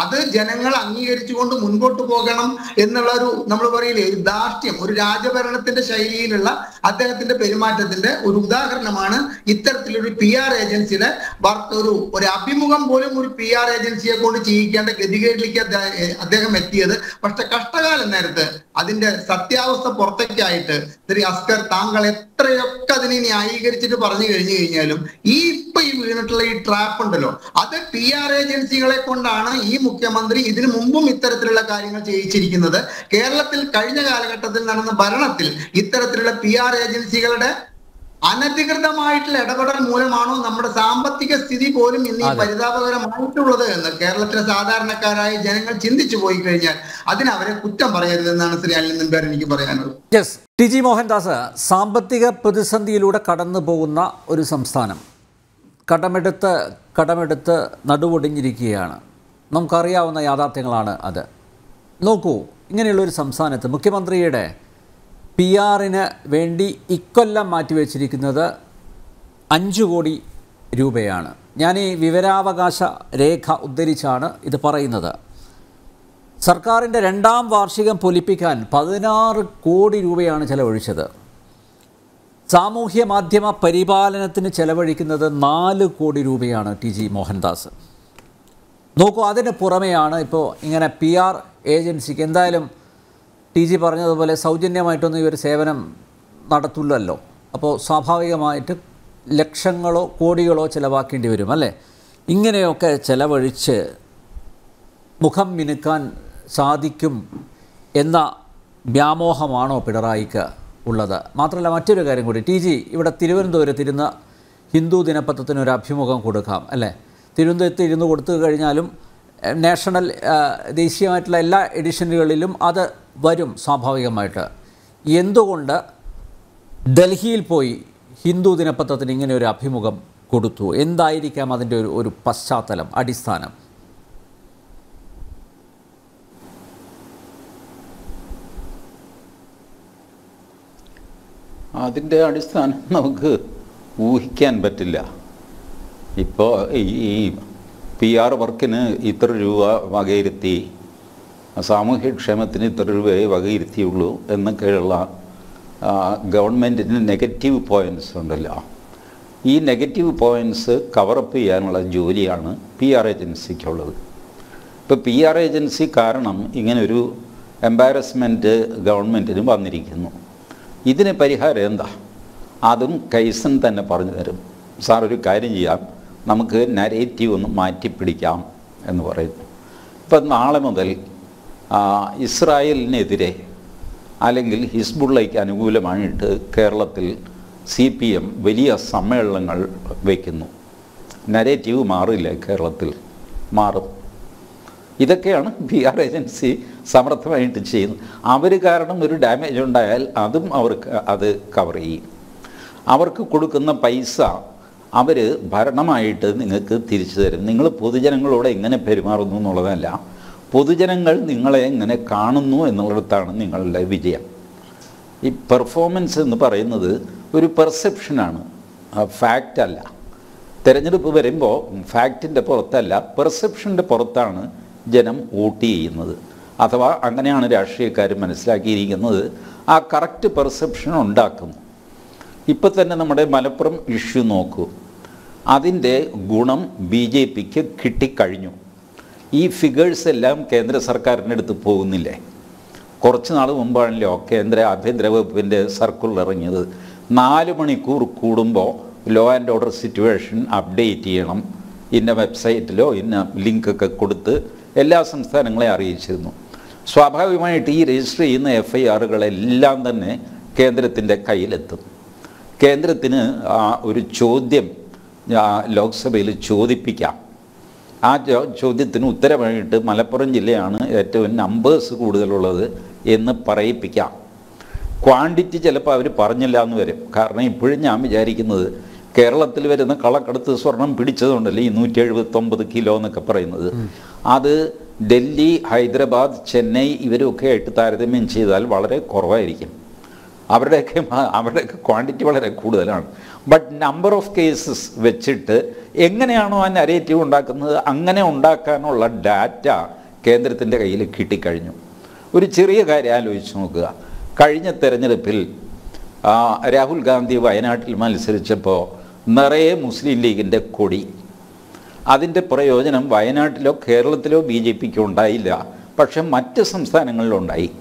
G: അത് ജനങ്ങൾ അംഗീകരിച്ചുകൊണ്ട് മുൻപോട്ട് പോകണം എന്നുള്ള ഒരു നമ്മൾ പറയില്ലേ ഒരു ധാർഷ്ട്യം ഒരു രാജഭരണത്തിന്റെ ശൈലിയിലുള്ള അദ്ദേഹത്തിന്റെ പെരുമാറ്റത്തിന്റെ ഒരു ഉദാഹരണമാണ് ഇത്തരത്തിലൊരു പി ആർ ഏജൻസിയുടെ വർക്ക് ഒരു ഒരു അഭിമുഖം പോലും ഒരു പി ആർ ഏജൻസിയെ കൊണ്ട് ചെയ്യിക്കേണ്ട ഗതികേടിലേക്ക് അദ്ദേഹ- ഏഹ് അദ്ദേഹം എത്തിയത് പക്ഷെ കഷ്ടകാലം നേരത്ത് അതിന്റെ സത്യാവസ്ഥ പുറത്തേക്കായിട്ട് ശ്രീ അസ്കർ താങ്കൾ എത്രയൊക്കെ അതിനെ ന്യായീകരിച്ചിട്ട് പറഞ്ഞു കഴിഞ്ഞു കഴിഞ്ഞാലും ഈ ഇപ്പൊ ഈ വീണിട്ടുള്ള ഈ ട്രാപ്പ് ഉണ്ടല്ലോ അത് പി ആർ ഏജൻസികളെ കൊണ്ടാണ് ഈ മുഖ്യമന്ത്രി ഇതിനു മുമ്പും ഇത്തരത്തിലുള്ള കാര്യങ്ങൾ ചെയ്യിച്ചിരിക്കുന്നത് കേരളത്തിൽ കഴിഞ്ഞ കാലഘട്ടത്തിൽ നടന്ന ഭരണത്തിൽ ഇത്തരത്തിലുള്ള പി ആർ ഏജൻസികളുടെ അനധികൃതമായിട്ടുള്ള ഇടപെടൽ മൂലമാണോ നമ്മുടെ സാമ്പത്തിക സ്ഥിതി പോലും ഇന്ന് ഈ
A: അതെ.
G: പരിതാപകരമായിട്ടുള്ളത് എന്ന് കേരളത്തിലെ സാധാരണക്കാരായ ജനങ്ങൾ ചിന്തിച്ചു പോയി കഴിഞ്ഞാൽ അതിന് അവരെ കുറ്റം പറയരുതെന്നാണ് ശ്രീ അനിൽ നമ്പ്യാർ എനിക്ക് പറയാനുള്ളത്
A: യെസ് ടി ജി മോഹൻദാസ് സാമ്പത്തിക പ്രതിസന്ധിയിലൂടെ കടന്നു പോകുന്ന ഒരു സംസ്ഥാനം കടമെടുത്ത് കടമെടുത്ത് നടുവൊടിഞ്ഞിരിക്കുകയാണ് നമുക്കറിയാവുന്ന യാഥാർത്ഥ്യങ്ങളാണ് അത് നോക്കൂ ഇങ്ങനെയുള്ളൊരു സംസ്ഥാനത്ത് മുഖ്യമന്ത്രിയുടെ പി ആറിന് വേണ്ടി ഇക്കൊല്ലം മാറ്റിവെച്ചിരിക്കുന്നത് അഞ്ച് കോടി രൂപയാണ് ഞാൻ ഈ വിവരാവകാശ രേഖ ഉദ്ധരിച്ചാണ് ഇത് പറയുന്നത് സർക്കാരിൻ്റെ രണ്ടാം വാർഷികം പൊലിപ്പിക്കാൻ പതിനാറ് കോടി രൂപയാണ് ചെലവഴിച്ചത് സാമൂഹ്യ മാധ്യമ പരിപാലനത്തിന് ചെലവഴിക്കുന്നത് നാല് കോടി രൂപയാണ് ടി ജി മോഹൻദാസ് നോക്കൂ അതിന് പുറമെയാണ് ഇപ്പോൾ ഇങ്ങനെ പി ആർ ഏജൻസിക്ക് എന്തായാലും ടി ജി പറഞ്ഞതുപോലെ സൗജന്യമായിട്ടൊന്നും ഈ ഒരു സേവനം നടത്തുള്ളല്ലോ അപ്പോൾ സ്വാഭാവികമായിട്ട് ലക്ഷങ്ങളോ കോടികളോ ചിലവാക്കേണ്ടി വരും അല്ലേ ഇങ്ങനെയൊക്കെ ചിലവഴിച്ച് മുഖം മിനുക്കാൻ സാധിക്കും എന്ന വ്യാമോഹമാണോ പിണറായിക്ക് ഉള്ളത് മാത്രമല്ല മറ്റൊരു കാര്യം കൂടി ടി ജി ഇവിടെ തിരുവനന്തപുരത്ത് ഇരുന്ന ഹിന്ദു ദിനപത്രത്തിന് ഒരു അഭിമുഖം കൊടുക്കാം അല്ലേ തിരുവനന്തപുരത്ത് ഇരുന്ന് കൊടുത്തു കഴിഞ്ഞാലും എഹ്, നാഷണൽ ഏഹ്, ദേശീയമായിട്ടുള്ള എല്ലാ എഡിഷനുകളിലും അത് വരും സ്വാഭാവികമായിട്ട് എന്തുകൊണ്ട് ഡൽഹിയിൽ പോയി ഹിന്ദു ദിനപത്രത്തിന് ഇങ്ങനെ ഒരു അഭിമുഖം കൊടുത്തു എന്തായിരിക്കാം അതിൻ്റെ ഒരു ഒരു പശ്ചാത്തലം അടിസ്ഥാനം
C: അതിൻ്റെ അടിസ്ഥാനം നമുക്ക് ഊഹിക്കാൻ പറ്റില്ല ഇപ്പോൾ ഈ പി ആർ വർക്കിന് ഇത്ര രൂപ വകയിരുത്തി സാമൂഹ്യക്ഷേമത്തിന് ഇത്ര രൂപയെ വകയിരുത്തിയുള്ളൂ എന്നൊക്കെയുള്ള ആ, ഗവൺമെൻറ്റിന് നെഗറ്റീവ് പോയിൻറ്റ്സ് ഉണ്ടല്ലോ ഈ നെഗറ്റീവ് പോയിൻറ്റ്സ് കവറപ്പ് ചെയ്യാനുള്ള ജോലിയാണ് പി ആർ ഏജൻസിക്കുള്ളത് ഇപ്പോൾ പി ആർ ഏജൻസി കാരണം ഇങ്ങനൊരു എംബാരസ്മെൻറ്റ് ഗവൺമെൻറ്റിന് വന്നിരിക്കുന്നു ഇതിന് പരിഹാരം എന്താ അതും കൈസൺ തന്നെ പറഞ്ഞു തരും സാർ ഒരു കാര്യം ചെയ്യാം നമുക്ക് നരേറ്റീവ് ഒന്ന് മാറ്റിപ്പിടിക്കാം എന്ന് പറയുന്നു ഇപ്പം നാളെ മുതൽ ആ, ഇസ്രായേലിനെതിരെ അല്ലെങ്കിൽ ഹിസ്ബുള്ളയ്ക്ക് അനുകൂലമായിട്ട് കേരളത്തിൽ സി പി എം വലിയ സമ്മേളനങ്ങൾ വയ്ക്കുന്നു നരേറ്റീവ് മാറില്ല കേരളത്തിൽ മാറും ഇതൊക്കെയാണ് പി ആർ ഏജൻസി സമർത്ഥമായിട്ട് ചെയ്യുന്നത് അവർ കാരണം ഒരു ഡാമേജ് ഉണ്ടായാൽ അതും അവർക്ക് അത് കവർ ചെയ്യും അവർക്ക് കൊടുക്കുന്ന പൈസ അവർ ഭരണമായിട്ട് നിങ്ങൾക്ക് തിരിച്ചു തരും നിങ്ങൾ പൊതുജനങ്ങളോട് എങ്ങനെ പെരുമാറുന്നു എന്നുള്ളതല്ല പൊതുജനങ്ങൾ നിങ്ങളെ എങ്ങനെ കാണുന്നു എന്നുള്ളിടത്താണ് നിങ്ങളുടെ വിജയം ഈ പെർഫോമൻസ് എന്ന് പറയുന്നത് ഒരു പെർസെപ്ഷനാണ് ഫാക്റ്റ് അല്ല തിരഞ്ഞെടുപ്പ് വരുമ്പോൾ ഫാക്റ്റിൻ്റെ പുറത്തല്ല പെർസെപ്ഷൻ്റെ പുറത്താണ് ജനം വോട്ട് ചെയ്യുന്നത് അഥവാ അങ്ങനെയാണ് രാഷ്ട്രീയക്കാർ മനസ്സിലാക്കിയിരിക്കുന്നത് ആ കറക്റ്റ് പെർസെപ്ഷൻ ഉണ്ടാക്കുന്നു ഇപ്പം തന്നെ നമ്മുടെ മലപ്പുറം ഇഷ്യൂ നോക്കൂ അതിൻ്റെ ഗുണം ബി ജെ പിക്ക് കിട്ടിക്കഴിഞ്ഞു ഈ ഫിഗേഴ്സ് എല്ലാം കേന്ദ്ര സർക്കാരിൻ്റെ അടുത്ത് പോകുന്നില്ലേ കുറച്ച് നാൾ മുമ്പാണല്ലോ കേന്ദ്ര ആഭ്യന്തര വകുപ്പിൻ്റെ സർക്കുലർ ഇറങ്ങിയത് നാല് മണിക്കൂർ കൂടുമ്പോൾ law and order situation update ചെയ്യണം ഇന്ന വെബ്സൈറ്റിലോ ഇന്ന ലിങ്കൊക്കെ കൊടുത്ത് എല്ലാ സംസ്ഥാനങ്ങളെ അറിയിച്ചിരുന്നു സ്വാഭാവികമായിട്ട് ഈ രജിസ്റ്റർ ചെയ്യുന്ന എഫ് ഐ ആറുകളെല്ലാം തന്നെ കേന്ദ്രത്തിൻ്റെ കയ്യിലെത്തും കേന്ദ്രത്തിന് ആ ഒരു ചോദ്യം ആ, ലോക്സഭയിൽ ചോദിപ്പിക്കാം ആ ചോ- ചോദ്യത്തിന് ഉത്തരമായിട്ട് മലപ്പുറം ജില്ലയാണ് ഏറ്റവും നമ്പേഴ്സ് കൂടുതലുള്ളത് എന്ന് പറയിപ്പിക്കാം ക്വാണ്ടിറ്റി ചിലപ്പോൾ അവർ പറഞ്ഞില്ല എന്ന് വരും കാരണം ഇപ്പോഴും ഞാൻ വിചാരിക്കുന്നത് കേരളത്തിൽ വരുന്ന കളക്കടത്ത് സ്വർണം പിടിച്ചതുകൊണ്ടല്ലേ ഈ നൂറ്റി എഴുപത്തൊമ്പത് കിലോ എന്നൊക്കെ പറയുന്നത് അത് ഡൽഹി ഹൈദരാബാദ് ചെന്നൈ ഇവരൊക്കെ ആയിട്ട് താരതമ്യം ചെയ്താൽ വളരെ കുറവായിരിക്കും അവരുടെയൊക്കെ മ- അവരുടെയൊക്കെ ക്വാണ്ടിറ്റി വളരെ കൂടുതലാണ് ബട്ട് നമ്പർ ഓഫ് കേസസ് വെച്ചിട്ട് എങ്ങനെയാണോ ആ നരേറ്റീവ് ഉണ്ടാക്കുന്നത് അങ്ങനെ ഉണ്ടാക്കാനുള്ള ഡാറ്റ കേന്ദ്രത്തിൻ്റെ കയ്യിൽ കിട്ടിക്കഴിഞ്ഞു ഒരു ചെറിയ കാര്യം ആലോചിച്ച് നോക്കുക കഴിഞ്ഞ തെരഞ്ഞെടുപ്പിൽ ആ, രാഹുൽ ഗാന്ധി വയനാട്ടിൽ മത്സരിച്ചപ്പോൾ നിറയെ മുസ്ലിം ലീഗിൻ്റെ കൊടി അതിൻ്റെ പ്രയോജനം വയനാട്ടിലോ കേരളത്തിലോ ബി ജെ പിക്ക് ഉണ്ടായില്ല പക്ഷെ മറ്റ് സംസ്ഥാനങ്ങളിലുണ്ടായി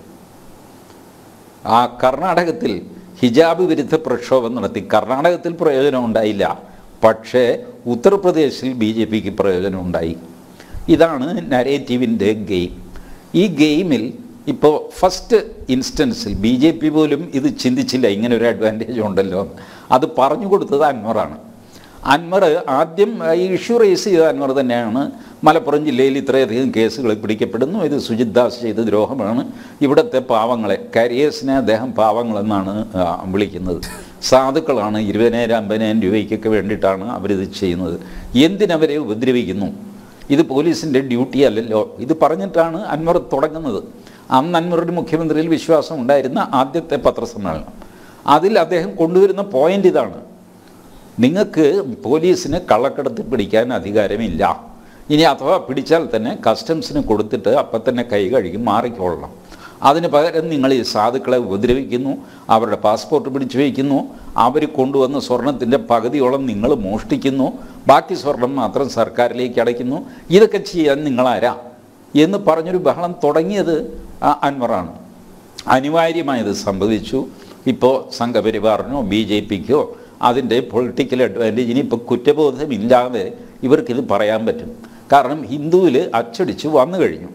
C: ആ കർണാടകത്തിൽ ഹിജാബ് വിരുദ്ധ പ്രക്ഷോഭം നടത്തി കർണാടകത്തിൽ പ്രയോജനം ഉണ്ടായില്ല പക്ഷേ ഉത്തർപ്രദേശിൽ ബി ജെ പിക്ക് പ്രയോജനം ഉണ്ടായി ഇതാണ് നരേറ്റീവിൻ്റെ ഗെയിം ഈ ഗെയിമിൽ ഇപ്പോൾ ഫസ്റ്റ് ഇൻസ്റ്റൻസിൽ ബി ജെ പി പോലും ഇത് ചിന്തിച്ചില്ല ഇങ്ങനെ ഒരു അഡ്വാൻറ്റേജ് ഉണ്ടല്ലോ എന്ന്. അത് പറഞ്ഞു കൊടുത്തത് അൻവറാണ് അൻവർ ആദ്യം ഈ ഇഷ്യൂ റേസ് ചെയ്ത അൻവർ തന്നെയാണ് മലപ്പുറം ജില്ലയിൽ ഇത്രയധികം കേസുകൾ പിടിക്കപ്പെടുന്നു ഇത് സുജിത് ദാസ് ചെയ്ത ദ്രോഹമാണ് ഇവിടുത്തെ പാവങ്ങളെ കരിയേഴ്സിനെ അദ്ദേഹം പാവങ്ങളെന്നാണ് ആ, വിളിക്കുന്നത് സാധുക്കളാണ് ഇരുപതിനായിരം അമ്പതിനായിരം രൂപയ്ക്കൊക്കെ വേണ്ടിയിട്ടാണ് അവരിത് ചെയ്യുന്നത് എന്തിനവരെ ഉപദ്രവിക്കുന്നു ഇത് പോലീസിൻ്റെ ഡ്യൂട്ടി അല്ലല്ലോ ഇത് പറഞ്ഞിട്ടാണ് അൻവർ തുടങ്ങുന്നത് അന്ന് അൻവറുടെ മുഖ്യമന്ത്രിയിൽ വിശ്വാസം ഉണ്ടായിരുന്ന ആദ്യത്തെ പത്രസമ്മേളനം അതിൽ അദ്ദേഹം കൊണ്ടുവരുന്ന പോയിന്റ് ഇതാണ് നിങ്ങൾക്ക് പോലീസിന് കള്ളക്കടത്ത് പിടിക്കാൻ അധികാരമില്ല ഇനി അഥവാ പിടിച്ചാൽ തന്നെ കസ്റ്റംസിന് കൊടുത്തിട്ട് അപ്പം തന്നെ കൈ കഴുകി മാറിക്കൊള്ളണം അതിന് പകരം നിങ്ങൾ ഈ സാധുക്കളെ ഉപദ്രവിക്കുന്നു അവരുടെ പാസ്പോർട്ട് പിടിച്ചു വയ്ക്കുന്നു അവർ കൊണ്ടുവന്ന സ്വർണത്തിൻ്റെ പകുതിയോളം നിങ്ങൾ മോഷ്ടിക്കുന്നു ബാക്കി സ്വർണം മാത്രം സർക്കാരിലേക്ക് അടയ്ക്കുന്നു ഇതൊക്കെ ചെയ്യാൻ നിങ്ങളാരാ എന്ന് പറഞ്ഞൊരു ബഹളം തുടങ്ങിയത് ആ അൻവറാണ് അനിവാര്യമായത് സംഭവിച്ചു ഇപ്പോൾ സംഘപരിവാറിനോ ബി ജെ പിക്കോ അതിൻ്റെ പൊളിറ്റിക്കൽ അഡ്വാൻറ്റേജ് ഇനിയിപ്പോൾ കുറ്റബോധമില്ലാതെ ഇവർക്കിത് പറയാൻ പറ്റും കാരണം ഹിന്ദുവിൽ അച്ചടിച്ച് വന്നു കഴിഞ്ഞു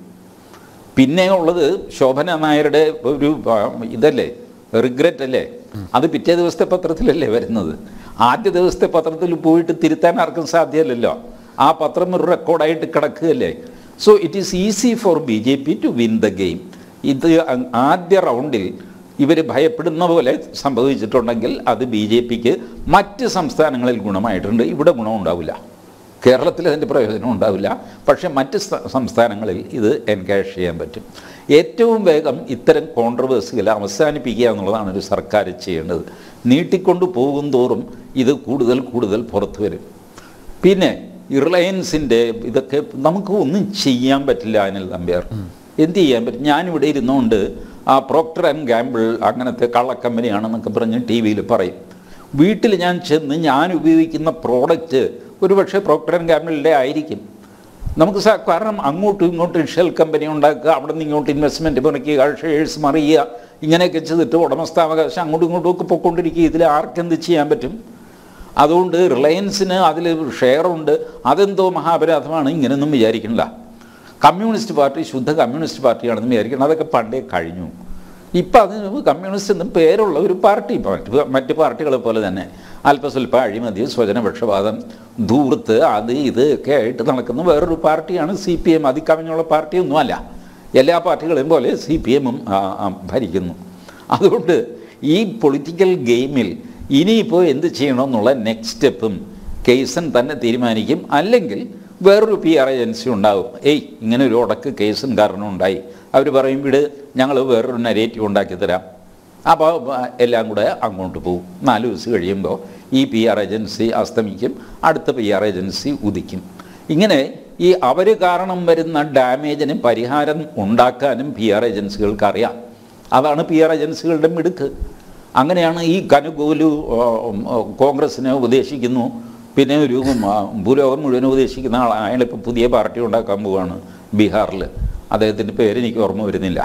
C: പിന്നെ ഉള്ളത് ശോഭന നായരുടെ ഒരു ആ, ഇതല്ലേ റിഗ്രറ്റ് അല്ലേ അത് പിറ്റേ ദിവസത്തെ പത്രത്തിലല്ലേ വരുന്നത് ആദ്യ ദിവസത്തെ പത്രത്തിൽ പോയിട്ട് തിരുത്താൻ ആർക്കും സാധ്യമല്ലല്ലോ ആ പത്രം ഒരു റെക്കോർഡായിട്ട് കിടക്കുകയല്ലേ so it is easy for B J P to win the game ഇത് അ- ആദ്യ റൗണ്ടിൽ ഇവർ ഭയപ്പെടുന്ന പോലെ സംഭവിച്ചിട്ടുണ്ടെങ്കിൽ അത് ബി ജെ പിക്ക് മറ്റ് സംസ്ഥാനങ്ങളിൽ ഗുണമായിട്ടുണ്ട് ഇവിടെ ഗുണമുണ്ടാവില്ല കേരളത്തിൽ അതിൻ്റെ പ്രയോജനം ഉണ്ടാവില്ല പക്ഷേ മറ്റ് സ്ഥ- സംസ്ഥാനങ്ങളിൽ ഇത് എൻകാഷ് ചെയ്യാൻ പറ്റും ഏറ്റവും വേഗം ഇത്തരം കോൺട്രവേഴ്സികൾ അവസാനിപ്പിക്കുക എന്നുള്ളതാണ് ഒരു സർക്കാർ ചെയ്യേണ്ടത് നീട്ടിക്കൊണ്ട് പോകും തോറും ഇത് കൂടുതൽ കൂടുതൽ പുറത്തു വരും പിന്നെ ഈ റിലയൻസിൻ്റെ ഇതൊക്കെ നമുക്ക് ഒന്നും ചെയ്യാൻ പറ്റില്ല അനിൽ നമ്പ്യാർ എന്ത് ചെയ്യാൻ പറ്റും ഞാനിവിടെ ഇരുന്നുകൊണ്ട് ആ പ്രോക്ടർ ആൻഡ് ഗാമ്പിൾ അങ്ങനത്തെ കള്ളക്കമ്പനിയാണെന്നൊക്കെ പറഞ്ഞ് ടി വിയിൽ പറയും വീട്ടിൽ ഞാൻ ചെന്ന് ഞാൻ ഉപയോഗിക്കുന്ന പ്രോഡക്റ്റ് ഒരുപക്ഷെ പ്രോക്ടർ ആൻഡ് ഗാമ്പിളിൻ്റെ ആയിരിക്കും നമുക്ക് സ- കാരണം അങ്ങോട്ടും ഇങ്ങോട്ടും ഷെൽ കമ്പനി ഉണ്ടാക്കുക അവിടെ നിന്ന് ഇങ്ങോട്ട് ഇൻവെസ്റ്റ്മെൻറ്റ് മുറയ്ക്കുക ഷെയർസ് മറിയുക ഇങ്ങനെയൊക്കെ ചെയ്തിട്ട് ഉടമസ്ഥാവകാശം അങ്ങോട്ടും ഇങ്ങോട്ടും ഒക്കെ പൊയ്ക്കൊണ്ടിരിക്കുക ഇതിൽ ആർക്കെന്ത് ചെയ്യാൻ പറ്റും അതുകൊണ്ട് റിലയൻസിന് അതിൽ ഷെയറുണ്ട് അതെന്തോ മഹാപരാധമാണ് ഇങ്ങനെയൊന്നും വിചാരിക്കണില്ല കമ്മ്യൂണിസ്റ്റ് പാർട്ടി ശുദ്ധ കമ്മ്യൂണിസ്റ്റ് പാർട്ടിയാണെന്ന് വിചാരിക്കണം അതൊക്കെ പണ്ടേ കഴിഞ്ഞു ഇപ്പം അതിന് കമ്മ്യൂണിസ്റ്റ് എന്നും പേരുള്ള ഒരു പാർട്ടി മറ്റ് മറ്റ് പാർട്ടികളെ പോലെ തന്നെ അല്പസ്വല്പ അഴിമതി സ്വജനപക്ഷപാതം ധൂർത്ത് അത് ഇത് ഒക്കെ ആയിട്ട് നടക്കുന്ന വേറൊരു പാർട്ടിയാണ് സി പി എം അതിക്കവിഞ്ഞുള്ള പാർട്ടിയൊന്നുമല്ല എല്ലാ പാർട്ടികളെയും പോലെ സി പി എമ്മും ഭരിക്കുന്നു അതുകൊണ്ട് ഈ പൊളിറ്റിക്കൽ ഗെയിമിൽ ഇനിയിപ്പോൾ എന്ത് ചെയ്യണമെന്നുള്ള നെക്സ്റ്റ് സ്റ്റെപ്പും കേസൻ തന്നെ തീരുമാനിക്കും അല്ലെങ്കിൽ വേറൊരു പി ആർ ഏജൻസി ഉണ്ടാവും ഏയ് ഇങ്ങനെ ഒരു ഉടക്ക് കേസും കാരണം ഉണ്ടായി അവർ പറയും വിട് ഞങ്ങൾ വേറൊരു നരേറ്റീവ് ഉണ്ടാക്കി തരാം അപ്പോൾ എല്ലാം കൂടെ അങ്ങോട്ട് പോകും നാല് ദിവസം കഴിയുമ്പോൾ ഈ പി ആർ ഏജൻസി അസ്തമിക്കും അടുത്ത പി ആർ ഏജൻസി ഉദിക്കും ഇങ്ങനെ ഈ അവർ കാരണം വരുന്ന ഡാമേജിന് പരിഹാരം ഉണ്ടാക്കാനും പി ആർ ഏജൻസികൾക്ക് അറിയാം അതാണ് പി ആർ ഏജൻസികളുടെ മിടുക്ക് അങ്ങനെയാണ് ഈ കനുകൂലു ആ, ആ, കോൺഗ്രസിനെ ഉപദേശിക്കുന്നു പിന്നെ ഒരു ആ, ഭൂലോകം മുഴുവൻ ഉപദേശിക്കുന്ന ആൾ അയാളിപ്പോൾ പുതിയ പാർട്ടി ഉണ്ടാക്കാൻ പോവുകയാണ് ബീഹാറിൽ അദ്ദേഹത്തിൻ്റെ പേര് എനിക്ക് ഓർമ്മ വരുന്നില്ല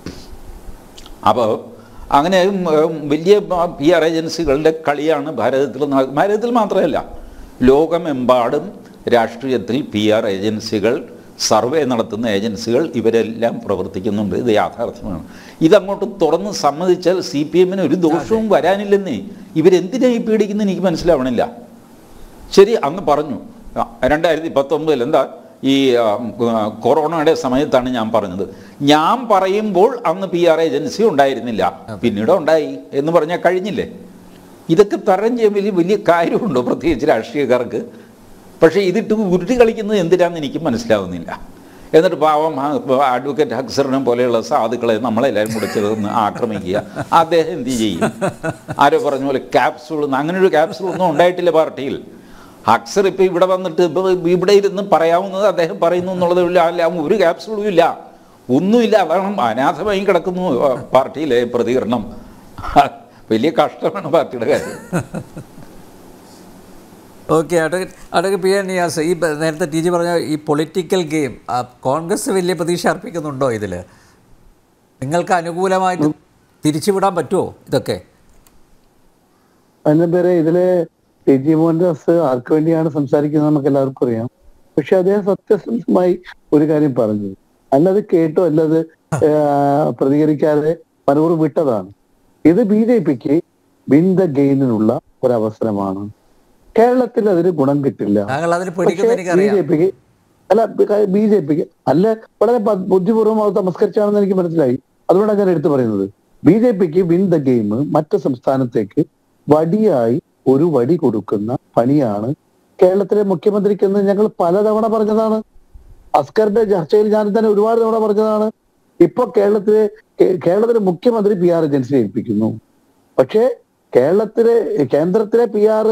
C: അപ്പോൾ അങ്ങനെ ഉം, ഉം, വലിയ പി ആർ ഏജൻസികളുടെ കളിയാണ് ഭാരതത്തിൽ നട- ഭാരതത്തിൽ മാത്രമല്ല ലോകമെമ്പാടും രാഷ്ട്രീയത്തിൽ പി ആർ ഏജൻസികൾ സർവേ നടത്തുന്ന ഏജൻസികൾ ഇവരെല്ലാം പ്രവർത്തിക്കുന്നുണ്ട് ഇത് യാഥാർത്ഥ്യമാണ് ഇതങ്ങോട്ട് തുറന്ന് സമ്മതിച്ചാൽ സി പി എമ്മിന് ഒരു ദോഷവും വരാനില്ലെന്നേ ഇവരെന്തിനായി പേടിക്കുന്നത് എനിക്ക് മനസ്സിലാവണില്ല ശരി അന്ന് പറഞ്ഞു ആ, രണ്ടായിരത്തി പത്തൊമ്പതിൽ എന്താ ഈ ആ, ആ, കൊറോണയുടെ സമയത്താണ് ഞാൻ പറഞ്ഞത് ഞാൻ പറയുമ്പോൾ അന്ന് പി ആർ ഏജൻസി ഉണ്ടായിരുന്നില്ല പിന്നീട് ഉണ്ടായി എന്ന് പറഞ്ഞാൽ കഴിഞ്ഞില്ലേ ഇതൊക്കെ തരം ചെയ്യാൻ വലിയ വലിയ കാര്യമുണ്ടോ പ്രത്യേകിച്ച് രാഷ്ട്രീയക്കാർക്ക് പക്ഷേ ഇതിട്ട് ഉരുട്ടി കളിക്കുന്നത് എന്തിനാന്ന് എനിക്ക് മനസ്സിലാവുന്നില്ല എന്നിട്ട് പാവം ആ, അഡ്വക്കേറ്റ് ഹക്സറിനെ പോലെയുള്ള സാധുക്കളെ നമ്മളെല്ലാവരും കൂടെ ചേർന്ന് ആക്രമിക്കുക അദ്ദേഹം എന്ത് ചെയ്യും ആരോ പറഞ്ഞ പോലെ ക്യാപ്സൂൾ അങ്ങനെ ഒരു ക്യാപ്സൂൾ ഒന്നും ഉണ്ടായിട്ടില്ല പാർട്ടിയിൽ അക്സർ ഇപ്പൊ ഇവിടെ വന്നിട്ട് ഇപ്പൊ ഇവിടെ ഇരുന്ന് പറയാവുന്നത് അദ്ദേഹം പറയുന്നു എന്നുള്ളത് അല്ല ഒരു ക്യാപ്സുളും ഇല്ല ഒന്നുമില്ല അതാണ് അനാഥമായി കിടക്കുന്നു ആ, പാർട്ടിയിലെ പ്രതികരണം വലിയ കഷ്ടമാണ് പാർട്ടിയുടെ കാര്യം
A: okay advocate advocate P N Niyas ഈ പ- നേരത്തെ ടി ജി പറഞ്ഞ ഈ പൊളിറ്റിക്കൽ ഗെയിം കോൺഗ്രസ് വലിയ പ്രതീക്ഷ അർപ്പിക്കുന്നുണ്ടോ ഇതിൽ നിങ്ങൾക്ക് അനുകൂലമായിട്ട് തിരിച്ചുവിടാൻ പറ്റുമോ ഇതൊക്കെ
D: അതിന്റെ പേര് ഇതില് ടി ജി മോഹൻദാസ് ആർക്ക് വേണ്ടിയാണ് സംസാരിക്കുന്നത് നമുക്ക് എല്ലാവർക്കും അറിയാം പക്ഷെ അദ്ദേഹം സത്യസന്ധമായി ഒരു കാര്യം പറഞ്ഞു അല്ലാതെ കേട്ടോ അല്ലാതെ ആ, പ്രതികരിക്കാതെ മനൂർ വിട്ടതാണ് ഇത് ബി ജെ പിക്ക് വിൻ ദ ഗെയിനിനുള്ള ഒരവസരമാണ് കേരളത്തിൽ അതിന് ഗുണം കിട്ടില്ല
A: താങ്കൾ അതിൽ
D: പക്ഷേ
A: പിടിക്കുന്ന
D: ബി
A: എനിക്കറിയാം
D: ജെ പിക്ക് അല്ല ബി ജെ പിക്ക് അല്ല വളരെ പ- ബുദ്ധിപൂർവ്വം അത് തമസ്കരിച്ചാണെന്ന് എനിക്ക് മനസ്സിലായി അതുകൊണ്ടാണ് ഞാൻ എടുത്തു പറയുന്നത് ബി ജെ പിക്ക് വിൻ ദ ഗെയിം മറ്റ് സംസ്ഥാനത്തേക്ക് വടിയായി ഒരു വടി കൊടുക്കുന്ന പണിയാണ് കേരളത്തിലെ മുഖ്യമന്ത്രിക്കെന്ന് ഞങ്ങൾ പലതവണ പറഞ്ഞതാണ് അസ്കറിന്റെ ചർച്ചയിൽ ഞാൻ തന്നെ ഒരുപാട് തവണ പറഞ്ഞതാണ് ഇപ്പൊ കേരളത്തിലെ കേ- കേരളത്തിലെ മുഖ്യമന്ത്രി പി ആർ ഏജൻസി ഏൽപ്പിക്കുന്നു പക്ഷേ കേരളത്തിലെ കേന്ദ്രത്തിലെ പി ആർ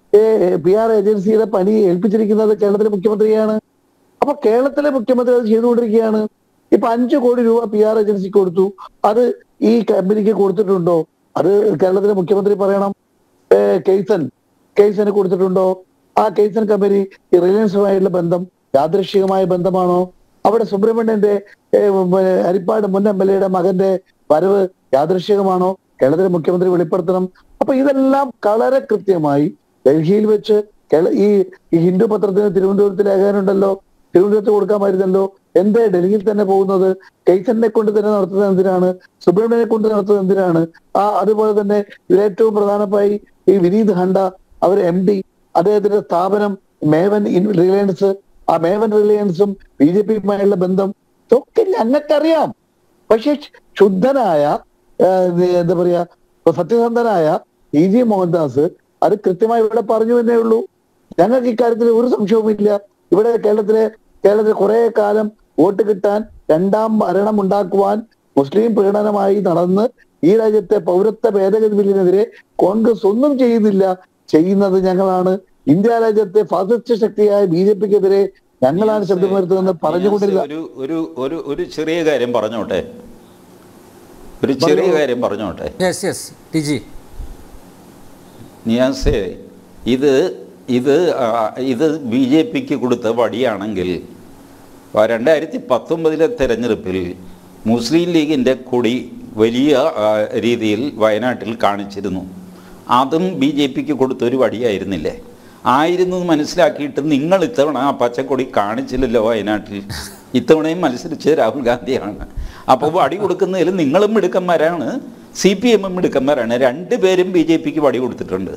D: പി ആർ ഏജൻസിയുടെ പണി ഏൽപ്പിച്ചിരിക്കുന്നത് കേരളത്തിലെ മുഖ്യമന്ത്രിയാണ് അപ്പൊ കേരളത്തിലെ മുഖ്യമന്ത്രി അത് ചെയ്തുകൊണ്ടിരിക്കുകയാണ് ഇപ്പൊ അഞ്ചു കോടി രൂപ പി ആർ ഏജൻസിക്ക് കൊടുത്തു അത് ഈ കമ്പനിക്ക് കൊടുത്തിട്ടുണ്ടോ അത് കേരളത്തിലെ മുഖ്യമന്ത്രി പറയണം ഏ, കെയ്സൺ കെയ്സന് കൊടുത്തിട്ടുണ്ടോ ആ കെയ്സൺ കമ്പനി ഈ റിലയൻസുമായിട്ടുള്ള ബന്ധം യാദൃശികമായ ബന്ധമാണോ അവിടെ സുബ്രഹ്മണ്യന്റെ ഏ, പിന്നെ ഹരിപ്പാട് മുൻ എം എൽ എയുടെ മകന്റെ വരവ് യാദൃശികമാണോ കേരളത്തിലെ മുഖ്യമന്ത്രി വെളിപ്പെടുത്തണം അപ്പൊ ഇതെല്ലാം വളരെ കൃത്യമായി ഡൽഹിയിൽ വെച്ച് കേരള ഈ ഈ ഹിന്ദു പത്രത്തിന് തിരുവനന്തപുരത്ത് ലേഖകനുണ്ടല്ലോ തിരുവനന്തപുരത്ത് കൊടുക്കാമായിരുന്നല്ലോ എന്തേ ഡൽഹിയിൽ തന്നെ പോകുന്നത് കെയ്സനെ കൊണ്ട് തന്നെ നടത്തുന്നത് എന്തിനാണ് സുബ്രഹ്മണ്യനെ കൊണ്ട് നടത്തുന്നത് എന്തിനാണ് ആ അതുപോലെ തന്നെ ഇതിൽ ഏറ്റവും പ്രധാനമായി ഈ വിനീത് ഹണ്ട അവർ എം ഡി അദ്ദേഹത്തിന്റെ സ്ഥാപനം മേവൻ ഇൻ- റിലയൻസ് ആ മേവൻ റിലയൻസും ബി ജെ പിയുമായുള്ള ബന്ധം ഇതൊക്കെ ഞങ്ങൾക്കറിയാം പക്ഷെ ശുദ്ധനായ ആ, ഇത് എന്താ പറയാ സത്യസന്ധനായ ഇ ജി മോഹൻദാസ് അത് കൃത്യമായി ഇവിടെ പറഞ്ഞു എന്നേ ഉള്ളൂ ഞങ്ങൾക്ക് ഇക്കാര്യത്തിൽ ഒരു സംശയവുമില്ല ഇവിടെ കേരളത്തിലെ കേരളത്തിൽ കുറെ കാലം വോട്ട് കിട്ടാൻ രണ്ടാം ഭരണം ഉണ്ടാക്കുവാൻ മുസ്ലിം പ്രീണനമായി നടന്ന് ഈ രാജ്യത്തെ പൗരത്വ ഭേദഗതി ബില്ലിനെതിരെ കോൺഗ്രസ് ഒന്നും ചെയ്യുന്നില്ല ചെയ്യുന്നത് ഞങ്ങളാണ് ഇന്ത്യ രാജ്യത്തെ ഫാസിസ്റ്റ് ശക്തിയായ ബി ജെ പിക്കെതിരെ ഞങ്ങളാണ് ശബ്ദമുയർത്തുന്നത് പറഞ്ഞുകൊണ്ടിരുന്ന
C: ഒരു ഒരു ഒരു ഒരു ചെറിയ കാര്യം പറഞ്ഞോട്ടെ ഒരു ചെറിയ കാര്യം പറഞ്ഞോട്ടെ
A: യെസ് യെസ് ടി ജി
C: നിയാസേ ഇത് ഇത് ആ, ഇത് ബി ജെ പിക്ക് കൊടുത്ത വടിയാണെങ്കിൽ ആ, രണ്ടായിരത്തി പത്തൊമ്പതിലെ തെരഞ്ഞെടുപ്പിൽ മുസ്ലിം ലീഗിൻ്റെ കൊടി വലിയ ആ, രീതിയിൽ വയനാട്ടിൽ കാണിച്ചിരുന്നു അതും ബി ജെ പിക്ക് കൊടുത്തൊരു വടിയായിരുന്നില്ലേ ആയിരുന്നു എന്ന് മനസ്സിലാക്കിയിട്ട് നിങ്ങൾ ഇത്തവണ ആ പച്ചക്കൊടി കാണിച്ചില്ലല്ലോ വയനാട്ടിൽ ഇത്തവണയും മത്സരിച്ച് രാഹുൽ ഗാന്ധിയാണ് അപ്പോൾ വടി കൊടുക്കുന്നതിൽ നിങ്ങളും മിടുക്കന്മാരാണ് സി പി എമ്മും മിടുക്കന്മാരാണ് രണ്ടുപേരും ബി ജെ പിക്ക് വടി കൊടുത്തിട്ടുണ്ട്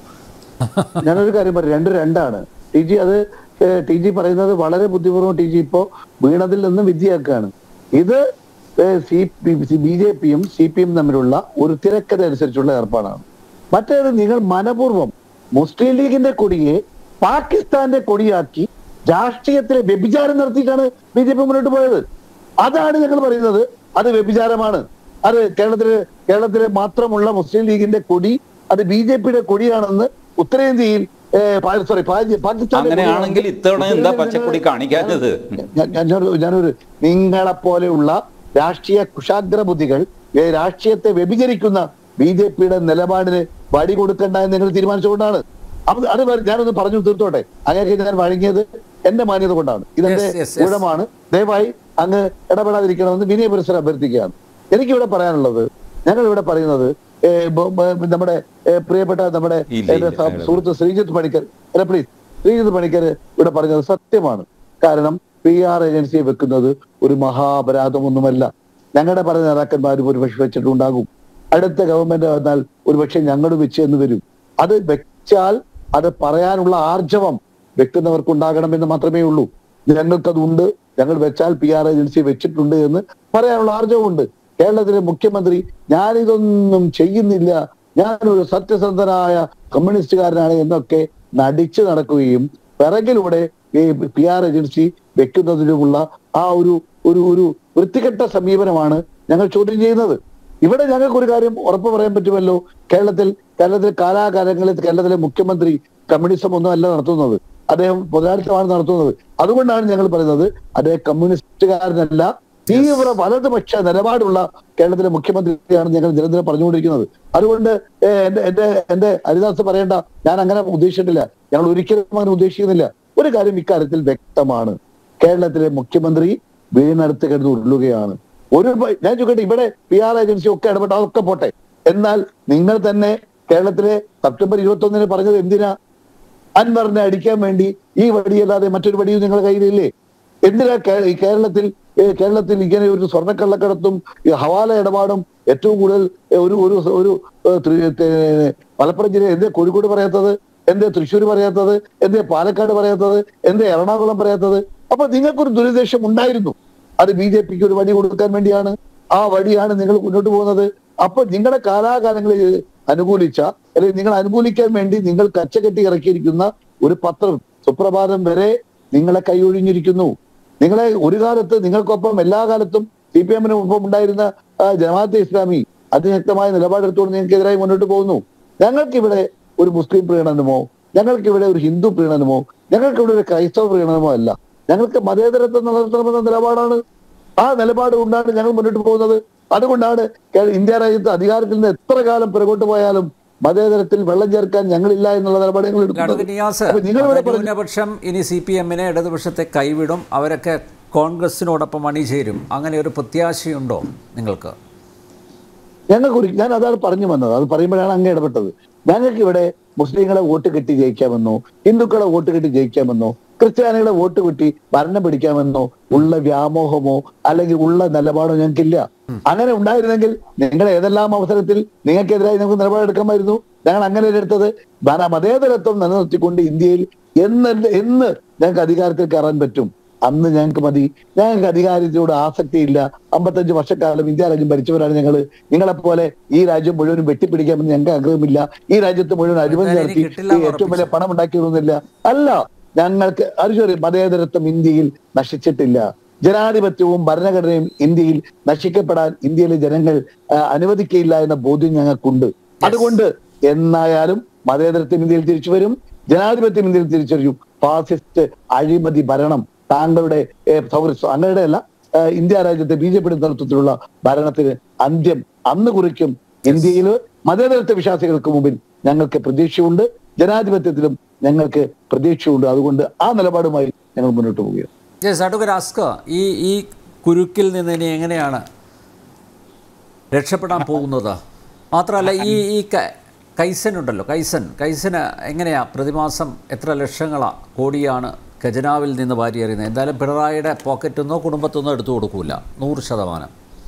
D: ഞാനൊരു കാര്യം പറയാം രണ്ട് രണ്ടാണ് ടി ജി അത് ഏഹ്, ടി ജി പറയുന്നത് വളരെ ബുദ്ധിപൂർവ്വം ടി ജി ഇപ്പോ വീണതിൽ നിന്ന് വിദ്യയാക്കാണ് ഇത് സി ബി ജെ പിയും സി പി എം തമ്മിലുള്ള ഒരു തിരക്കഥ അനുസരിച്ചുള്ള ഏർപ്പാടാണ് മറ്റേത് നിങ്ങൾ മനപൂർവ്വം മുസ്ലിം ലീഗിന്റെ കൊടിയെ പാകിസ്ഥാന്റെ കൊടിയാക്കി രാഷ്ട്രീയത്തിലെ വ്യഭിചാരം നടത്തിയിട്ടാണ് ബി ജെ പി മുന്നോട്ട് പോയത് അതാണ് ഞങ്ങൾ പറയുന്നത് അത് വ്യഭിചാരമാണ് അത് കേരളത്തിലെ കേരളത്തിലെ മാത്രമുള്ള മുസ്ലിം ലീഗിന്റെ കൊടി അത് ബി ജെ പിയുടെ കൊടിയാണെന്ന് ഉത്തരേന്ത്യയിൽ സോറി പാകിസ്ഥാൻ
C: അങ്ങനെയാണെങ്കിൽ ഇത്തവണ എന്താ പച്ചക്കൊടി കാണിക്കാഞ്ഞത്
D: ഞാനൊരു ഞാനൊരു നിങ്ങളെ പോലെയുള്ള രാഷ്ട്രീയ കുശാഗ്ര ബുദ്ധികൾ ഏ, രാഷ്ട്രീയത്തെ വ്യഭിചരിക്കുന്ന ബി ജെ പിയുടെ നിലപാടിന് വടി കൊടുക്കണ്ട എന്ന് നിങ്ങൾ തീരുമാനിച്ചുകൊണ്ടാണ് അപ്പൊ അത് വരെ ഞാനൊന്ന് പറഞ്ഞു തീർത്തോട്ടെ അങ്ങനെ ഞാൻ വഴങ്ങിയത് എന്റെ മാന്യത കൊണ്ടാണ് ഇതെന്റെ
A: Yes, yes, yes.
D: ഊഴമാണ് ദയവായി അങ്ങ് ഇടപെടാതിരിക്കണമെന്ന് വിനയ പുരസ്സരം അഭ്യർത്ഥിക്കുകയാണ് എനിക്കിവിടെ പറയാനുള്ളത് ഞങ്ങൾ ഇവിടെ പറയുന്നത് ഏ, ബ- ബ- നമ്മുടെ ഏ, പ്രിയപ്പെട്ട നമ്മുടെ
C: ഇല്ല,
D: എന്റെ
C: ഇല്ല,
D: സ-
C: ഇല്ല.
D: സുഹൃത്ത് ശ്രീജിത്ത് പണിക്കർ അല്ല പ്ലീസ് ശ്രീജിത്ത് പണിക്കർ ഇവിടെ പറഞ്ഞത് സത്യമാണ് കാരണം പി ആർ ഏജൻസിയെ വെക്കുന്നത് ഒരു മഹാപരാധമൊന്നുമല്ല ഞങ്ങളുടെ പല നേതാക്കന്മാരും ഒരു പക്ഷെ വെച്ചിട്ടുണ്ടാകും അടുത്ത ഗവൺമെന്റ് വന്നാൽ ഒരു പക്ഷെ ഞങ്ങൾ വെച്ച് എന്ന് വരും അത് വെച്ചാൽ അത് പറയാനുള്ള ആർജവം വെക്കുന്നവർക്ക് ഉണ്ടാകണമെന്ന് മാത്രമേ ഉള്ളൂ ഞങ്ങൾക്കതുണ്ട് ഞങ്ങൾ വെച്ചാൽ പി ആർ ഏജൻസി വെച്ചിട്ടുണ്ട് എന്ന് പറയാനുള്ള ആർജവമുണ്ട് കേരളത്തിലെ മുഖ്യമന്ത്രി ഞാനിതൊന്നും ചെയ്യുന്നില്ല ഞാനൊരു സത്യസന്ധനായ കമ്മ്യൂണിസ്റ്റുകാരനാണ് എന്നൊക്കെ നടിച്ചു നടക്കുകയും പിറകിലൂടെ ഈ പി ആർ ഏജൻസി വെക്കുന്നതിനുമുള്ള ആ ഒരു ഒരു ഒരു വൃത്തികെട്ട സമീപനമാണ് ഞങ്ങൾ ചോദ്യം ചെയ്യുന്നത് ഇവിടെ ഞങ്ങൾക്ക് ഒരു കാര്യം ഉറപ്പ് പറയാൻ പറ്റുമല്ലോ കേരളത്തിൽ കേരളത്തിലെ കാലാകാലങ്ങളിൽ കേരളത്തിലെ മുഖ്യമന്ത്രി കമ്മ്യൂണിസം ഒന്നും അല്ല നടത്തുന്നത് അദ്ദേഹം മുതലാളിത്തമാണ് നടത്തുന്നത് അതുകൊണ്ടാണ് ഞങ്ങൾ പറയുന്നത് അദ്ദേഹം കമ്മ്യൂണിസ്റ്റുകാരനല്ല തീവ്ര വലതുപക്ഷ നിലപാടുള്ള കേരളത്തിലെ മുഖ്യമന്ത്രിയാണ് ഞങ്ങൾ നിരന്തരം പറഞ്ഞുകൊണ്ടിരിക്കുന്നത് അതുകൊണ്ട് ഏഹ്, എന്റെ എന്റെ എന്റെ ഹരിദാസ് പറയേണ്ട ഞാൻ അങ്ങനെ ഉദ്ദേശിച്ചിട്ടില്ല ഞങ്ങൾ ഒരിക്കലും അങ്ങനെ ഉദ്ദേശിക്കുന്നില്ല ഒരു കാര്യം ഇക്കാര്യത്തിൽ വ്യക്തമാണ് കേരളത്തിലെ മുഖ്യമന്ത്രി വീണടുത്ത് കിടന്ന് ഉരുളുകയാണ് ഒരു പ- ഞാൻ ചോദിക്കട്ടെ ഇവിടെ പി ആർ ഏജൻസി ഒക്കെ ഇടപെട്ട അതൊക്കെ പോട്ടെ എന്നാൽ നിങ്ങൾ തന്നെ കേരളത്തിലെ സെപ്റ്റംബർ ഇരുപത്തി ഒന്നിന് പറഞ്ഞത് എന്തിനാ അൻവറിനെ അടിക്കാൻ വേണ്ടി ഈ വടിയല്ലാതെ മറ്റൊരു വടിയും നിങ്ങളുടെ കയ്യിലില്ലേ എന്തിനാ കേ- ഈ കേരളത്തിൽ ഏ, കേരളത്തിൽ ഇങ്ങനെ ഒരു സ്വർണ്ണക്കള്ളക്കടത്തും ഈ ഹവാല ഇടപാടും ഏറ്റവും കൂടുതൽ ഏ, ഒരു ഒരു ഒരു ഏ, ത്രി- ഏ, മലപ്പുറം ജില്ല എന്തേ കോഴിക്കോട് പറയാത്തത് എന്തേ തൃശ്ശൂർ പറയാത്തത് എന്തേ പാലക്കാട് പറയാത്തത് എന്തേ എറണാകുളം പറയാത്തത് അപ്പൊ നിങ്ങൾക്കൊരു ദുരുദ്ദേശം ഉണ്ടായിരുന്നു അത് ബി ജെ പിക്ക് ഒരു വടി കൊടുക്കാൻ വേണ്ടിയാണ് ആ വഴിയാണ് നിങ്ങൾ മുന്നോട്ട് പോകുന്നത് അപ്പൊ നിങ്ങളുടെ കാലാകാലങ്ങളിൽ അനുകൂലിച്ച അല്ലെങ്കിൽ നിങ്ങൾ അനുകൂലിക്കാൻ വേണ്ടി നിങ്ങൾ കച്ചകെട്ടി ഇറക്കിയിരിക്കുന്ന ഒരു പത്രം സുപ്രഭാതം വരെ നിങ്ങളെ കൈയൊഴിഞ്ഞിരിക്കുന്നു നിങ്ങളെ ഒരു കാലത്ത് നിങ്ങൾക്കൊപ്പം എല്ലാ കാലത്തും സി പി എമ്മിന് ഒപ്പം ഉണ്ടായിരുന്ന ആ, ജമാഅത്തെ ഇസ്ലാമി അതിശക്തമായ നിലപാടെടുത്തുകൊണ്ട് നിങ്ങൾക്കെതിരായി മുന്നോട്ട് പോകുന്നു ഞങ്ങൾക്കിവിടെ ഒരു മുസ്ലിം പ്രീണനമോ ഞങ്ങൾക്കിവിടെ ഒരു ഹിന്ദു പ്രീണനമോ ഞങ്ങൾക്കിവിടെ ഒരു ക്രൈസ്തവ പ്രീണനമോ അല്ല ഞങ്ങൾക്ക് മതേതരത്വം നിലനിർത്തണമെന്ന നിലപാടാണ് ആ നിലപാട് കൊണ്ടാണ് ഞങ്ങൾ മുന്നോട്ട് പോകുന്നത് അതുകൊണ്ടാണ് കേ- ഇന്ത്യ രാജ്യത്ത് അധികാരത്തിൽ നിന്ന് എത്ര കാലം പിറകോട്ട് പോയാലും മതേതരത്തിൽ വെള്ളം ചേർക്കാൻ ഞങ്ങളില്ല എന്നുള്ള നിലപാട് ഞങ്ങൾ എടുക്കുന്നത്
A: അഡ്വക്കേറ്റ് നിയാസ്
D: അപ്പൊ നിങ്ങൾ ഇവിടെ പറഞ്ഞു
A: ന്യൂനപക്ഷം ഇനി സി പി എമ്മിനെ ഇടതുപക്ഷത്തെ കൈവിടും അവരൊക്കെ കോൺഗ്രസിനോടൊപ്പം അണിചേരും അങ്ങനെ ഒരു പ്രത്യാശയുണ്ടോ നിങ്ങൾക്ക്
D: ഞങ്ങൾക്ക് ഒരു ഞാൻ അതാണ് പറഞ്ഞു വന്നത് അത് പറയുമ്പോഴാണ് അങ്ങ് ഇടപെട്ടത് ഞങ്ങൾക്ക് ഇവിടെ മുസ്ലിങ്ങളെ വോട്ട് കെട്ടി ജയിക്കാമെന്നോ ഹിന്ദുക്കളെ വോട്ട് കെട്ടി ജയിക്കാമെന്നോ ക്രിസ്ത്യാനികളെ വോട്ട് കിട്ടി ഭരണം പിടിക്കാമെന്നോ ഉള്ള വ്യാമോഹമോ അല്ലെങ്കിൽ ഉള്ള നിലപാടോ ഞങ്ങൾക്കില്ല അങ്ങനെ ഉണ്ടായിരുന്നെങ്കിൽ നിങ്ങൾ ഏതെല്ലാം അവസരത്തിൽ നിങ്ങൾക്കെതിരായി നമുക്ക് നിലപാടെടുക്കാമായിരുന്നു ഞങ്ങൾ അങ്ങനെ എടുത്തത് മത- മതേതരത്വം നിലനിർത്തിക്കൊണ്ട് ഇന്ത്യയിൽ എന്ന് എന്ന് ഞങ്ങൾക്ക് അധികാരത്തിൽ കയറാൻ പറ്റും അന്ന് ഞങ്ങൾക്ക് മതി ഞങ്ങൾക്ക് അധികാരത്തിനോട് ആസക്തിയില്ല അമ്പത്തഞ്ച് വർഷക്കാലം ഇന്ത്യ രാജ്യം ഭരിച്ചവരാണ് ഞങ്ങൾ നിങ്ങളെപ്പോലെ ഈ രാജ്യം മുഴുവനും വെട്ടിപ്പിടിക്കാമെന്ന് ഞങ്ങൾക്ക് ആഗ്രഹമില്ല ഈ രാജ്യത്ത് മുഴുവൻ അഴിമതി
A: എന്തായാലും
D: നടത്തി
A: കിട്ടില്ല എന്ന്
D: ഈ ഏറ്റവും വലിയ പണം ഉണ്ടാക്കിയതൊന്നുമില്ല അല്ല ഞങ്ങൾക്ക് അറിച്ചോറി മതേതരത്വം ഇന്ത്യയിൽ നശിച്ചിട്ടില്ല ജനാധിപത്യവും ഭരണഘടനയും ഇന്ത്യയിൽ നശിക്കപ്പെടാൻ ഇന്ത്യയിലെ ജനങ്ങൾ ആ, അനുവദിക്കയില്ല എന്ന ബോധ്യം ഞങ്ങൾക്കുണ്ട് അതുകൊണ്ട് എന്നായാലും മതേതരത്വം ഇന്ത്യയിൽ തിരിച്ചു വരും ജനാധിപത്യം ഇന്ത്യയിൽ തിരിച്ചു വരും ഫാസിസ്റ്റ് അഴിമതി ഭരണം താങ്കളുടെ ഏ, സൗര- അങ്ങയുടെ അല്ല ആ, ഇന്ത്യ രാജ്യത്തെ ബി ജെ പിയുടെ നേതൃത്വത്തിലുള്ള ഭരണത്തിന് അന്ത്യം അന്ന് കുറിക്കും ഇന്ത്യയിൽ മതേതരത്വ വിശ്വാസികൾക്ക് മുമ്പിൽ ഞങ്ങൾക്ക് പ്രതീക്ഷയുണ്ട് ജനാധിപത്യത്തിലും ഞങ്ങൾക്ക് പ്രതീക്ഷയുണ്ട് അതുകൊണ്ട് ആ നിലപാടുമായി ഞങ്ങൾ മുന്നോട്ട് പോവുകയാണ്
A: യെസ് അഡ്വക്കേറ്റ് അസ്ക ഈ ഈ കുരുക്കിൽ നിന്ന് ഇനി എങ്ങനെയാണ് രക്ഷപ്പെടാൻ പോകുന്നത് മാത്രമല്ല ഈ ഈ ക- കൈസൻ ഉണ്ടല്ലോ കൈസൻ കൈസന് എങ്ങനെയാ പ്രതിമാസം എത്ര ലക്ഷങ്ങളാ കോടിയാണ് ഖജനാവിൽ നിന്ന് വാരി എറിയുന്നത് എന്തായാലും പിണറായിയുടെ പോക്കറ്റിൽ നിന്നോ കുടുംബത്തിൽ നിന്നോ എടുത്തു കൊടുക്കൂല നൂറ് ശതമാനം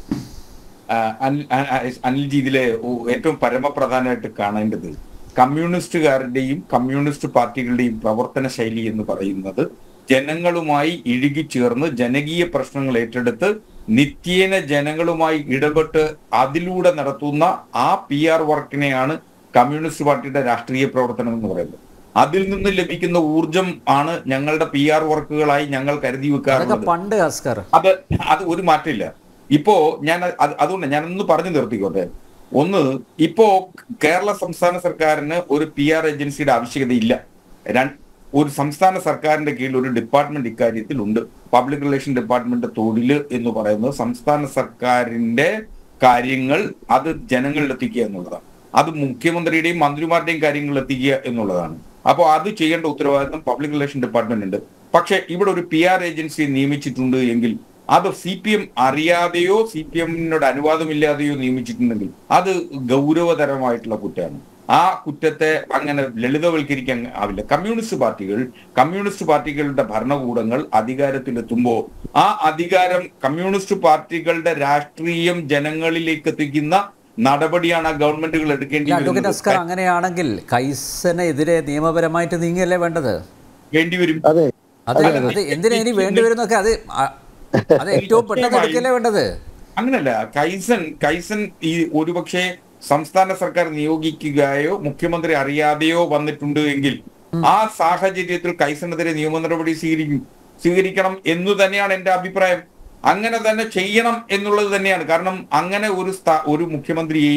E: ആ, അനിൽ ആ, ആ, അനിൽജി ഇതിലെ ഓ- ഏറ്റവും പരമപ്രധാനമായിട്ട് കാണേണ്ടത് കമ്മ്യൂണിസ്റ്റുകാരുടെയും കമ്മ്യൂണിസ്റ്റ് പാർട്ടികളുടെയും പ്രവർത്തന ശൈലി എന്ന് പറയുന്നത് ജനങ്ങളുമായി ഇഴുകിച്ചേർന്ന് ജനകീയ പ്രശ്നങ്ങൾ ഏറ്റെടുത്ത് നിത്യേന ജനങ്ങളുമായി ഇടപെട്ട് അതിലൂടെ നടത്തുന്ന ആ പി ആർ വർക്കിനെയാണ് കമ്മ്യൂണിസ്റ്റ് പാർട്ടിയുടെ രാഷ്ട്രീയ പ്രവർത്തനം എന്ന് പറയുന്നത് അതിൽ നിന്ന് ലഭിക്കുന്ന ഊർജം ആണ് ഞങ്ങളുടെ പി ആർ വർക്കുകളായി ഞങ്ങൾ കരുതി
A: അതൊക്കെ
E: വെക്കാറുള്ളത്
A: പണ്ട് അസ്കർ
E: അത് അത് ഒരു മാറ്റമില്ല ഇപ്പോ ഞാൻ അത് അതുകൊണ്ട് ഞാൻ ഒന്ന് പറഞ്ഞു നിർത്തിക്കോട്ടെ ഒന്ന് ഇപ്പോ കേരള സംസ്ഥാന സർക്കാരിന് ഒരു പി ആർ ഏജൻസിയുടെ ആവശ്യകതയില്ല രണ്ട് ഒരു സംസ്ഥാന സർക്കാരിന്റെ കീഴിൽ ഒരു ഡിപ്പാർട്ട്മെന്റ് ഇക്കാര്യത്തിൽ ഉണ്ട് പബ്ലിക് റിലേഷൻ ഡിപ്പാർട്ട്മെന്റ് തൊഴില് എന്ന് പറയുന്നത് സംസ്ഥാന സർക്കാരിന്റെ കാര്യങ്ങൾ അത് ജനങ്ങളിൽ എത്തിക്കുക എന്നുള്ളതാണ് അത് മുഖ്യമന്ത്രിയുടെയും മന്ത്രിമാരുടെയും കാര്യങ്ങളിൽ എത്തിക്കുക എന്നുള്ളതാണ് അപ്പോൾ അത് ചെയ്യേണ്ട ഉത്തരവാദിത്വം പബ്ലിക് റിലേഷൻ ഡിപ്പാർട്ട്മെന്റ് ഉണ്ട് പക്ഷെ ഇവിടെ ഒരു പി ആർ ഏജൻസി നിയമിച്ചിട്ടുണ്ട് എങ്കിൽ അത് സി പി എം അറിയാതെയോ സി പി എമ്മിനോട് അനുവാദമില്ലാതെയോ നിയമിച്ചിട്ടുണ്ടെങ്കിൽ അത് ഗൗരവതരമായിട്ടുള്ള കുറ്റമാണ് ആ കുറ്റത്തെ അങ്ങനെ ലളിതവൽക്കരിക്കാൻ ആവില്ല കമ്മ്യൂണിസ്റ്റ് പാർട്ടികൾ കമ്മ്യൂണിസ്റ്റ് പാർട്ടികളുടെ ഭരണകൂടങ്ങൾ അധികാരത്തിലെത്തുമ്പോൾ ആ അധികാരം കമ്മ്യൂണിസ്റ്റ് പാർട്ടികളുടെ രാഷ്ട്രീയം ജനങ്ങളിലേക്ക് എത്തിക്കുന്ന നടപടിയാണ് ആ ഗവൺമെന്റുകൾ എടുക്കേണ്ടി
A: അഡ്വക്കേറ്റ് അസ്കർ
E: വരുന്നത്
A: അങ്ങനെയാണെങ്കിൽ കൈസനെതിരെ നിയമപരമായിട്ട് നീങ്ങിയല്ലേ വേണ്ടത്
E: വേണ്ടി വരും
D: അതെ
A: അത് അത് എന്തിനാ ഇനി വേണ്ടി വരുന്നൊക്കെ അത് ആ- അത് ഏറ്റവും പെട്ടെന്ന് എടുക്കല്ലേ വേണ്ടത്
E: അങ്ങനല്ല കൈസൻ കൈസൻ ഈ ഒരുപക്ഷെ സംസ്ഥാന സർക്കാർ നിയോഗിക്കുകയോ മുഖ്യമന്ത്രി അറിയാതെയോ വന്നിട്ടുണ്ട് എങ്കിൽ ആ സാഹചര്യത്തിൽ കൈസനെതിരെ നിയമ നടപടി സ്വീകരിക്കും സ്വീകരിക്കണം എന്ന് തന്നെയാണ് എന്റെ അഭിപ്രായം അങ്ങനെ തന്നെ ചെയ്യണം എന്നുള്ളത് തന്നെയാണ് കാരണം അങ്ങനെ ഒരു സ്ഥാ- ഒരു മുഖ്യമന്ത്രിയെയും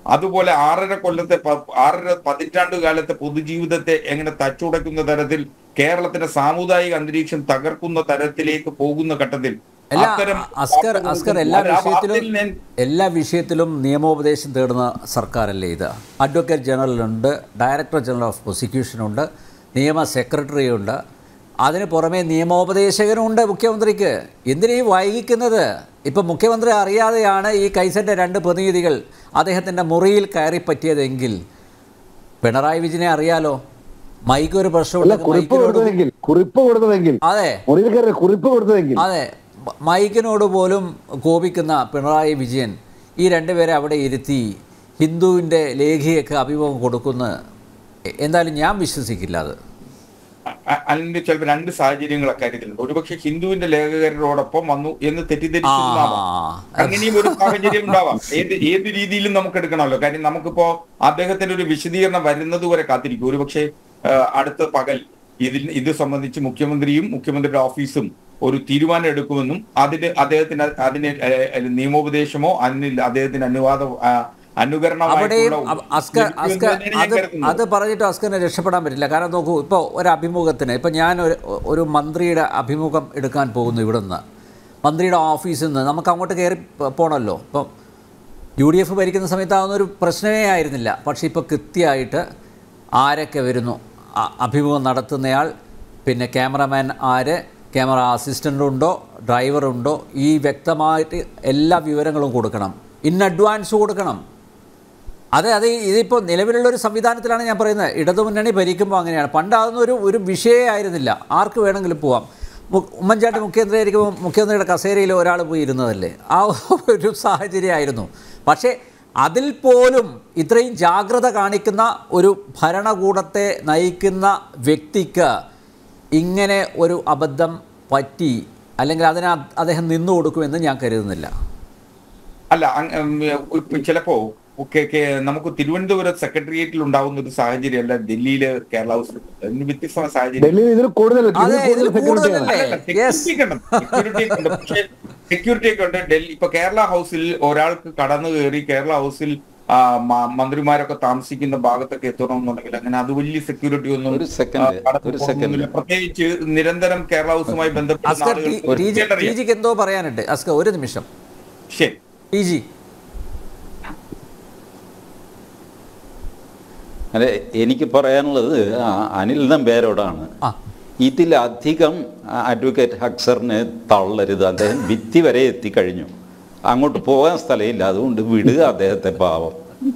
E: അതുപോലെ ആറര കൊല്ലത്തെ പ- ആറര പതിറ്റാണ്ട് കാലത്തെ പൊതുജീവിതത്തെ എങ്ങനെ തച്ചുടയ്ക്കുന്ന തരത്തിൽ കേരളത്തിന്റെ സാമുദായിക അന്തരീക്ഷം തകർക്കുന്ന തരത്തിലേക്ക് പോകുന്ന ഘട്ടത്തിൽ
A: എല്ലാ
E: അത്തരം
A: അസ്കർ അസ്കർ എല്ലാ
E: ആ വാർത്തയിൽ
A: വിഷയത്തിലും
E: ഞാൻ
A: എല്ലാ വിഷയത്തിലും നിയമോപദേശം തേടുന്ന സർക്കാരല്ലേ ഇത് അഡ്വക്കേറ്റ് ജനറലുണ്ട് ഡയറക്ടർ ജനറൽ ഓഫ് പ്രോസിക്യൂഷനുണ്ട് നിയമ സെക്രട്ടറിയുണ്ട് അതിന് പുറമെ നിയമോപദേശകനുണ്ട് മുഖ്യമന്ത്രിക്ക് എന്തിനാ ഈ വൈകിക്കുന്നത് ഇപ്പം മുഖ്യമന്ത്രി അറിയാതെയാണ് ഈ കൈസൻ്റെ രണ്ട് പ്രതിനിധികൾ അദ്ദേഹത്തിൻ്റെ മുറിയിൽ കയറി പറ്റിയതെങ്കിൽ പിണറായി വിജയനെ അറിയാലോ മൈക്ക് ഒരു
D: അല്ല
A: പ്രശ്നമുണ്ട്
D: കുറിപ്പ്
A: മൈക്കിനോട്
D: കൊടുത്തതെങ്കിൽ കുറിപ്പ് കൊടുത്തതെങ്കിൽ
A: അതെ
D: മുറിയിൽ കയറി കുറിപ്പ് കൊടുത്തതെങ്കിൽ
A: അതെ മ- മൈക്കിനോട് പോലും കോപിക്കുന്ന പിണറായി വിജയൻ ഈ രണ്ടുപേരെ അവിടെ ഇരുത്തി ഹിന്ദുവിൻ്റെ ലേഖിയൊക്കെ അഭിമുഖം കൊടുക്കുന്ന എ- എന്തായാലും ഞാൻ വിശ്വസിക്കില്ല അത്
E: അ- അതിന്റെ ചിലപ്പോൾ രണ്ട് സാഹചര്യങ്ങൾ അക്കാര്യത്തിലുണ്ട് ഒരുപക്ഷെ ഹിന്ദുവിന്റെ ലേഖകരോടൊപ്പം വന്നു എന്ന് തെറ്റിദ്ധരിച്ചിരുന്നാവാം
A: ആ.
E: അങ്ങനെയും ഒരു സാഹചര്യം ഉണ്ടാവാം ഏത് ഏത് രീതിയിലും നമുക്ക് എടുക്കണമല്ലോ കാര്യം നമുക്കിപ്പോ അദ്ദേഹത്തിന്റെ ഒരു വിശദീകരണം വരുന്നത് വരെ കാത്തിരിക്കും ഒരുപക്ഷെ ആ, അടുത്ത പകൽ ഇതിൽ ഇത് സംബന്ധിച്ച് മുഖ്യമന്ത്രിയും മുഖ്യമന്ത്രിയുടെ ഓഫീസും ഒരു തീരുമാനം എടുക്കുമെന്നും അതിന് അദ്ദേഹത്തിന് അതിന് ഏ, ഏ, നിയമോപദേശമോ അതിന് അദ്ദേഹത്തിന് അനുവാദ ആ,
A: അവിടെയും
E: അനുകരണമായിട്ടുള്ള
A: അ- അസ്കർ അസ്കർ
E: ലഭിക്കുമെന്ന് ഞാൻ
A: അത്
E: കരുതുന്നു.
A: അത് പറഞ്ഞിട്ട് അസ്കറിനെ രക്ഷപ്പെടാൻ പറ്റില്ല കാരണം നോക്കൂ ഇപ്പോൾ ഒരു അഭിമുഖത്തിന് ഇപ്പോൾ ഞാൻ ഒരു ഒരു മന്ത്രിയുടെ അഭിമുഖം എടുക്കാൻ പോകുന്നു ഇവിടുന്ന് മന്ത്രിയുടെ ഓഫീസിൽ നിന്ന് നമുക്ക് അങ്ങോട്ട് കയറി പ- പോകണമല്ലോ ഇപ്പം യു ഡി എഫ് ഭരിക്കുന്ന സമയത്താവുന്ന ഒരു പ്രശ്നമേ ആയിരുന്നില്ല പക്ഷേ ഇപ്പോൾ കൃത്യമായിട്ട് ആരൊക്കെ വരുന്നു അ- അഭിമുഖം നടത്തുന്നയാൾ പിന്നെ ക്യാമറമാൻ ആര് ക്യാമറ അസിസ്റ്റൻ്റ് ഉണ്ടോ ഡ്രൈവറുണ്ടോ ഈ വ്യക്തമായിട്ട് എല്ലാ വിവരങ്ങളും കൊടുക്കണം ഇൻ അഡ്വാൻസ് കൊടുക്കണം അതെ അത് ഇതിപ്പോൾ നിലവിലുള്ള ഒരു സംവിധാനത്തിലാണ് ഞാൻ പറയുന്നത് ഇടതുമുന്നണി ഭരിക്കുമ്പോൾ അങ്ങനെയാണ് പണ്ട് അതൊന്നും ഒരു ഒരു വിഷയമായിരുന്നില്ല ആർക്ക് വേണമെങ്കിലും പോവാം മു- ഉമ്മൻചാണ്ടി മുഖ്യമന്ത്രി ആയിരിക്കുമ്പോൾ മുഖ്യമന്ത്രിയുടെ കസേരയിൽ ഒരാൾ പോയി ഇരുന്നതല്ലേ ആ ഒരു സാഹചര്യമായിരുന്നു പക്ഷേ അതിൽ പോലും ഇത്രയും ജാഗ്രത കാണിക്കുന്ന ഒരു ഭരണകൂടത്തെ നയിക്കുന്ന വ്യക്തിക്ക് ഇങ്ങനെ ഒരു അബദ്ധം പറ്റി അല്ലെങ്കിൽ അതിന് അ- അദ്ദേഹം നിന്നു കൊടുക്കുമെന്ന് ഞാൻ കരുതുന്നില്ല
E: അല്ല അങ് ഉം, ഇപ്പൊ ചിലപ്പോ ഒക്കെ ഒക്കെ നമുക്ക് തിരുവനന്തപുരം സെക്രട്ടേറിയറ്റിൽ ഉണ്ടാവുന്ന ഒരു സാഹചര്യം അല്ല ഡൽഹിയില് കേരള ഹൗസിൽ അതിന് വ്യത്യസ്തമായ സാഹചര്യം
D: ഡൽഹിയിൽ ഇതിൽ കൂടുതൽ
A: അതെ,
D: ഇതിൽ
A: ഇതിൽ
D: കൂടുതൽ സെക്യൂരിറ്റിയാണ്
A: കൂടുതലല്ലേ? Yes.
E: സെക്യൂരിറ്റി ഒക്കെ ഉണ്ട് പക്ഷേ സെക്യൂരിറ്റി ഒക്കെ ഉണ്ട് ഡൽഹി ഇപ്പൊ കേരള ഹൗസിൽ ഒരാൾക്ക് കടന്നു കയറി കേരള ഹൗസിൽ ആ, മ- മന്ത്രിമാരൊക്കെ താമസിക്കുന്ന ഭാഗത്തൊക്കെ എത്തണമെന്നുണ്ടെങ്കിൽ അങ്ങനെ അത് വലിയ സെക്യൂരിറ്റി ഒന്നും
C: ഒരു second,
E: ആ, കടന്നു
C: ഒരു
E: പോകുന്നില്ല.
C: second.
E: പ്രത്യേകിച്ച് നിരന്തരം കേരള ഹൗസുമായി ബന്ധപ്പെടുന്ന
A: അസ്കർ ടി-
E: ആളുകൾക്ക്
A: ടി ജി- ടി
E: അറിയാം.
A: ജിക്ക് എന്തോ പറയാനുണ്ട് അസ്കർ ഒരു നിമിഷം
E: ശരി
A: ടി ജി
C: അതെ എനിക്ക് പറയാനുള്ളത് ആ അനിൽ നമ്പേരോടാണ്
A: ആ
C: ഇതിലധികം അഡ്വക്കേറ്റ് ഹക്സറിനെ തള്ളരുത് അദ്ദേഹം ഭിത്തി വരെ എത്തിക്കഴിഞ്ഞു അങ്ങോട്ട് പോകാൻ സ്ഥലമില്ല അതുകൊണ്ട് വിടുക അദ്ദേഹത്തെ പാവം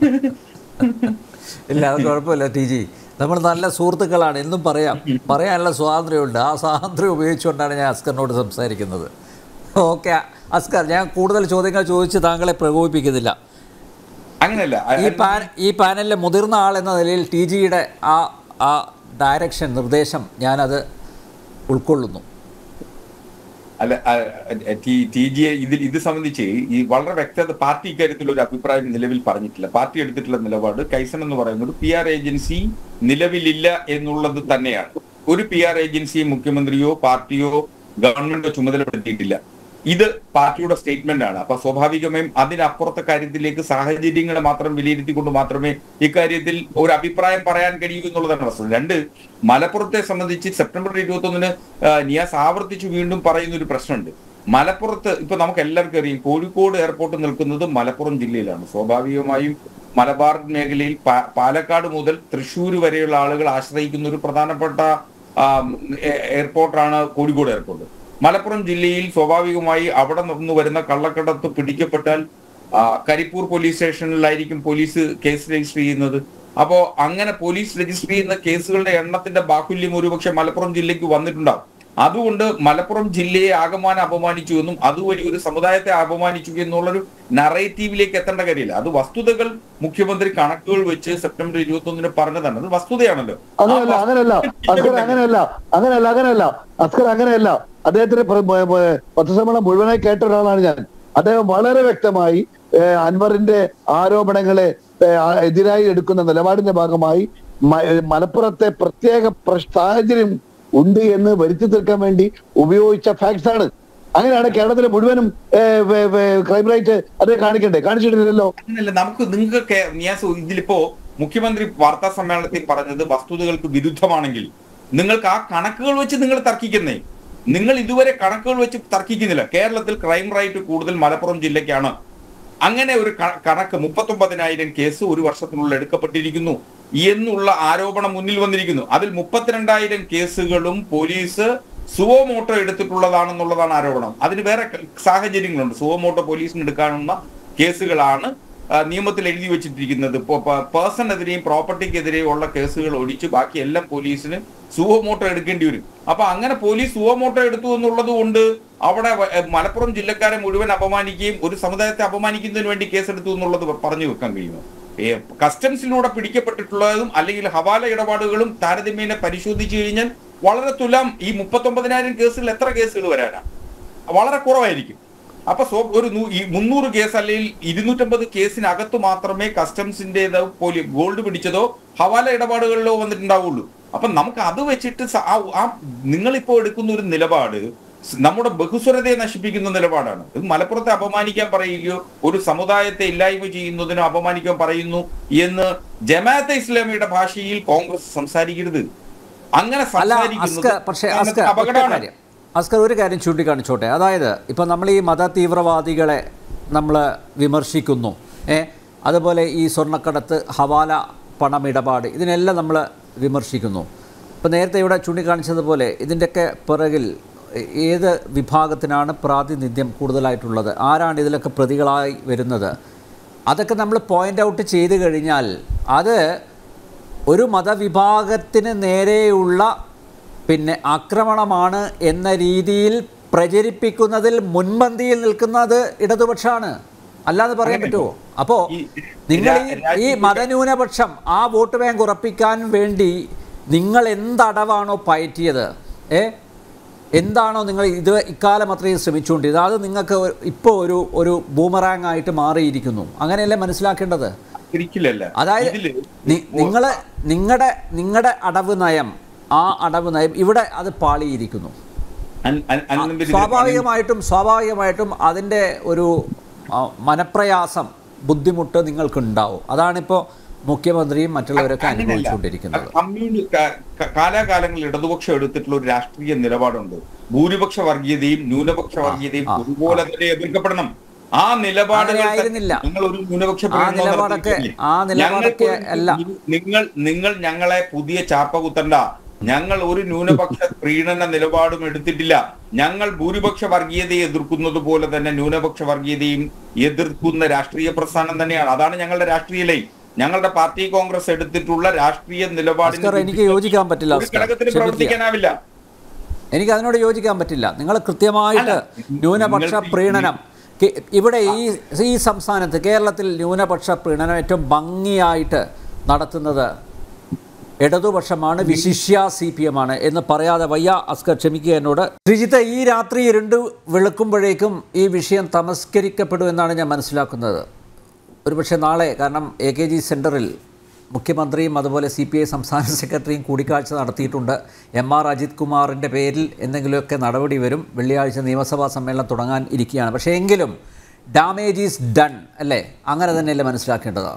A: ഇല്ല അത് കുഴപ്പമില്ല ടി ജി നമ്മൾ നല്ല സുഹൃത്തുക്കളാണ് എന്നും പറയാം പറയാനുള്ള സ്വാതന്ത്ര്യമുണ്ട് ആ സ്വാതന്ത്ര്യം ഉപയോഗിച്ചുകൊണ്ടാണ് ഞാൻ അസ്കറിനോട് സംസാരിക്കുന്നത് ഓക്കെ അസ്കർ ഞാൻ കൂടുതൽ ചോദ്യങ്ങൾ ചോദിച്ച് താങ്കളെ പ്രകോപിപ്പിക്കുന്നില്ല
E: അങ്ങനെയല്ല
A: ഈ പാൻ ഈ പാനലിലെ മുതിർന്ന ആൾ എന്ന നിലയിൽ ടി ജിയുടെ ആ ആ ഡയറക്ഷൻ നിർദ്ദേശം ഞാനത് ഉൾക്കൊള്ളുന്നു
E: അല്ല ടി ജി ഇതിൽ ഇത് സംബന്ധിച്ച് ഈ വളരെ വ്യക്തത പാർട്ടി ഇക്കാര്യത്തിൽ ഒരു അഭിപ്രായം നിലവിൽ പറഞ്ഞിട്ടില്ല പാർട്ടി എടുത്തിട്ടുള്ള നിലപാട് കൈസൺ എന്ന് പറയുന്നത് പി ആർ ഏജൻസി നിലവിലില്ല എന്നുള്ളത് തന്നെയാണ് ഒരു പി ആർ ഏജൻസിയും മുഖ്യമന്ത്രിയോ പാർട്ടിയോ ഗവൺമെന്റോ ചുമതലപ്പെടുത്തിയിട്ടില്ല ഇത് പാർട്ടിയുടെ സ്റ്റേറ്റ്മെന്റ് ആണ് അപ്പൊ സ്വാഭാവികമായും അതിനപ്പുറത്തെ കാര്യത്തിലേക്ക് സാഹചര്യങ്ങളെ മാത്രം വിലയിരുത്തിക്കൊണ്ട് മാത്രമേ ഇക്കാര്യത്തിൽ ഒരു അഭിപ്രായം പറയാൻ കഴിയൂ എന്നുള്ളതാണ് വസ്തുത രണ്ട് മലപ്പുറത്തെ സംബന്ധിച്ച് സെപ്റ്റംബർ ഇരുപത്തി ഒന്നിന് നിയാസ് ആവർത്തിച്ചു വീണ്ടും പറയുന്ന ഒരു പ്രശ്നമുണ്ട് മലപ്പുറത്ത് ഇപ്പൊ നമുക്ക് എല്ലാവർക്കും അറിയാം കോഴിക്കോട് എയർപോർട്ട് നിൽക്കുന്നത് മലപ്പുറം ജില്ലയിലാണ് സ്വാഭാവികമായും മലബാർ മേഖലയിൽ പാ- പാലക്കാട് മുതൽ തൃശ്ശൂർ വരെയുള്ള ആളുകൾ ആശ്രയിക്കുന്ന ഒരു പ്രധാനപ്പെട്ട ആം, എ- എയർപോർട്ടാണ് കോഴിക്കോട് എയർപോർട്ട് മലപ്പുറം ജില്ലയിൽ സ്വാഭാവികമായി അവിടെ നിന്ന് വരുന്ന കള്ളക്കടത്ത് പിടിക്കപ്പെട്ടാൽ ആ, കരിപ്പൂർ പോലീസ് സ്റ്റേഷനിലായിരിക്കും പോലീസ് കേസ് രജിസ്റ്റർ ചെയ്യുന്നത് അപ്പോ അങ്ങനെ പോലീസ് രജിസ്റ്റർ ചെയ്യുന്ന കേസുകളുടെ എണ്ണത്തിന്റെ ബാഹുല്യം ഒരുപക്ഷെ മലപ്പുറം ജില്ലയ്ക്ക് വന്നിട്ടുണ്ടാവും അതുകൊണ്ട് മലപ്പുറം ജില്ലയെ ആകമാനം അപമാനിച്ചു എന്നും അതുവഴി ഒരു സമുദായത്തെ അപമാനിച്ചു എന്നുള്ളൊരു നറേറ്റീവിലേക്ക് എത്തേണ്ട കാര്യമില്ല അത് വസ്തുതകൾ മുഖ്യമന്ത്രി കണക്കുകൾ വെച്ച് സെപ്റ്റംബർ ഇരുപത്തി ഒന്നിന് പറഞ്ഞതാണ് അത് വസ്തുതയാണല്ലോ ആ
D: അങ്ങനെയല്ല അങ്ങനെയല്ല അസ്കർ അങ്ങനെയല്ല അങ്ങനെയല്ല അങ്ങനെയല്ല അസ്കർ അങ്ങനെയല്ല അദ്ദേഹത്തിന് പ്ര- പ- പ- പത്രസമ്മേളനം മുഴുവനായി കേട്ട ഒരാളാണ് ഞാൻ അദ്ദേഹം വളരെ വ്യക്തമായി ഏഹ്, അൻവറിന്റെ ആരോപണങ്ങളെ ഏഹ്, ആ- എതിരായി എടുക്കുന്ന നിലപാടിന്റെ ഭാഗമായി മ- ഏഹ്, മലപ്പുറത്തെ പ്രത്യേക പ്രശ്- സാഹചര്യം ഉണ്ട് എന്ന് വരുത്തി തീർക്കാൻ വേണ്ടി ഉപയോഗിച്ച ഫാക്ട്സ് ആണ് അങ്ങനെയാണ് കേരളത്തിലെ മുഴുവനും ക്രൈം റേറ്റ് അത് കാണിക്കണ്ടേ കാണിച്ചിട്ടില്ലല്ലോ
E: അങ്ങനല്ല നമുക്ക് നിങ്ങൾക്ക് ഞാൻ സു- ഇതിലിപ്പോ മുഖ്യമന്ത്രി വാർത്താ സമ്മേളനത്തിൽ പറഞ്ഞത് വസ്തുതകൾക്ക് വിരുദ്ധമാണെങ്കിൽ നിങ്ങൾക്ക് ആ കണക്കുകൾ വെച്ച് നിങ്ങൾ തർക്കിക്കുന്നേ നിങ്ങൾ ഇതുവരെ കണക്കുകൾ വെച്ച് തർക്കിക്കുന്നില്ല കേരളത്തിൽ ക്രൈം റേറ്റ് കൂടുതൽ മലപ്പുറം ജില്ലയ്ക്കാണ് അങ്ങനെ ഒരു ക- കണക്ക് മുപ്പത്തൊമ്പതിനായിരം കേസ് ഒരു വർഷത്തിനുള്ളിൽ എടുക്കപ്പെട്ടിരിക്കുന്നു എന്നുള്ള ആരോപണം മുന്നിൽ വന്നിരിക്കുന്നു അതിൽ മുപ്പത്തിരണ്ടായിരം കേസുകളും പോലീസ് സുവോമോട്ടോ എടുത്തിട്ടുള്ളതാണെന്നുള്ളതാണ് ആരോപണം അതിന് വേറെ ക- സാഹചര്യങ്ങളുണ്ട് സുവോമോട്ടോ പോലീസിന് എടുക്കാനുള്ള കേസുകളാണ് ആ, നിയമത്തിൽ എഴുതി വെച്ചിട്ടിരിക്കുന്നത് ഇപ്പോൾ പേഴ്സണെതിരെയും പ്രോപ്പർട്ടിക്കെതിരെയും ഉള്ള കേസുകൾ ഒഴിച്ച് ബാക്കി എല്ലാം പോലീസിന് സുവോമോട്ടോ എടുക്കേണ്ടി വരും അപ്പൊ അങ്ങനെ പോലീസ് സുവോമോട്ടോ എടുത്തു എന്നുള്ളത് കൊണ്ട് അവിടെ വ- എ, മലപ്പുറം ജില്ലക്കാരെ മുഴുവൻ അപമാനിക്കുകയും ഒരു സമുദായത്തെ അപമാനിക്കുന്നതിന് വേണ്ടി കേസെടുത്തു എന്നുള്ളത് പറഞ്ഞു വെക്കാൻ കഴിയുമോ ഏ, കസ്റ്റംസിലൂടെ പിടിക്കപ്പെട്ടിട്ടുള്ളതും അല്ലെങ്കിൽ ഹവാല ഇടപാടുകളും താരതമ്യേന പരിശോധിച്ചു കഴിഞ്ഞാൽ വളരെ തുലാം ഈ മുപ്പത്തൊമ്പതിനായിരം കേസുകൾ എത്ര കേസുകൾ വരാനാ വളരെ കുറവായിരിക്കും അപ്പൊ സോ ഒരു നൂ- ഈ മുന്നൂറ് കേസ് അല്ലെങ്കിൽ ഇരുന്നൂറ്റമ്പത് കേസിനകത്ത് മാത്രമേ കസ്റ്റംസിന്റേതോ പോലി ഗോൾഡ് പിടിച്ചതോ ഹവാല ഇടപാടുകളിലോ വന്നിട്ടുണ്ടാവുള്ളൂ അപ്പൊ നമുക്ക് അത് വെച്ചിട്ട് സ- ആ- ആ നിങ്ങളിപ്പോ എടുക്കുന്ന ഒരു നിലപാട് സ് നമ്മുടെ ബഹുസ്വരതയെ നശിപ്പിക്കുന്ന നിലപാടാണ് ഇത് മലപ്പുറത്തെ അപമാനിക്കാൻ പറയുകയോ ഒരു സമുദായത്തെ ഇല്ലായ്മ ചെയ്യുന്നതിനോ അപമാനിക്കാൻ പറയുന്നു എന്ന് ജമാഅത്തെ ഇസ്ലാമിയുടെ ഭാഷയിൽ കോൺഗ്രസ് സംസാരിക്കരുത് അങ്ങനെ
A: അല്ല
E: സംസാരിക്കുന്നത്
A: അസ്കർ പക്ഷേ അസ്കർ ഒറ്റ
E: അപകടമാണ്
A: കാര്യം അസ്കർ ഒരു കാര്യം ചൂണ്ടിക്കാണിച്ചോട്ടെ അതായത് ഇപ്പം നമ്മൾ ഈ മത തീവ്രവാദികളെ നമ്മൾ വിമർശിക്കുന്നു ഏ അതുപോലെ ഈ സ്വർണ്ണക്കടത്ത് ഹവാല പണമിടപാട് ഇതിനെല്ലാം നമ്മൾ വിമർശിക്കുന്നു ഇപ്പം നേരത്തെ ഇവിടെ ചൂണ്ടിക്കാണിച്ചതുപോലെ ഇതിൻ്റെയൊക്കെ പിറകിൽ ഏത് വിഭാഗത്തിനാണ് പ്രാതിനിധ്യം കൂടുതലായിട്ടുള്ളത് ആരാണ് ഇതിലൊക്കെ പ്രതികളായി വരുന്നത് അതൊക്കെ നമ്മൾ പോയിൻ്റ് ഔട്ട് ചെയ്ത് കഴിഞ്ഞാൽ അത് ഒരു മതവിഭാഗത്തിന് നേരെയുള്ള പിന്നെ ആക്രമണമാണ് എന്ന രീതിയിൽ പ്രചരിപ്പിക്കുന്നതിൽ മുൻപന്തിയിൽ നിൽക്കുന്നത് ഇടതുപക്ഷമാണ് അല്ലാതെ പറയാൻ പറ്റുമോ അപ്പോൾ
E: ഈ
A: നിങ്ങൾ ഈ-
E: രാ-
A: ഈ
E: രാജ്യത്തിന്റെ-
A: മതന്യൂനപക്ഷം ആ വോട്ട് ബാങ്ക് ഉറപ്പിക്കാൻ വേണ്ടി നിങ്ങൾ എന്തടവാണോ പയറ്റിയത് ഏ എന്താണോ നിങ്ങൾ ഇത് ഇക്കാലം അത്രയും ശ്രമിച്ചുകൊണ്ടിരുന്നത് അത് നിങ്ങൾക്ക് ഇപ്പോൾ ഒരു ഒരു ബൂമറാങ് ആയിട്ട് മാറിയിരിക്കുന്നു അങ്ങനെയല്ലേ മനസ്സിലാക്കേണ്ടത്
E: ഒരിക്കലല്ല
A: അതായത്
E: ഇതില്
A: നിങ്ങൾ നിങ്ങളുടെ നിങ്ങളുടെ അടവ് നയം ആ അടവ് നയം ഇവിടെ അത് പാളിയിരിക്കുന്നു
E: അൻ- അൻ- അനന്തപുരി ഇതില്
A: സ്വാഭാവികമായിട്ടും സ്വാഭാവികമായിട്ടും അതിൻ്റെ ഒരു ആ, മനപ്രയാസം ബുദ്ധിമുട്ട് നിങ്ങൾക്കുണ്ടാവും അതാണിപ്പോൾ മുഖ്യമന്ത്രിയും മറ്റുള്ളവരൊക്കെ
E: അങ്ങനെയല്ല.
A: അനുഭവിച്ചുകൊണ്ടിരിക്കുന്നത്
E: കമ്മ്യൂണി ക- ക- കാലാകാലങ്ങളിൽ ഇടതുപക്ഷം എടുത്തിട്ടുള്ള ഒരു രാഷ്ട്രീയ നിലപാടുണ്ട് ഭൂരിപക്ഷ വർഗീയതയും ന്യൂനപക്ഷ വർഗീയതയും
A: ആ,
E: ഒരുപോലെ തന്നെ എതിർക്കപ്പെടണം ആ നിലപാടുകൾ
A: അങ്ങനെ ആയിരുന്നില്ല.
E: നിങ്ങൾ ഒരു ന്യൂനപക്ഷ
A: ആ
E: പ്രകടനം
A: നിലപാടൊക്കെ-
E: നടത്തിയിട്ടില്ലേ?
A: ആ നിലപാടൊക്കെ
E: ഞങ്ങൾക്ക്
A: അല്ല.
E: നിങ്ങൾ നിങ്ങൾ ഞങ്ങളെ പുതിയ ചാപ്പ കുത്തണ്ട ഞങ്ങൾ ഒരു ന്യൂനപക്ഷ പ്രീണന നിലപാടും എടുത്തിട്ടില്ല ഞങ്ങൾ ഭൂരിപക്ഷ വർഗീയതയെ എതിർക്കുന്നത് പോലെ തന്നെ ന്യൂനപക്ഷ വർഗീയതയും എതിർക്കുന്ന രാഷ്ട്രീയ പ്രസ്ഥാനം തന്നെയാണ് അതാണ് ഞങ്ങളുടെ രാഷ്ട്രീയ ലൈൻ ഞങ്ങളുടെ പാർട്ടി കോൺഗ്രസ് എടുത്തിട്ടുള്ള രാഷ്ട്രീയ നിലപാടിന്
A: അസ്കർ, എനിക്ക് യോജിക്കാൻ പറ്റില്ല,
E: ഒരു
A: അസ്കർ.
E: ഘടകത്തിന്
A: ക്ഷമിക്കുക.
E: പ്രവർത്തിക്കാനാവില്ല
A: എനിക്ക് അതിനോട് യോജിക്കാൻ പറ്റില്ല നിങ്ങൾ കൃത്യമായിട്ട്
E: അല്ല,
A: ന്യൂനപക്ഷ
E: നിങ്ങൾക്ക് ഈ-
A: പ്രീണനം കെ- ഇവിടെ ഈ ഈ സംസ്ഥാനത്ത് കേരളത്തിൽ ന്യൂനപക്ഷ പ്രീണനം ഏറ്റവും ഭംഗിയായിട്ട് നടത്തുന്നത് ഇടതുപക്ഷമാണ് വിശിഷ്യ സി പി എം ആണ് എന്ന് പറയാതെ വയ്യ അസ്കർ ക്ഷമിക്കുക എന്നോട് ശ്രീജിത്ത് ഈ രാത്രി ഇരുണ്ട് വെളുക്കുമ്പോഴേക്കും ഈ വിഷയം തമസ്കരിക്കപ്പെടുമെന്നാണ് ഞാൻ മനസ്സിലാക്കുന്നത് ഒരുപക്ഷെ നാളെ കാരണം എ കെ ജി സെൻറ്ററിൽ മുഖ്യമന്ത്രിയും അതുപോലെ സി പി ഐ സംസ്ഥാന സെക്രട്ടറിയും കൂടിക്കാഴ്ച നടത്തിയിട്ടുണ്ട് എം ആർ അജിത് കുമാറിൻ്റെ പേരിൽ എന്തെങ്കിലുമൊക്കെ നടപടി വരും വെള്ളിയാഴ്ച നിയമസഭാ സമ്മേളനം തുടങ്ങാൻ ഇരിക്കുകയാണ് പക്ഷേ എങ്കിലും ഡാമേജ് ഈസ് ഡൺ അല്ലേ അങ്ങനെ തന്നെയല്ലേ മനസ്സിലാക്കേണ്ടത്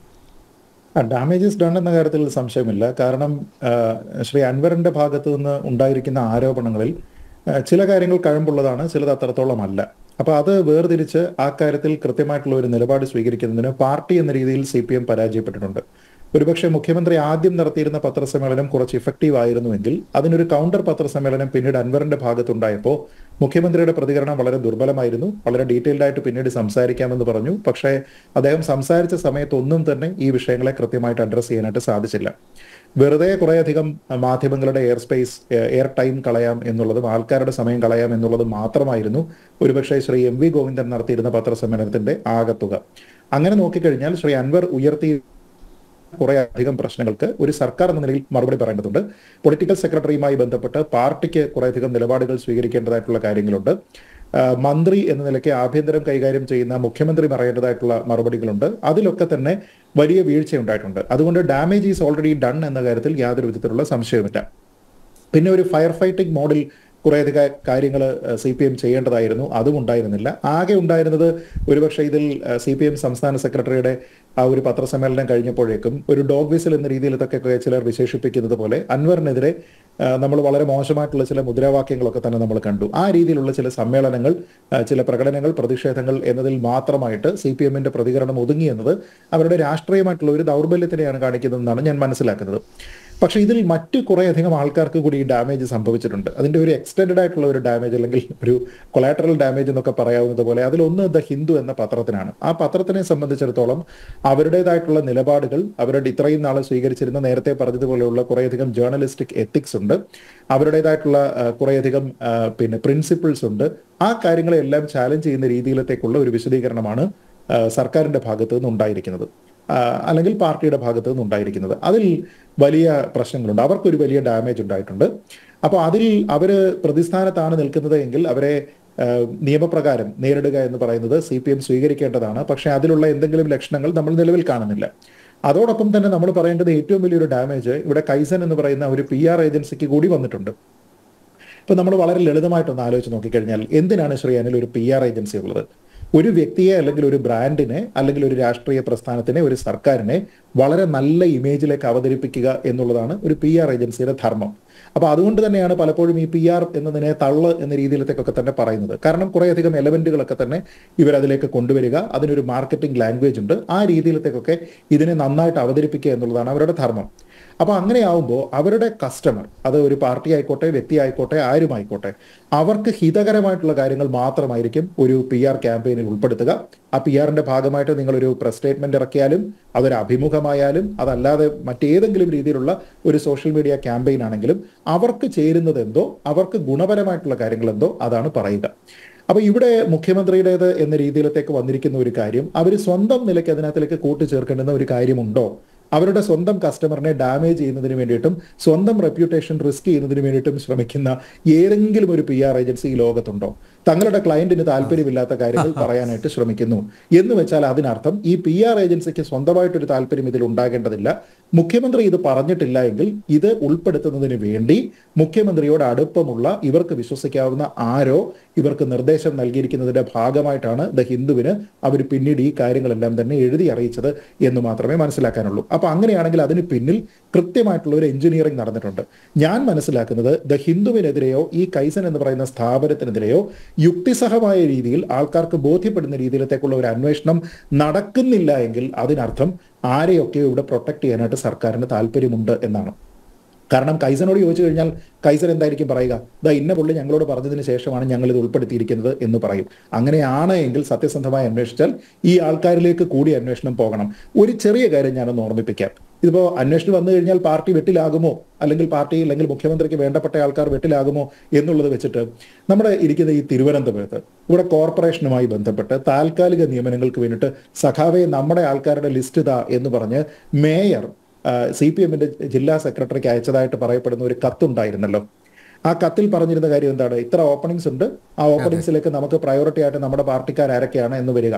F: ഡാമേജസ് ഡൺ എന്ന കാര്യത്തിൽ സംശയമില്ല കാരണം ആ, ശ്രീ അൻവറിന്റെ ഭാഗത്ത് നിന്ന് ഉണ്ടായിരിക്കുന്ന ആരോപണങ്ങളിൽ ആ, ചില കാര്യങ്ങൾ കഴമ്പുള്ളതാണ് ചിലത് അത്രത്തോളം അല്ല അപ്പൊ അത് വേർതിരിച്ച് ആ കാര്യത്തിൽ കൃത്യമായിട്ടുള്ള ഒരു നിലപാട് സ്വീകരിക്കുന്നതിന് പാർട്ടി എന്ന രീതിയിൽ സി പി എം പരാജയപ്പെട്ടിട്ടുണ്ട് ഒരുപക്ഷെ മുഖ്യമന്ത്രി ആദ്യം നടത്തിയിരുന്ന പത്രസമ്മേളനം കുറച്ച് ഇഫക്റ്റീവ് ആയിരുന്നുവെങ്കിൽ അതിനൊരു കൗണ്ടർ പത്രസമ്മേളനം പിന്നീട് അൻവറിന്റെ ഭാഗത്തുണ്ടായപ്പോൾ മുഖ്യമന്ത്രിയുടെ പ്രതികരണം വളരെ ദുർബലമായിരുന്നു വളരെ ഡീറ്റെയിൽഡ് ആയിട്ട് പിന്നീട് സംസാരിക്കാമെന്ന് പറഞ്ഞു പക്ഷേ അദ്ദേഹം സംസാരിച്ച സമയത്ത് ഒന്നും തന്നെ ഈ വിഷയങ്ങളെ കൃത്യമായിട്ട് അഡ്രസ്സ് ചെയ്യാനായിട്ട് സാധിച്ചില്ല വെറുതെ കുറേയധികം മാധ്യമങ്ങളുടെ എയർ സ്പേസ് എയർ ടൈം കളയാം എന്നുള്ളതും ആൾക്കാരുടെ സമയം കളയാം എന്നുള്ളതും മാത്രമായിരുന്നു ഒരുപക്ഷെ ശ്രീ എം വി ഗോവിന്ദൻ നടത്തിയിരുന്ന പത്രസമ്മേളനത്തിന്റെ ആകത്തുക അങ്ങനെ നോക്കിക്കഴിഞ്ഞാൽ ശ്രീ അൻവർ ഉയർത്തി കുറെ അധികം പ്രശ്നങ്ങൾക്ക് ഒരു സർക്കാർ എന്ന നിലയിൽ മറുപടി പറയേണ്ടതുണ്ട് പൊളിറ്റിക്കൽ സെക്രട്ടറിയുമായി ബന്ധപ്പെട്ട് പാർട്ടിക്ക് കുറേയധികം നിലപാടുകൾ സ്വീകരിക്കേണ്ടതായിട്ടുള്ള കാര്യങ്ങളുണ്ട് ആ, മന്ത്രി എന്ന നിലയ്ക്ക് ആഭ്യന്തരം കൈകാര്യം ചെയ്യുന്ന മുഖ്യമന്ത്രി പറയേണ്ടതായിട്ടുള്ള മറുപടികളുണ്ട് അതിലൊക്കെ തന്നെ വലിയ വീഴ്ച ഉണ്ടായിട്ടുണ്ട് അതുകൊണ്ട് ഡാമേജ് ഈസ് ഓൾറെഡി ഡൺ എന്ന കാര്യത്തിൽ യാതൊരു വിധത്തിലുള്ള സംശയവുമില്ല പിന്നെ ഒരു ഫയർ ഫൈറ്റിംഗ് മോഡിൽ കുറേയധികം കാര്യങ്ങൾ സി പി എം ചെയ്യേണ്ടതായിരുന്നു അതും ഉണ്ടായിരുന്നില്ല ആകെ ഉണ്ടായിരുന്നത് ഒരുപക്ഷെ ഇതിൽ സി പി എം സംസ്ഥാന സെക്രട്ടറിയുടെ ആ ഒരു പത്രസമ്മേളനം കഴിഞ്ഞപ്പോഴേക്കും ഒരു ഡോഗ് വിസിൽ എന്ന രീതിയിൽ ഇതൊക്കെ ചിലർ വിശേഷിപ്പിക്കുന്നത് പോലെ അൻവറിനെതിരെ നമ്മൾ വളരെ മോശമായിട്ടുള്ള ചില മുദ്രാവാക്യങ്ങളൊക്കെ തന്നെ നമ്മൾ കണ്ടു ആ രീതിയിലുള്ള ചില സമ്മേളനങ്ങൾ ആ, ചില പ്രകടനങ്ങൾ പ്രതിഷേധങ്ങൾ എന്നതിൽ മാത്രമായിട്ട് സി പി എമ്മിന്റെ പ്രതികരണം ഒതുങ്ങി എന്നത് അവരുടെ രാഷ്ട്രീയമായിട്ടുള്ള ഒരു ദൗർബല്യത്തിനെയാണ് കാണിക്കുന്നതെന്നാണ് ഞാൻ മനസ്സിലാക്കുന്നത് പക്ഷേ ഇതിൽ മറ്റു കുറേയധികം ആൾക്കാർക്ക് കൂടി ഈ ഡാമേജ് സംഭവിച്ചിട്ടുണ്ട് അതിന്റെ ഒരു എക്സ്റ്റൻഡ് ആയിട്ടുള്ള ഒരു ഡാമേജ് അല്ലെങ്കിൽ ഒരു കൊളാറ്ററൽ ഡാമേജ് എന്നൊക്കെ പറയാവുന്നത് പോലെ അതിലൊന്ന് ദ ഹിന്ദു എന്ന പത്രത്തിനാണ് ആ പത്രത്തിനെ സംബന്ധിച്ചിടത്തോളം അവരുടേതായിട്ടുള്ള നിലപാടുകൾ അവരുടെ ഇത്രയും നാൾ സ്വീകരിച്ചിരുന്ന നേരത്തെ പറഞ്ഞതുപോലെയുള്ള കുറേയധികം ജേർണലിസ്റ്റിക് എത്തിക്സ് ഉണ്ട് അവരുടേതായിട്ടുള്ള ആ, കുറേയധികം ആ, പിന്നെ പ്രിൻസിപ്പിൾസ് ഉണ്ട് ആ കാര്യങ്ങളെല്ലാം ചാലഞ്ച് ചെയ്യുന്ന രീതിയിലത്തേക്കുള്ള ഒരു വിശദീകരണമാണ് ആ, സർക്കാരിന്റെ ഭാഗത്ത് നിന്ന് ഉണ്ടായിരിക്കുന്നത് ആ, അല്ലെങ്കിൽ പാർട്ടിയുടെ ഭാഗത്ത് നിന്ന് ഉണ്ടായിരിക്കുന്നത് അതിൽ വലിയ പ്രശ്നങ്ങളുണ്ട് അവർക്കൊരു വലിയ ഡാമേജ് ഉണ്ടായിട്ടുണ്ട് അപ്പോൾ അതിൽ അവര് പ്രതിസ്ഥാനത്താണ് നിൽക്കുന്നത് എങ്കിൽ അവരെ ആ, നിയമപ്രകാരം നേരിടുക എന്ന് പറയുന്നത് സി പി എം സ്വീകരിക്കേണ്ടതാണ് പക്ഷേ അതിലുള്ള എന്തെങ്കിലും ലക്ഷണങ്ങൾ നമ്മൾ നിലവിൽ കാണുന്നില്ല അതോടൊപ്പം തന്നെ നമ്മൾ പറയേണ്ടത് ഏറ്റവും വലിയൊരു ഡാമേജ് ഇവിടെ കൈസൻ എന്ന് പറയുന്ന ഒരു പി ആർ ഏജൻസിക്ക് കൂടി വന്നിട്ടുണ്ട് ഇപ്പൊ നമ്മൾ വളരെ ലളിതമായിട്ടൊന്ന് ആലോചിച്ച് നോക്കിക്കഴിഞ്ഞാൽ എന്തിനാണ് ശ്രീ അനിൽ ഒരു പി ആർ ഏജൻസി ഉള്ളത് ഒരു വ്യക്തിയെ അല്ലെങ്കിൽ ഒരു ബ്രാൻഡിനെ അല്ലെങ്കിൽ ഒരു രാഷ്ട്രീയ പ്രസ്ഥാനത്തിനെ ഒരു സർക്കാരിനെ വളരെ നല്ല ഇമേജിലേക്ക് അവതരിപ്പിക്കുക എന്നുള്ളതാണ് ഒരു പി ആർ ഏജൻസിയുടെ ധർമ്മം അപ്പൊ അതുകൊണ്ട് തന്നെയാണ് പലപ്പോഴും ഈ പി ആർ എന്നതിനെ തള്ള് എന്ന രീതിയിലത്തേക്കൊക്കെ തന്നെ പറയുന്നത് കാരണം കുറേയധികം എലമെന്റുകളൊക്കെ തന്നെ ഇവരതിലേക്ക് കൊണ്ടുവരിക അതിനൊരു മാർക്കറ്റിംഗ് ലാംഗ്വേജ് ഉണ്ട് ആ രീതിയിലത്തേക്കൊക്കെ ഇതിനെ നന്നായിട്ട് അവതരിപ്പിക്കുക എന്നുള്ളതാണ് അവരുടെ ധർമ്മം അപ്പൊ അങ്ങനെയാവുമ്പോൾ അവരുടെ കസ്റ്റമർ അത് ഒരു പാർട്ടി ആയിക്കോട്ടെ വ്യക്തി ആയിക്കോട്ടെ ആരുമായിക്കോട്ടെ അവർക്ക് ഹിതകരമായിട്ടുള്ള കാര്യങ്ങൾ മാത്രമായിരിക്കും ഒരു പി ആർ ക്യാമ്പയിനിൽ ഉൾപ്പെടുത്തുക ആ പി ആറിന്റെ ഭാഗമായിട്ട് നിങ്ങൾ ഒരു പ്രസ് സ്റ്റേറ്റ്മെന്റ് ഇറക്കിയാലും അതൊരു അഭിമുഖമായാലും അതല്ലാതെ മറ്റേതെങ്കിലും രീതിയിലുള്ള ഒരു സോഷ്യൽ മീഡിയ ക്യാമ്പയിൻ ആണെങ്കിലും അവർക്ക് ചേരുന്നത് എന്തോ അവർക്ക് ഗുണപരമായിട്ടുള്ള കാര്യങ്ങൾ എന്തോ അതാണ് പറയുക അപ്പൊ ഇവിടെ മുഖ്യമന്ത്രിയുടേത് എന്ന രീതിയിലത്തേക്ക് വന്നിരിക്കുന്ന ഒരു കാര്യം അവർ സ്വന്തം നിലയ്ക്ക് അതിനകത്തിലേക്ക് കൂട്ടിച്ചേർക്കേണ്ടുന്ന ഒരു കാര്യമുണ്ടോ അവരുടെ സ്വന്തം കസ്റ്റമറിനെ ഡാമേജ് ചെയ്യുന്നതിന് വേണ്ടിയിട്ടും സ്വന്തം റെപ്യൂട്ടേഷൻ റിസ്ക് ചെയ്യുന്നതിന് വേണ്ടിയിട്ടും ശ്രമിക്കുന്ന ഏതെങ്കിലും ഒരു പി ആർ ഏജൻസി ഈ ലോകത്തുണ്ടോ തങ്ങളുടെ ക്ലയന്റിന് താല്പര്യമില്ലാത്ത കാര്യങ്ങൾ പറയാനായിട്ട് ശ്രമിക്കുന്നു എന്ന് വെച്ചാൽ അതിനർത്ഥം ഈ പി ആർ ഏജൻസിക്ക് സ്വന്തമായിട്ടൊരു താല്പര്യം ഇതിൽ ഉണ്ടാകേണ്ടതില്ല മുഖ്യമന്ത്രി ഇത് പറഞ്ഞിട്ടില്ല എങ്കിൽ ഇത് ഉൾപ്പെടുത്തുന്നതിന് വേണ്ടി മുഖ്യമന്ത്രിയോട് അടുപ്പമുള്ള ഇവർക്ക് വിശ്വസിക്കാവുന്ന ആരോ ഇവർക്ക് നിർദ്ദേശം നൽകിയിരിക്കുന്നതിന്റെ ഭാഗമായിട്ടാണ് ദ ഹിന്ദുവിന് അവർ പിന്നീട് ഈ കാര്യങ്ങളെല്ലാം തന്നെ എഴുതി അറിയിച്ചത് എന്ന് മാത്രമേ മനസ്സിലാക്കാനുള്ളൂ അപ്പൊ അങ്ങനെയാണെങ്കിൽ അതിന് പിന്നിൽ കൃത്യമായിട്ടുള്ള ഒരു എഞ്ചിനീയറിംഗ് നടന്നിട്ടുണ്ട് ഞാൻ മനസ്സിലാക്കുന്നത് ദ ഹിന്ദുവിനെതിരെയോ ഈ കൈസൻ എന്ന് പറയുന്ന സ്ഥാപനത്തിനെതിരെയോ യുക്തിസഹമായ രീതിയിൽ ആൾക്കാർക്ക് ബോധ്യപ്പെടുന്ന രീതിയിലത്തേക്കുള്ള ഒരു അന്വേഷണം നടക്കുന്നില്ല എങ്കിൽ അതിനർത്ഥം ആരെയൊക്കെ ഇവിടെ പ്രൊട്ടക്ട് ചെയ്യാനായിട്ട് സർക്കാരിന് താല്പര്യമുണ്ട് എന്നാണ് കാരണം കൈസനോട് ചോദിച്ചു കഴിഞ്ഞാൽ കൈസൻ എന്തായിരിക്കും പറയുക ദാ ഇന്ന പുള്ളി ഞങ്ങളോട് പറഞ്ഞതിന് ശേഷമാണ് ഞങ്ങൾ ഇത് ഉൾപ്പെടുത്തിയിരിക്കുന്നത് എന്ന് പറയും അങ്ങനെയാണ് എങ്കിൽ സത്യസന്ധമായി അന്വേഷിച്ചാൽ ഈ ആൾക്കാരിലേക്ക് കൂടി അന്വേഷണം പോകണം ഒരു ചെറിയ കാര്യം ഞാനൊന്ന് ഓർമ്മിപ്പിക്കാം ഇതിപ്പോ അന്വേഷണം വന്നു കഴിഞ്ഞാൽ പാർട്ടി വെട്ടിലാകുമോ അല്ലെങ്കിൽ പാർട്ടി അല്ലെങ്കിൽ മുഖ്യമന്ത്രിക്ക് വേണ്ടപ്പെട്ട ആൾക്കാർ വെട്ടിലാകുമോ എന്നുള്ളത് വെച്ചിട്ട് നമ്മുടെ ഇരിക്കുന്ന ഈ തിരുവനന്തപുരത്ത് ഇവിടെ കോർപ്പറേഷനുമായി ബന്ധപ്പെട്ട് താൽക്കാലിക നിയമനങ്ങൾക്ക് വേണ്ടിയിട്ട് സഖാവെ നമ്മുടെ ആൾക്കാരുടെ ലിസ്റ്റ് ഇതാ എന്ന് പറഞ്ഞ് മേയർ സി പി എമ്മിന്റെ ജില്ലാ സെക്രട്ടറിക്ക് അയച്ചതായിട്ട് പറയപ്പെടുന്ന ഒരു കത്തുണ്ടായിരുന്നല്ലോ ആ കത്തിൽ പറഞ്ഞിരുന്ന കാര്യം എന്താണ് ഇത്ര ഓപ്പണിങ്സ് ഉണ്ട് ആ ഓപ്പണിങ്സിലേക്ക് നമുക്ക് പ്രയോറിറ്റി ആയിട്ട് നമ്മുടെ പാർട്ടിക്കാർ ആരൊക്കെയാണ് എന്ന് വരിക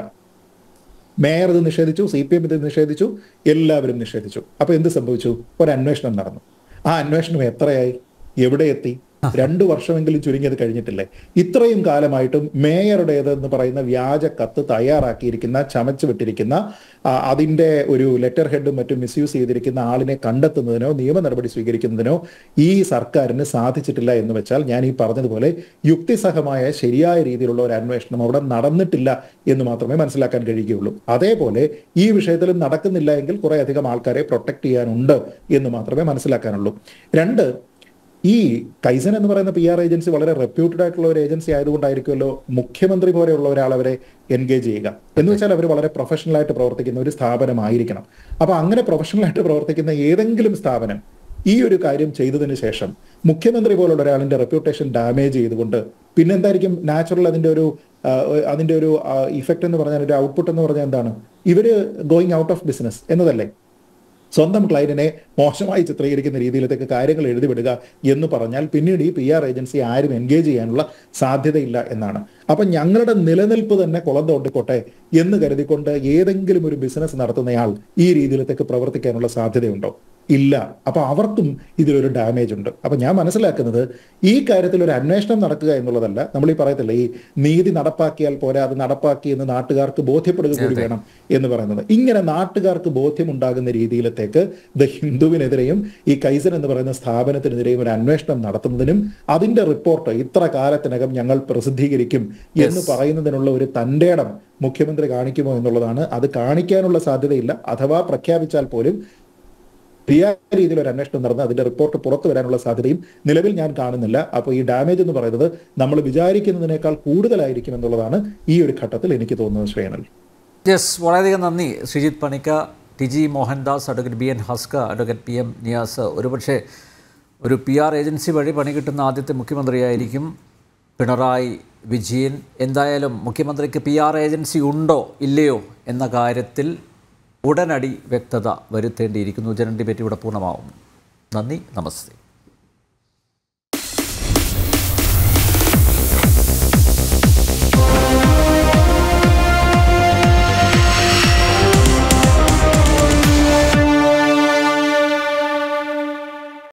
F: മേയർ ഇത് നിഷേധിച്ചു സി പി എം ഇത് നിഷേധിച്ചു എല്ലാവരും നിഷേധിച്ചു അപ്പൊ എന്ത് സംഭവിച്ചു ഒരു അന്വേഷണം നടന്നു ആ അന്വേഷണം എത്രയായി എവിടെ എത്തി രണ്ടു വർഷമെങ്കിലും ചുരുങ്ങിയത് കഴിഞ്ഞിട്ടില്ലേ ഇത്രയും കാലമായിട്ടും മേയറുടേത് എന്ന് പറയുന്ന വ്യാജ കത്ത് തയ്യാറാക്കിയിരിക്കുന്ന ചമച്ചു വിട്ടിരിക്കുന്ന ആ, അതിന്റെ ഒരു ലെറ്റർ ഹെഡും മറ്റും മിസ്യൂസ് ചെയ്തിരിക്കുന്ന ആളിനെ കണ്ടെത്തുന്നതിനോ നിയമ നടപടി സ്വീകരിക്കുന്നതിനോ ഈ സർക്കാരിന് സാധിച്ചിട്ടില്ല എന്ന് വെച്ചാൽ ഞാൻ ഈ പറഞ്ഞതുപോലെ യുക്തിസഹമായ ശരിയായ രീതിയിലുള്ള ഒരു അന്വേഷണം അവിടെ നടന്നിട്ടില്ല എന്ന് മാത്രമേ മനസ്സിലാക്കാൻ കഴിയുകയുള്ളൂ അതേപോലെ ഈ വിഷയത്തിലും നടക്കുന്നില്ല എങ്കിൽ കുറെ അധികം ആൾക്കാരെ പ്രൊട്ടക്ട് ചെയ്യാനുണ്ട് എന്ന് മാത്രമേ മനസ്സിലാക്കാനുള്ളൂ രണ്ട് ഈ കൈസൻ എന്ന് പറയുന്ന പി ആർ ഏജൻസി വളരെ റെപ്യൂട്ടഡ് ആയിട്ടുള്ള ഒരു ഏജൻസി ആയതുകൊണ്ടായിരിക്കുമല്ലോ മുഖ്യമന്ത്രി പോലെയുള്ള ഒരാൾ അവരെ എൻഗേജ് ചെയ്യുക എന്ന് വെച്ചാൽ അവർ വളരെ പ്രൊഫഷണൽ ആയിട്ട് പ്രവർത്തിക്കുന്ന ഒരു സ്ഥാപനമായിരിക്കണം അപ്പൊ അങ്ങനെ പ്രൊഫഷണൽ ആയിട്ട് പ്രവർത്തിക്കുന്ന ഏതെങ്കിലും സ്ഥാപനം ഈ ഒരു കാര്യം ചെയ്തതിന് ശേഷം മുഖ്യമന്ത്രി പോലുള്ള ഒരാളിന്റെ റെപ്യൂട്ടേഷൻ ഡാമേജ് ചെയ്തുകൊണ്ട് പിന്നെന്തായിരിക്കും നാച്ചുറൽ അതിന്റെ ഒരു ആ, അതിന്റെ ഒരു ഇഫക്റ്റ് എന്ന് പറഞ്ഞാൽ ഒരു ഔട്ട്പുട്ട് എന്ന് പറഞ്ഞാൽ എന്താണ് ഇവര് ഗോയിങ് ഔട്ട് ഓഫ് ബിസിനസ് എന്നതല്ലേ സ്വന്തം ക്ലയന്റിനെ മോശമായി ചിത്രീകരിക്കുന്ന രീതിയിലത്തേക്ക് കാര്യങ്ങൾ എഴുതി വിടുക എന്ന് പറഞ്ഞാൽ പിന്നീട് ഈ പി ആർ ഏജൻസി ആരും എൻഗേജ് ചെയ്യാനുള്ള സാധ്യതയില്ല എന്നാണ് അപ്പൊ ഞങ്ങളുടെ നിലനിൽപ്പ് തന്നെ കുളം തോണ്ടിക്കോട്ടെ എന്ന് കരുതിക്കൊണ്ട് ഏതെങ്കിലും ഒരു ബിസിനസ് നടത്തുന്നയാൾ ഈ രീതിയിലത്തേക്ക് പ്രവർത്തിക്കാനുള്ള സാധ്യതയുണ്ടോ ഇല്ല അപ്പൊ അവർക്കും ഇതിലൊരു ഡാമേജ് ഉണ്ട് അപ്പൊ ഞാൻ മനസ്സിലാക്കുന്നത് ഈ കാര്യത്തിൽ ഒരു അന്വേഷണം നടക്കുക എന്നുള്ളതല്ല നമ്മൾ ഈ പറയത്തില്ല ഈ നീതി നടപ്പാക്കിയാൽ പോരാ അത് നടപ്പാക്കി എന്ന് നാട്ടുകാർക്ക് ബോധ്യപ്പെടുക കൂടി വേണം എന്ന് പറയുന്നത് ഇങ്ങനെ നാട്ടുകാർക്ക് ബോധ്യമുണ്ടാകുന്ന രീതിയിലത്തേക്ക് ദ ഹിന്ദുവിനെതിരെയും ഈ കൈസൻ എന്ന് പറയുന്ന സ്ഥാപനത്തിനെതിരെയും ഒരു അന്വേഷണം നടത്തുന്നതിനും അതിന്റെ റിപ്പോർട്ട് ഇത്ര കാലത്തിനകം ഞങ്ങൾ പ്രസിദ്ധീകരിക്കും എന്ന് പറയുന്നതിനുള്ള ഒരു തന്റേടം മുഖ്യമന്ത്രി കാണിക്കുമോ എന്നുള്ളതാണ് അത് കാണിക്കാനുള്ള സാധ്യതയില്ല അഥവാ പ്രഖ്യാപിച്ചാൽ പോലും ശരിയായ രീതിയിൽ ഒരു അന്വേഷണം നടന്ന് അതിന്റെ റിപ്പോർട്ട് പുറത്തു വരാനുള്ള സാധ്യതയും നിലവിൽ ഞാൻ കാണുന്നില്ല അപ്പോൾ ഈ ഡാമേജ് എന്ന് പറയുന്നത് നമ്മൾ വിചാരിക്കുന്നതിനേക്കാൾ കൂടുതലായിരിക്കും എന്നുള്ളതാണ് ഈ ഒരു ഘട്ടത്തിൽ എനിക്ക് തോന്നുന്നത് ശ്രേണൽ
A: യെസ് വളരെയധികം നന്ദി Sreejith Panicker T G Mohandas advocate B N Hasker advocate P M Niyas ഒരുപക്ഷെ ഒരു പി ആർ ഏജൻസി വഴി പണി കിട്ടുന്ന ആദ്യത്തെ മുഖ്യമന്ത്രിയായിരിക്കും പിണറായി വിജയൻ എന്തായാലും മുഖ്യമന്ത്രിക്ക് പി ആർ ഏജൻസി ഉണ്ടോ ഇല്ലയോ എന്ന കാര്യത്തിൽ ഉടനടി വ്യക്തത വരുത്തേണ്ടിയിരിക്കുന്നു ജനൻ ഡിബേറ്റ് ഇവിടെ പൂർണ്ണമാവും നന്ദി നമസ്തേ